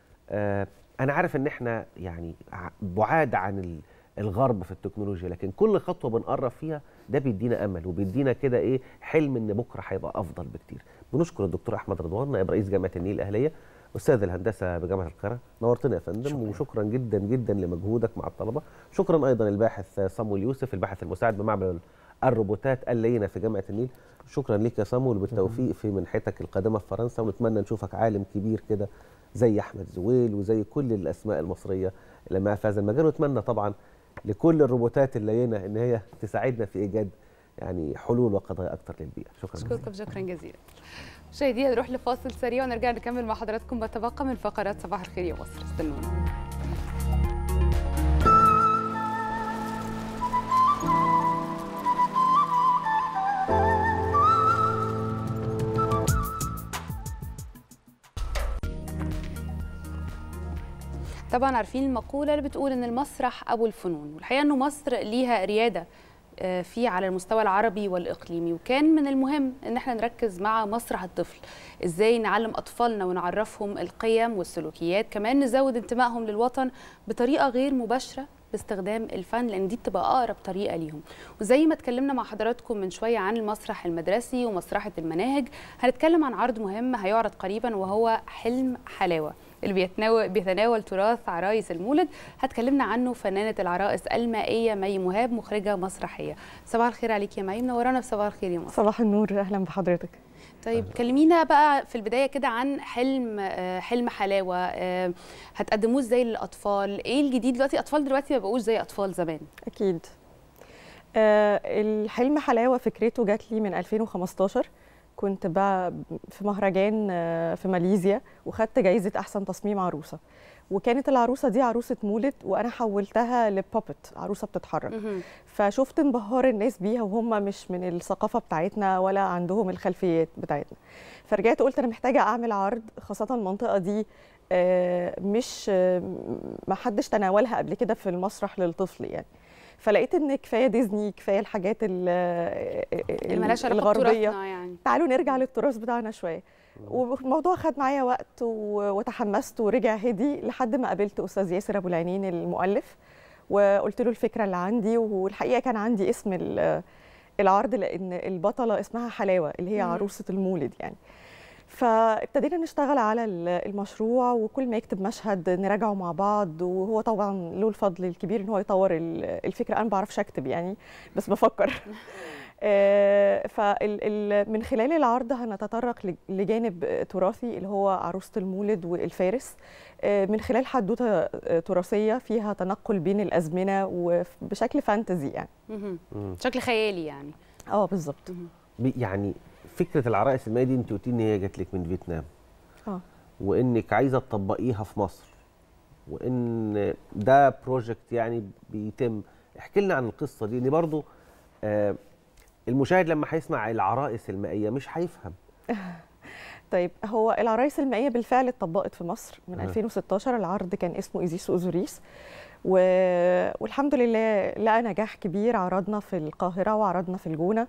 آه، انا عارف ان احنا يعني ع- بعاد عن ال- الغرب في التكنولوجيا لكن كل خطوه بنقرب فيها ده بيدينا امل وبيدينا كده ايه حلم ان بكره هيبقى افضل بكتير بنشكر الدكتور احمد رضوان نائب رئيس جامعه النيل الاهليه استاذ الهندسه بجامعه القاهره نورتنا يا فندم شكرا. وشكرا جدا جدا لمجهودك مع الطلبه شكرا ايضا الباحث صامويل يوسف الباحث المساعد بمعمل الروبوتات اللينه في جامعه النيل شكرا لك يا صامويل بالتوفيق في منحتك القادمه في فرنسا ونتمنى نشوفك عالم كبير كده زي احمد زويل وزي كل الاسماء المصريه اللي معاها في هذا المجال ونتمنى طبعا لكل الروبوتات اللينه ان هي تساعدنا في ايجاد يعني حلول وقضايا اكثر للبيئه شكرا اشكركم شكرا جزيلا مشاهدينا نروح لفاصل سريع ونرجع نكمل مع حضراتكم ما تبقى من فقرات صباح الخير يا مصر استنونا طبعا عارفين المقولة اللي بتقول إن المسرح أبو الفنون والحقيقة إنه مصر ليها ريادة آه، فيه على المستوى العربي والإقليمي وكان من المهم إن احنا نركز مع مسرح الطفل إزاي نعلم أطفالنا ونعرفهم القيم والسلوكيات كمان نزود انتمائهم للوطن بطريقة غير مباشرة باستخدام الفن لان دي بتبقى اقرب طريقه ليهم وزي ما اتكلمنا مع حضراتكم من شويه عن المسرح المدرسي ومسرحه المناهج هنتكلم عن عرض مهم هيعرض قريبا وهو حلم حلاوه اللي بيتناول بيتناول تراث عرايس المولد هتكلمنا عنه فنانه العرائس المائيه مي مهاب مخرجه مسرحيه صباح الخير عليك يا مي منورانا في صباح الخير يا مصر صباح النور اهلا بحضرتك طيب كلمينا بقى في البدايه كده عن حلم آه، حلم حلاوه آه، هتقدموه ازاي للاطفال ايه الجديد دلوقتي اطفال دلوقتي ما بقوش زي اطفال زمان اكيد آه الحلم حلاوه فكرته جات لي من 2015 كنت بقى في مهرجان آه في ماليزيا وخدت جايزه احسن تصميم عروسه وكانت العروسه دي عروسه مولد وانا حولتها لبوبت عروسه بتتحرك فشفت انبهار الناس بيها وهم مش من الثقافه بتاعتنا ولا عندهم الخلفيات بتاعتنا فرجعت قلت انا محتاجه اعمل عرض خاصه المنطقه دي آه، مش آه، ما حدش تناولها قبل كده في المسرح للطفل يعني فلقيت ان كفايه ديزني كفايه الحاجات ال- اللي ملهاش علاقة الغربيه بتراثنا يعني. تعالوا نرجع للتراث بتاعنا شويه والموضوع خد معايا وقت و- وتحمست ورجع هدي لحد ما قابلت استاذ ياسر ابو العينين المؤلف وقلت له الفكره اللي عندي والحقيقه كان عندي اسم ال- العرض لان البطله اسمها حلاوه اللي هي مم. عروسه المولد يعني فابتدينا نشتغل على ال- المشروع وكل ما يكتب مشهد نراجعه مع بعض وهو طبعا له الفضل الكبير ان هو يطور ال- الفكره انا ما بعرفش اكتب يعني بس بفكر فمن خلال العرض هنتطرق لج- لجانب تراثي اللي هو عروسه المولد والفارس آه، من خلال حدوته آه، تراثيه فيها تنقل بين الازمنه وبشكل فانتزي يعني مهم. مم. شكل خيالي يعني اه بالظبط بي- يعني فكره العرائس المائيه دي انت قلتي ان هي جات لك من فيتنام اه وانك عايزه تطبقيها في مصر وان ده بروجكت يعني بيتم احكي لنا عن القصه دي ان برضو آه المشاهد لما هيسمع العرائس المائيه مش هيفهم طيب هو العرايس المائيه بالفعل اتطبقت في مصر من أها. 2016 العرض كان اسمه ايزيس اوزوريس و... والحمد لله لقى نجاح كبير عرضنا في القاهره وعرضنا في الجونه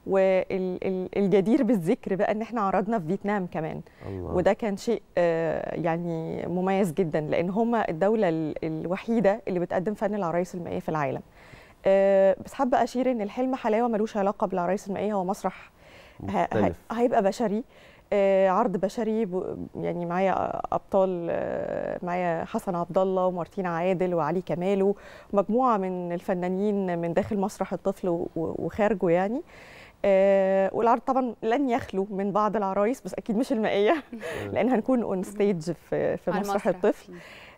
والجدير بالذكر بقى ان احنا عرضنا في فيتنام كمان الله. وده كان شيء آه، يعني مميز جدا لان هم الدوله ال- الوحيده اللي بتقدم فن العرايس المائيه في العالم آه، بس حابه اشير ان الحلم حلاوه ملوش علاقه بالعرايس المائيه هو مسرح ه- ه- مختلف. هيبقى بشري آه، عرض بشري ب- يعني معايا ابطال آه، معايا حسن عبد الله ومارتينا عادل وعلي كمال ومجموعه من الفنانين من داخل مسرح الطفل و- و- وخارجه يعني آه، والعرض طبعا لن يخلو من بعض العرايس بس اكيد مش المائيه لان هنكون اون ستيج في في على مسرح المسرح. الطفل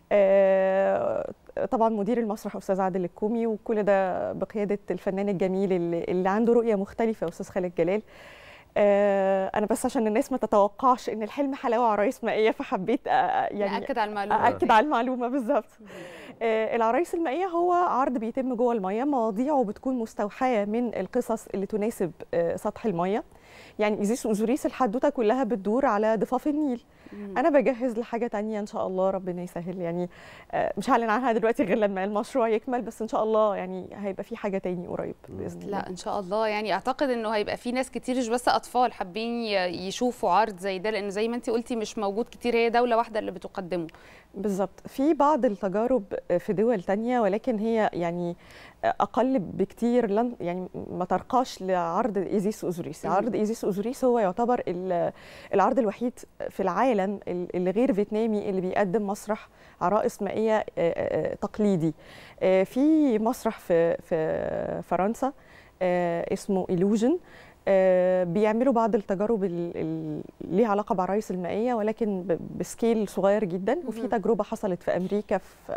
آه، طبعا مدير المسرح استاذ عادل الكومي وكل ده بقياده الفنان الجميل اللي, اللي عنده رؤيه مختلفه استاذ خالد جلال آه، انا بس عشان الناس ما تتوقعش ان الحلم حلاوه عرايس مائيه فحبيت آه، يعني نأكد على المعلومة. اكد على المعلومه بالظبط آه، العرايس المائيه هو عرض بيتم جوه الميه مواضيعه بتكون مستوحاه من القصص اللي تناسب آه، سطح الميه يعني ايزيس اوزوريس الحدوته كلها بتدور على ضفاف النيل مم. انا بجهز لحاجه تانية ان شاء الله ربنا يسهل يعني آه، مش هعلن عنها دلوقتي غير لما المشروع يكمل بس ان شاء الله يعني هيبقى في حاجه تاني قريب باذن الله لا ان شاء الله يعني اعتقد انه هيبقى في ناس كتير مش بس اطفال حابين ي- يشوفوا عرض زي ده لان زي ما انت قلتي مش موجود كتير هي دوله واحده اللي بتقدمه بالظبط في بعض التجارب في دول تانية ولكن هي يعني اقل بكتير لن يعني ما ترقاش لعرض ايزيس اوزوريس مم. عرض ايزيس اوزوريس هو يعتبر ال- العرض الوحيد في العالم اللي غير فيتنامي اللي بيقدم مسرح عرائس مائيه آه، آه، تقليدي آه، في مسرح في في فرنسا آه، اسمه إيلوجن آه، بيعملوا بعض التجارب ال- ال- ليها علاقه بعرايس المائيه ولكن ب- بسكيل صغير جدا وفي مهم. تجربه حصلت في امريكا في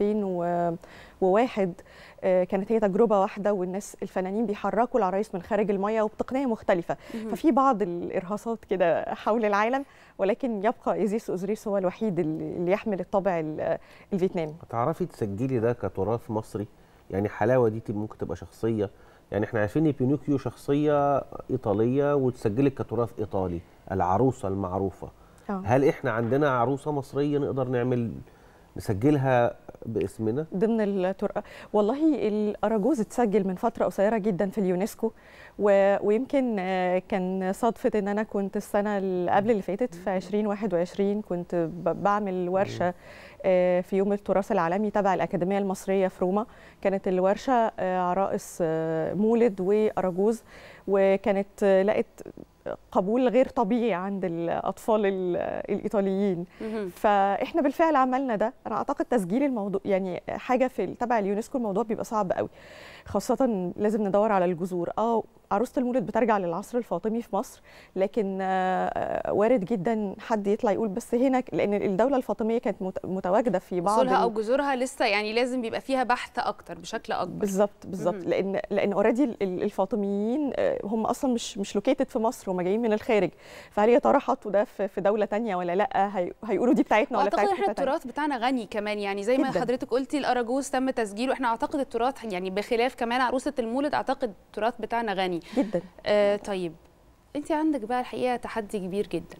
2001 آه، كانت هي تجربه واحده والناس الفنانين بيحركوا العرايس من خارج الميه وبتقنيه مختلفه مهم. ففي بعض الارهاصات كده حول العالم ولكن يبقى ايزيس اوزريس هو الوحيد اللي اللي يحمل الطابع ال- الفيتنامي تعرفي تسجلي ده كتراث مصري يعني حلاوه دي تبقى- ممكن تبقى شخصيه يعني احنا عارفين ان بينوكيو شخصيه ايطاليه وتسجلت كتراث ايطالي العروسه المعروفه آه. هل احنا عندنا عروسه مصريه نقدر نعمل نسجلها باسمنا ضمن الطرق والله الاراجوز اتسجل من فتره قصيره جدا في اليونسكو و... ويمكن آه، كان صدفه ان انا كنت السنه اللي قبل اللي فاتت في 2021 كنت ب... بعمل ورشه آه، في يوم التراث العالمي تبع الاكاديميه المصريه في روما كانت الورشه آه، عرائس آه، مولد واراجوز وكانت آه، لقت قبول غير طبيعي عند الاطفال ال- الايطاليين مهم. فاحنا بالفعل عملنا ده انا اعتقد تسجيل الموضوع يعني حاجه في تبع اليونسكو الموضوع بيبقى صعب قوي خاصه لازم ندور على الجذور اه عروسه المولد بترجع للعصر الفاطمي في مصر لكن آه، آه، وارد جدا حد يطلع يقول بس هنا لان الدوله الفاطميه كانت مت- متواجده في بعض اصولها ال- او جذورها لسه يعني لازم بيبقى فيها بحث اكتر بشكل اكبر بالظبط بالظبط مهم. لان لان اوريدي الفاطميين آه، هم اصلا مش مش لوكيتد في مصر هم جايين من الخارج فهل يا ترى حطوا ده في في دوله تانية ولا لا هي- هيقولوا دي بتاعتنا ولا واعتقد بتاعت احنا حتة تانية؟ التراث بتاعنا غني كمان يعني زي ما جداً. حضرتك قلتي الاراجوز تم تسجيله احنا اعتقد التراث يعني بخلاف كمان عروسه المولد اعتقد التراث بتاعنا غني جدا آه طيب انت عندك بقى الحقيقه تحدي كبير جدا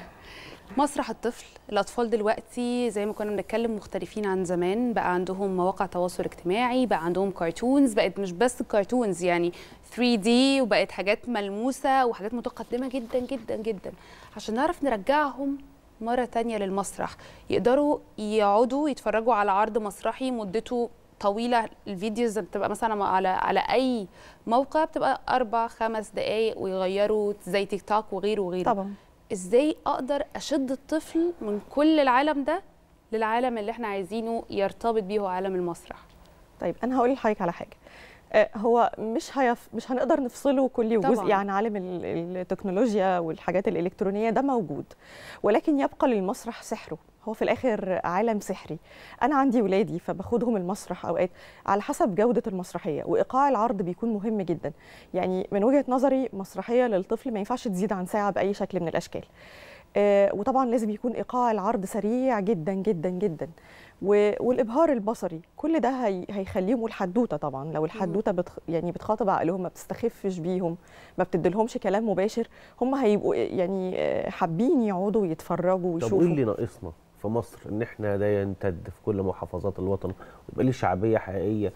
مسرح الطفل الاطفال دلوقتي زي ما كنا بنتكلم مختلفين عن زمان بقى عندهم مواقع تواصل اجتماعي بقى عندهم كرتونز بقت مش بس كرتونز يعني 3 دي وبقت حاجات ملموسه وحاجات متقدمه جدا جدا جدا عشان نعرف نرجعهم مره تانية للمسرح يقدروا يقعدوا يتفرجوا على عرض مسرحي مدته طويله الفيديوز بتبقى مثلا على على اي موقع بتبقى اربع خمس دقائق ويغيروا زي تيك توك وغيره وغيره طبعا ازاي اقدر اشد الطفل من كل العالم ده للعالم اللي احنا عايزينه يرتبط بيه هو عالم المسرح طيب انا هقول لحضرتك على حاجه آه، هو مش هيف مش هنقدر نفصله كلي وجزء طبعاً. عن عالم ال- التكنولوجيا والحاجات الالكترونيه ده موجود ولكن يبقى للمسرح سحره هو في الاخر عالم سحري انا عندي ولادي فباخدهم المسرح اوقات على حسب جوده المسرحيه وايقاع العرض بيكون مهم جدا يعني من وجهه نظري مسرحيه للطفل ما ينفعش تزيد عن ساعه باي شكل من الاشكال آه، وطبعا لازم يكون ايقاع العرض سريع جدا جدا جدا و- والابهار البصري كل ده هي هيخليهم والحدوته طبعا لو الحدوته بتخ... يعني بتخاطب عقلهم ما بتستخفش بيهم ما بتديلهمش كلام مباشر هم هيبقوا يعني آه، حابين يقعدوا يتفرجوا طب ويشوفوا وايه اللي ناقصنا في مصر ان احنا ده يمتد في كل محافظات الوطن ويبقى ليه شعبيه حقيقيه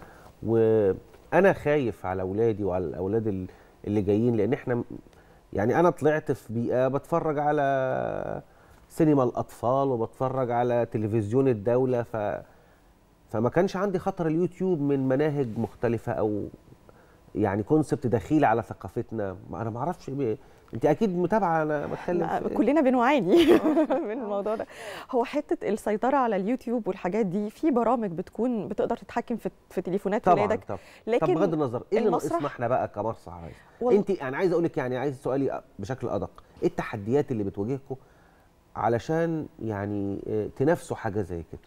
وانا خايف على اولادي وعلى الاولاد ال- اللي جايين لان احنا يعني انا طلعت في بيئه بتفرج على سينما الاطفال وبتفرج على تلفزيون الدوله ف فما كانش عندي خطر اليوتيوب من مناهج مختلفه او يعني كونسبت دخيل على ثقافتنا ما انا ما اعرفش بي- انت اكيد متابعه انا بتكلم ما- في إيه. كلنا بنعاني من الموضوع ده هو حته السيطره على اليوتيوب والحاجات دي في برامج بتكون بتقدر تتحكم في في تليفونات طبعا ولادك طبعا لكن طب بغض النظر ايه اللي المسرح- ناقصنا احنا بقى كمسرح عايز والله- انت انا عايز اقول لك يعني عايز سؤالي بشكل ادق ايه التحديات اللي بتواجهكم علشان يعني آه، تنافسوا حاجه زي كده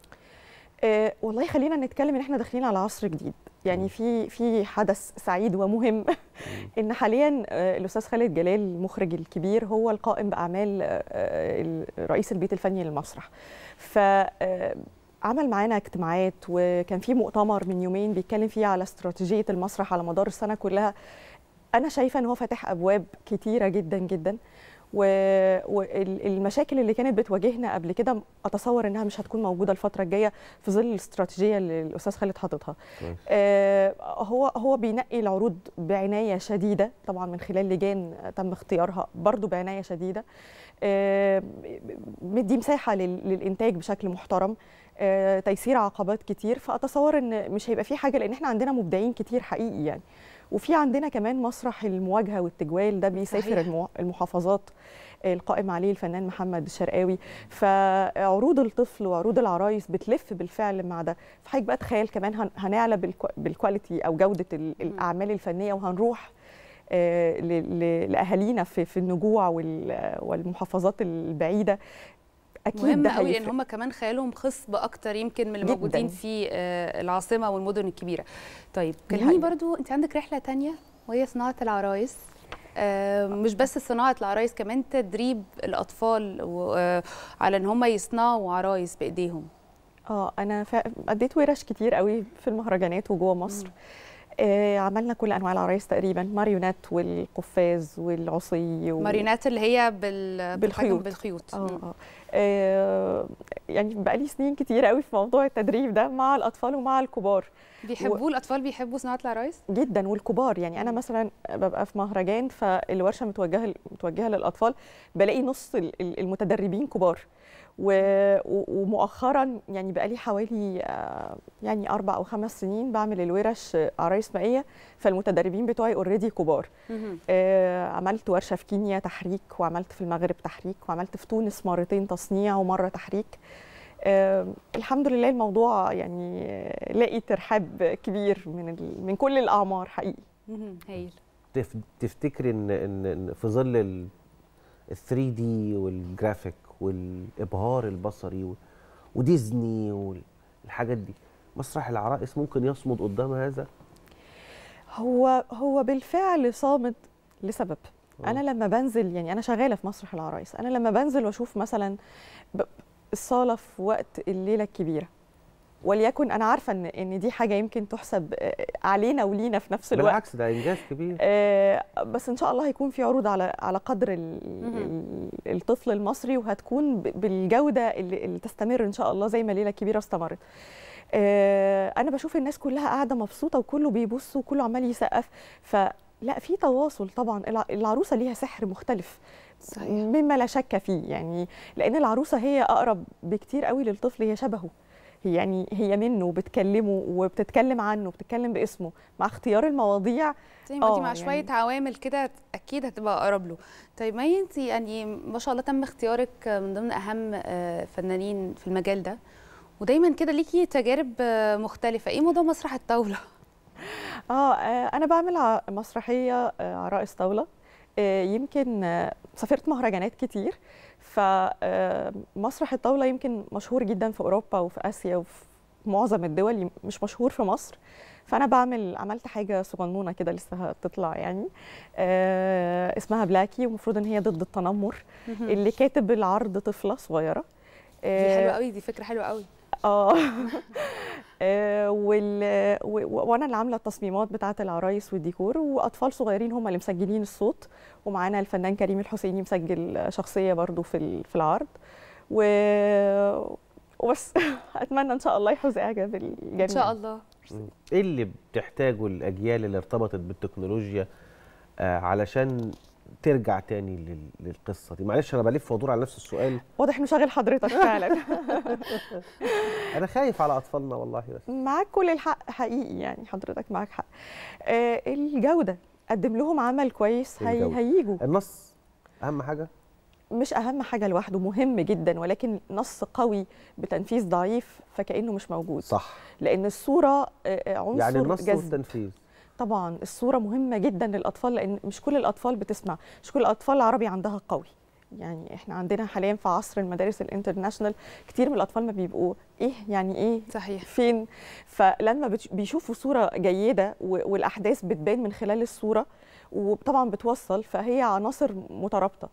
آه والله خلينا نتكلم ان احنا داخلين على عصر جديد يعني في في حدث سعيد ومهم ان حاليا آه، الاستاذ خالد جلال المخرج الكبير هو القائم باعمال آه، آه، رئيس البيت الفني للمسرح ف آه، عمل معانا اجتماعات وكان في مؤتمر من يومين بيتكلم فيه على استراتيجيه المسرح على مدار السنه كلها انا شايفه ان هو فاتح ابواب كتيره جدا جدا والمشاكل اللي كانت بتواجهنا قبل كده اتصور انها مش هتكون موجوده الفتره الجايه في ظل الاستراتيجيه اللي الاستاذ خالد حاططها كويس. آه، هو هو بينقي العروض بعنايه شديده طبعا من خلال لجان تم اختيارها برضو بعنايه شديده آه، مدي مساحه لل- للانتاج بشكل محترم آه، تيسير عقبات كتير فاتصور ان مش هيبقى في حاجه لان احنا عندنا مبدعين كتير حقيقي يعني وفي عندنا كمان مسرح المواجهه والتجوال ده بيسافر صحيح. المو- المحافظات القائم عليه الفنان محمد الشرقاوي فعروض الطفل وعروض العرايس بتلف بالفعل مع ده فحضرتك بقى تخيل كمان هن- هنعلى بالكو- بالكواليتي او جوده ال- الاعمال الفنيه وهنروح آه، ل- ل- لاهالينا في في النجوع وال- والمحافظات البعيده اكيد مهم ده قوي ان هيفرق. هم كمان خيالهم خصب اكتر يمكن من اللي جداً. موجودين في آه، العاصمه والمدن الكبيره طيب دي كلميني حقيقة. برضو انت عندك رحله تانية وهي صناعه العرايس آه، مش بس صناعه العرايس كمان تدريب الاطفال و- آه، على ان هم يصنعوا عرايس بايديهم اه انا فا... اديت ورش كتير قوي في المهرجانات وجوه مصر آه عملنا كل انواع العرايس تقريبا ماريونات والقفاز والعصي و... ماريونات اللي هي بال... بالخيوط. بالخيوط اه مم. اه آه، يعني بقالي سنين كتير قوي في موضوع التدريب ده مع الاطفال ومع الكبار بيحبوا الاطفال بيحبوا صناعه العرايس جدا والكبار يعني انا مثلا ببقى في مهرجان فالورشه متوجهه متوجهه للاطفال بلاقي نص ال- ال- المتدربين كبار و- و- ومؤخرا يعني بقالي حوالي آه، يعني اربع او خمس سنين بعمل الورش آه، عرايس مائيه فالمتدربين بتوعي اوريدي كبار آه، عملت ورشه في كينيا تحريك وعملت في المغرب تحريك وعملت في تونس مرتين تصنيع ومره تحريك آه، الحمد لله الموضوع يعني آه، لاقي ترحاب كبير من ال- من كل الاعمار حقيقي هايل تف... تفتكري ان ان إن في ظل ال 3 دي والجرافيك والابهار البصري و... وديزني والحاجات دي مسرح العرائس ممكن يصمد قدام هذا هو هو بالفعل صامت لسبب انا لما بنزل يعني انا شغاله في مسرح العرايس انا لما بنزل واشوف مثلا ب- الصاله في وقت الليله الكبيره وليكن انا عارفه ان ان دي حاجه يمكن تحسب آه، علينا ولينا في نفس الوقت بالعكس ده انجاز كبير آه، بس ان شاء الله هيكون في عروض على على قدر ال- ال- الطفل المصري وهتكون ب- بالجوده اللي, اللي تستمر ان شاء الله زي ما ليله كبيره استمرت آه، انا بشوف الناس كلها قاعده مبسوطه وكله بيبص وكله عمال يسقف فلا في تواصل طبعا الع- العروسه ليها سحر مختلف صحيح. مما لا شك فيه يعني لان العروسه هي اقرب بكتير قوي للطفل هي شبهه هي يعني هي منه وبتكلمه وبتتكلم عنه وبتتكلم باسمه مع اختيار المواضيع زي ما انت آه، مع شويه عوامل كده اكيد هتبقى اقرب له طيب ما انت يعني ما شاء الله تم اختيارك من ضمن اهم آه، فنانين في المجال ده ودايما كده ليكي تجارب آه، مختلفه ايه موضوع مسرح الطاوله اه آه، انا بعمل ع- مسرحيه آه، عرائس طاوله آه، يمكن آه، سافرت مهرجانات كتير فمسرح الطاوله يمكن مشهور جدا في اوروبا وفي اسيا وفي معظم الدول يم- مش مشهور في مصر فانا بعمل عملت حاجه صغنونه كده لسه هتطلع يعني آه، اسمها بلاكي ومفروض ان هي ضد التنمر مهم. اللي كاتب العرض طفله صغيره دي حلوه آه، قوي دي فكره حلوه قوي اه آه، وال... و... و- وانا اللي عامله التصميمات بتاعه العرايس والديكور واطفال صغيرين هم اللي مسجلين الصوت ومعانا الفنان كريم الحسيني مسجل شخصيه برضو في ال- في العرض و... وبس اتمنى ان شاء الله يحوز اعجاب الجميع ان شاء الله مم. ايه اللي بتحتاجه الاجيال اللي ارتبطت بالتكنولوجيا آه علشان ترجع تاني لل- للقصه دي معلش انا بلف وادور على نفس السؤال واضح انه شاغل حضرتك فعلا انا خايف على اطفالنا والله بس معاك كل الحق حقيقي يعني حضرتك معاك حق آه، الجوده قدم لهم عمل كويس هي... الجودة. هيجوا النص اهم حاجه مش اهم حاجه لوحده مهم جدا ولكن نص قوي بتنفيذ ضعيف فكانه مش موجود صح لان الصوره آه، آه، عنصر يعني النص جذب والتنفيذ طبعا الصوره مهمه جدا للاطفال لان مش كل الاطفال بتسمع مش كل الاطفال العربي عندها قوي يعني احنا عندنا حاليا في عصر المدارس الانترناشونال كتير من الاطفال ما بيبقوا ايه يعني ايه صحيح فين فلما بتش- بيشوفوا صوره جيده و- والاحداث بتبان من خلال الصوره وطبعا بتوصل فهي عناصر مترابطه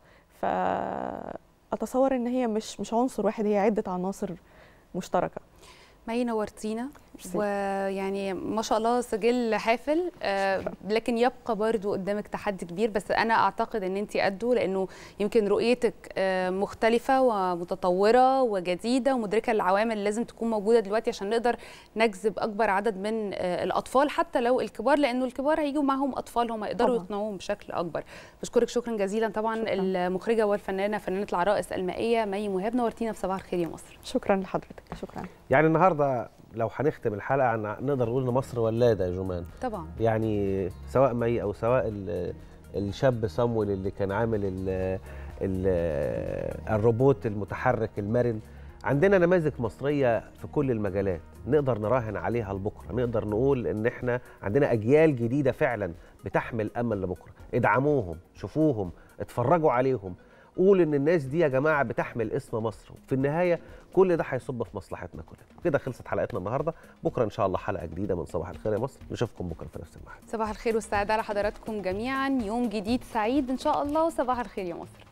فاتصور ان هي مش مش عنصر واحد هي عده عناصر مشتركه مي نورتينا ميرسي. ويعني ما شاء الله سجل حافل آه، لكن يبقى برضو قدامك تحدي كبير بس انا اعتقد ان انت قده لانه يمكن رؤيتك آه، مختلفه ومتطوره وجديده ومدركه العوامل اللي لازم تكون موجوده دلوقتي عشان نقدر نجذب اكبر عدد من آه، الاطفال حتى لو الكبار لانه الكبار هيجوا معاهم اطفال هم يقدروا طبعاً. يقنعوهم بشكل اكبر بشكرك شكرا جزيلا طبعا شكراً. المخرجه والفنانه فنانه العرائس المائيه مي مهاب نورتينا في صباح الخير يا مصر شكرا لحضرتك شكرا يعني النهارده لو هنختم الحلقه عن نقدر نقول ان مصر ولاده يا جمان طبعا يعني سواء مي او سواء ال- الشاب صامويل اللي كان عامل ال ال الروبوت المتحرك المرن عندنا نماذج مصريه في كل المجالات نقدر نراهن عليها لبكره نقدر نقول ان احنا عندنا اجيال جديده فعلا بتحمل امل لبكره ادعموهم شوفوهم اتفرجوا عليهم قول ان الناس دي يا جماعه بتحمل اسم مصر في النهايه كل ده هيصب في مصلحتنا كلنا كده خلصت حلقتنا النهارده بكره ان شاء الله حلقه جديده من صباح الخير يا مصر نشوفكم بكره في نفس الميعاد صباح الخير والسعادة على حضراتكم جميعا يوم جديد سعيد إن شاء الله وصباح الخير يا مصر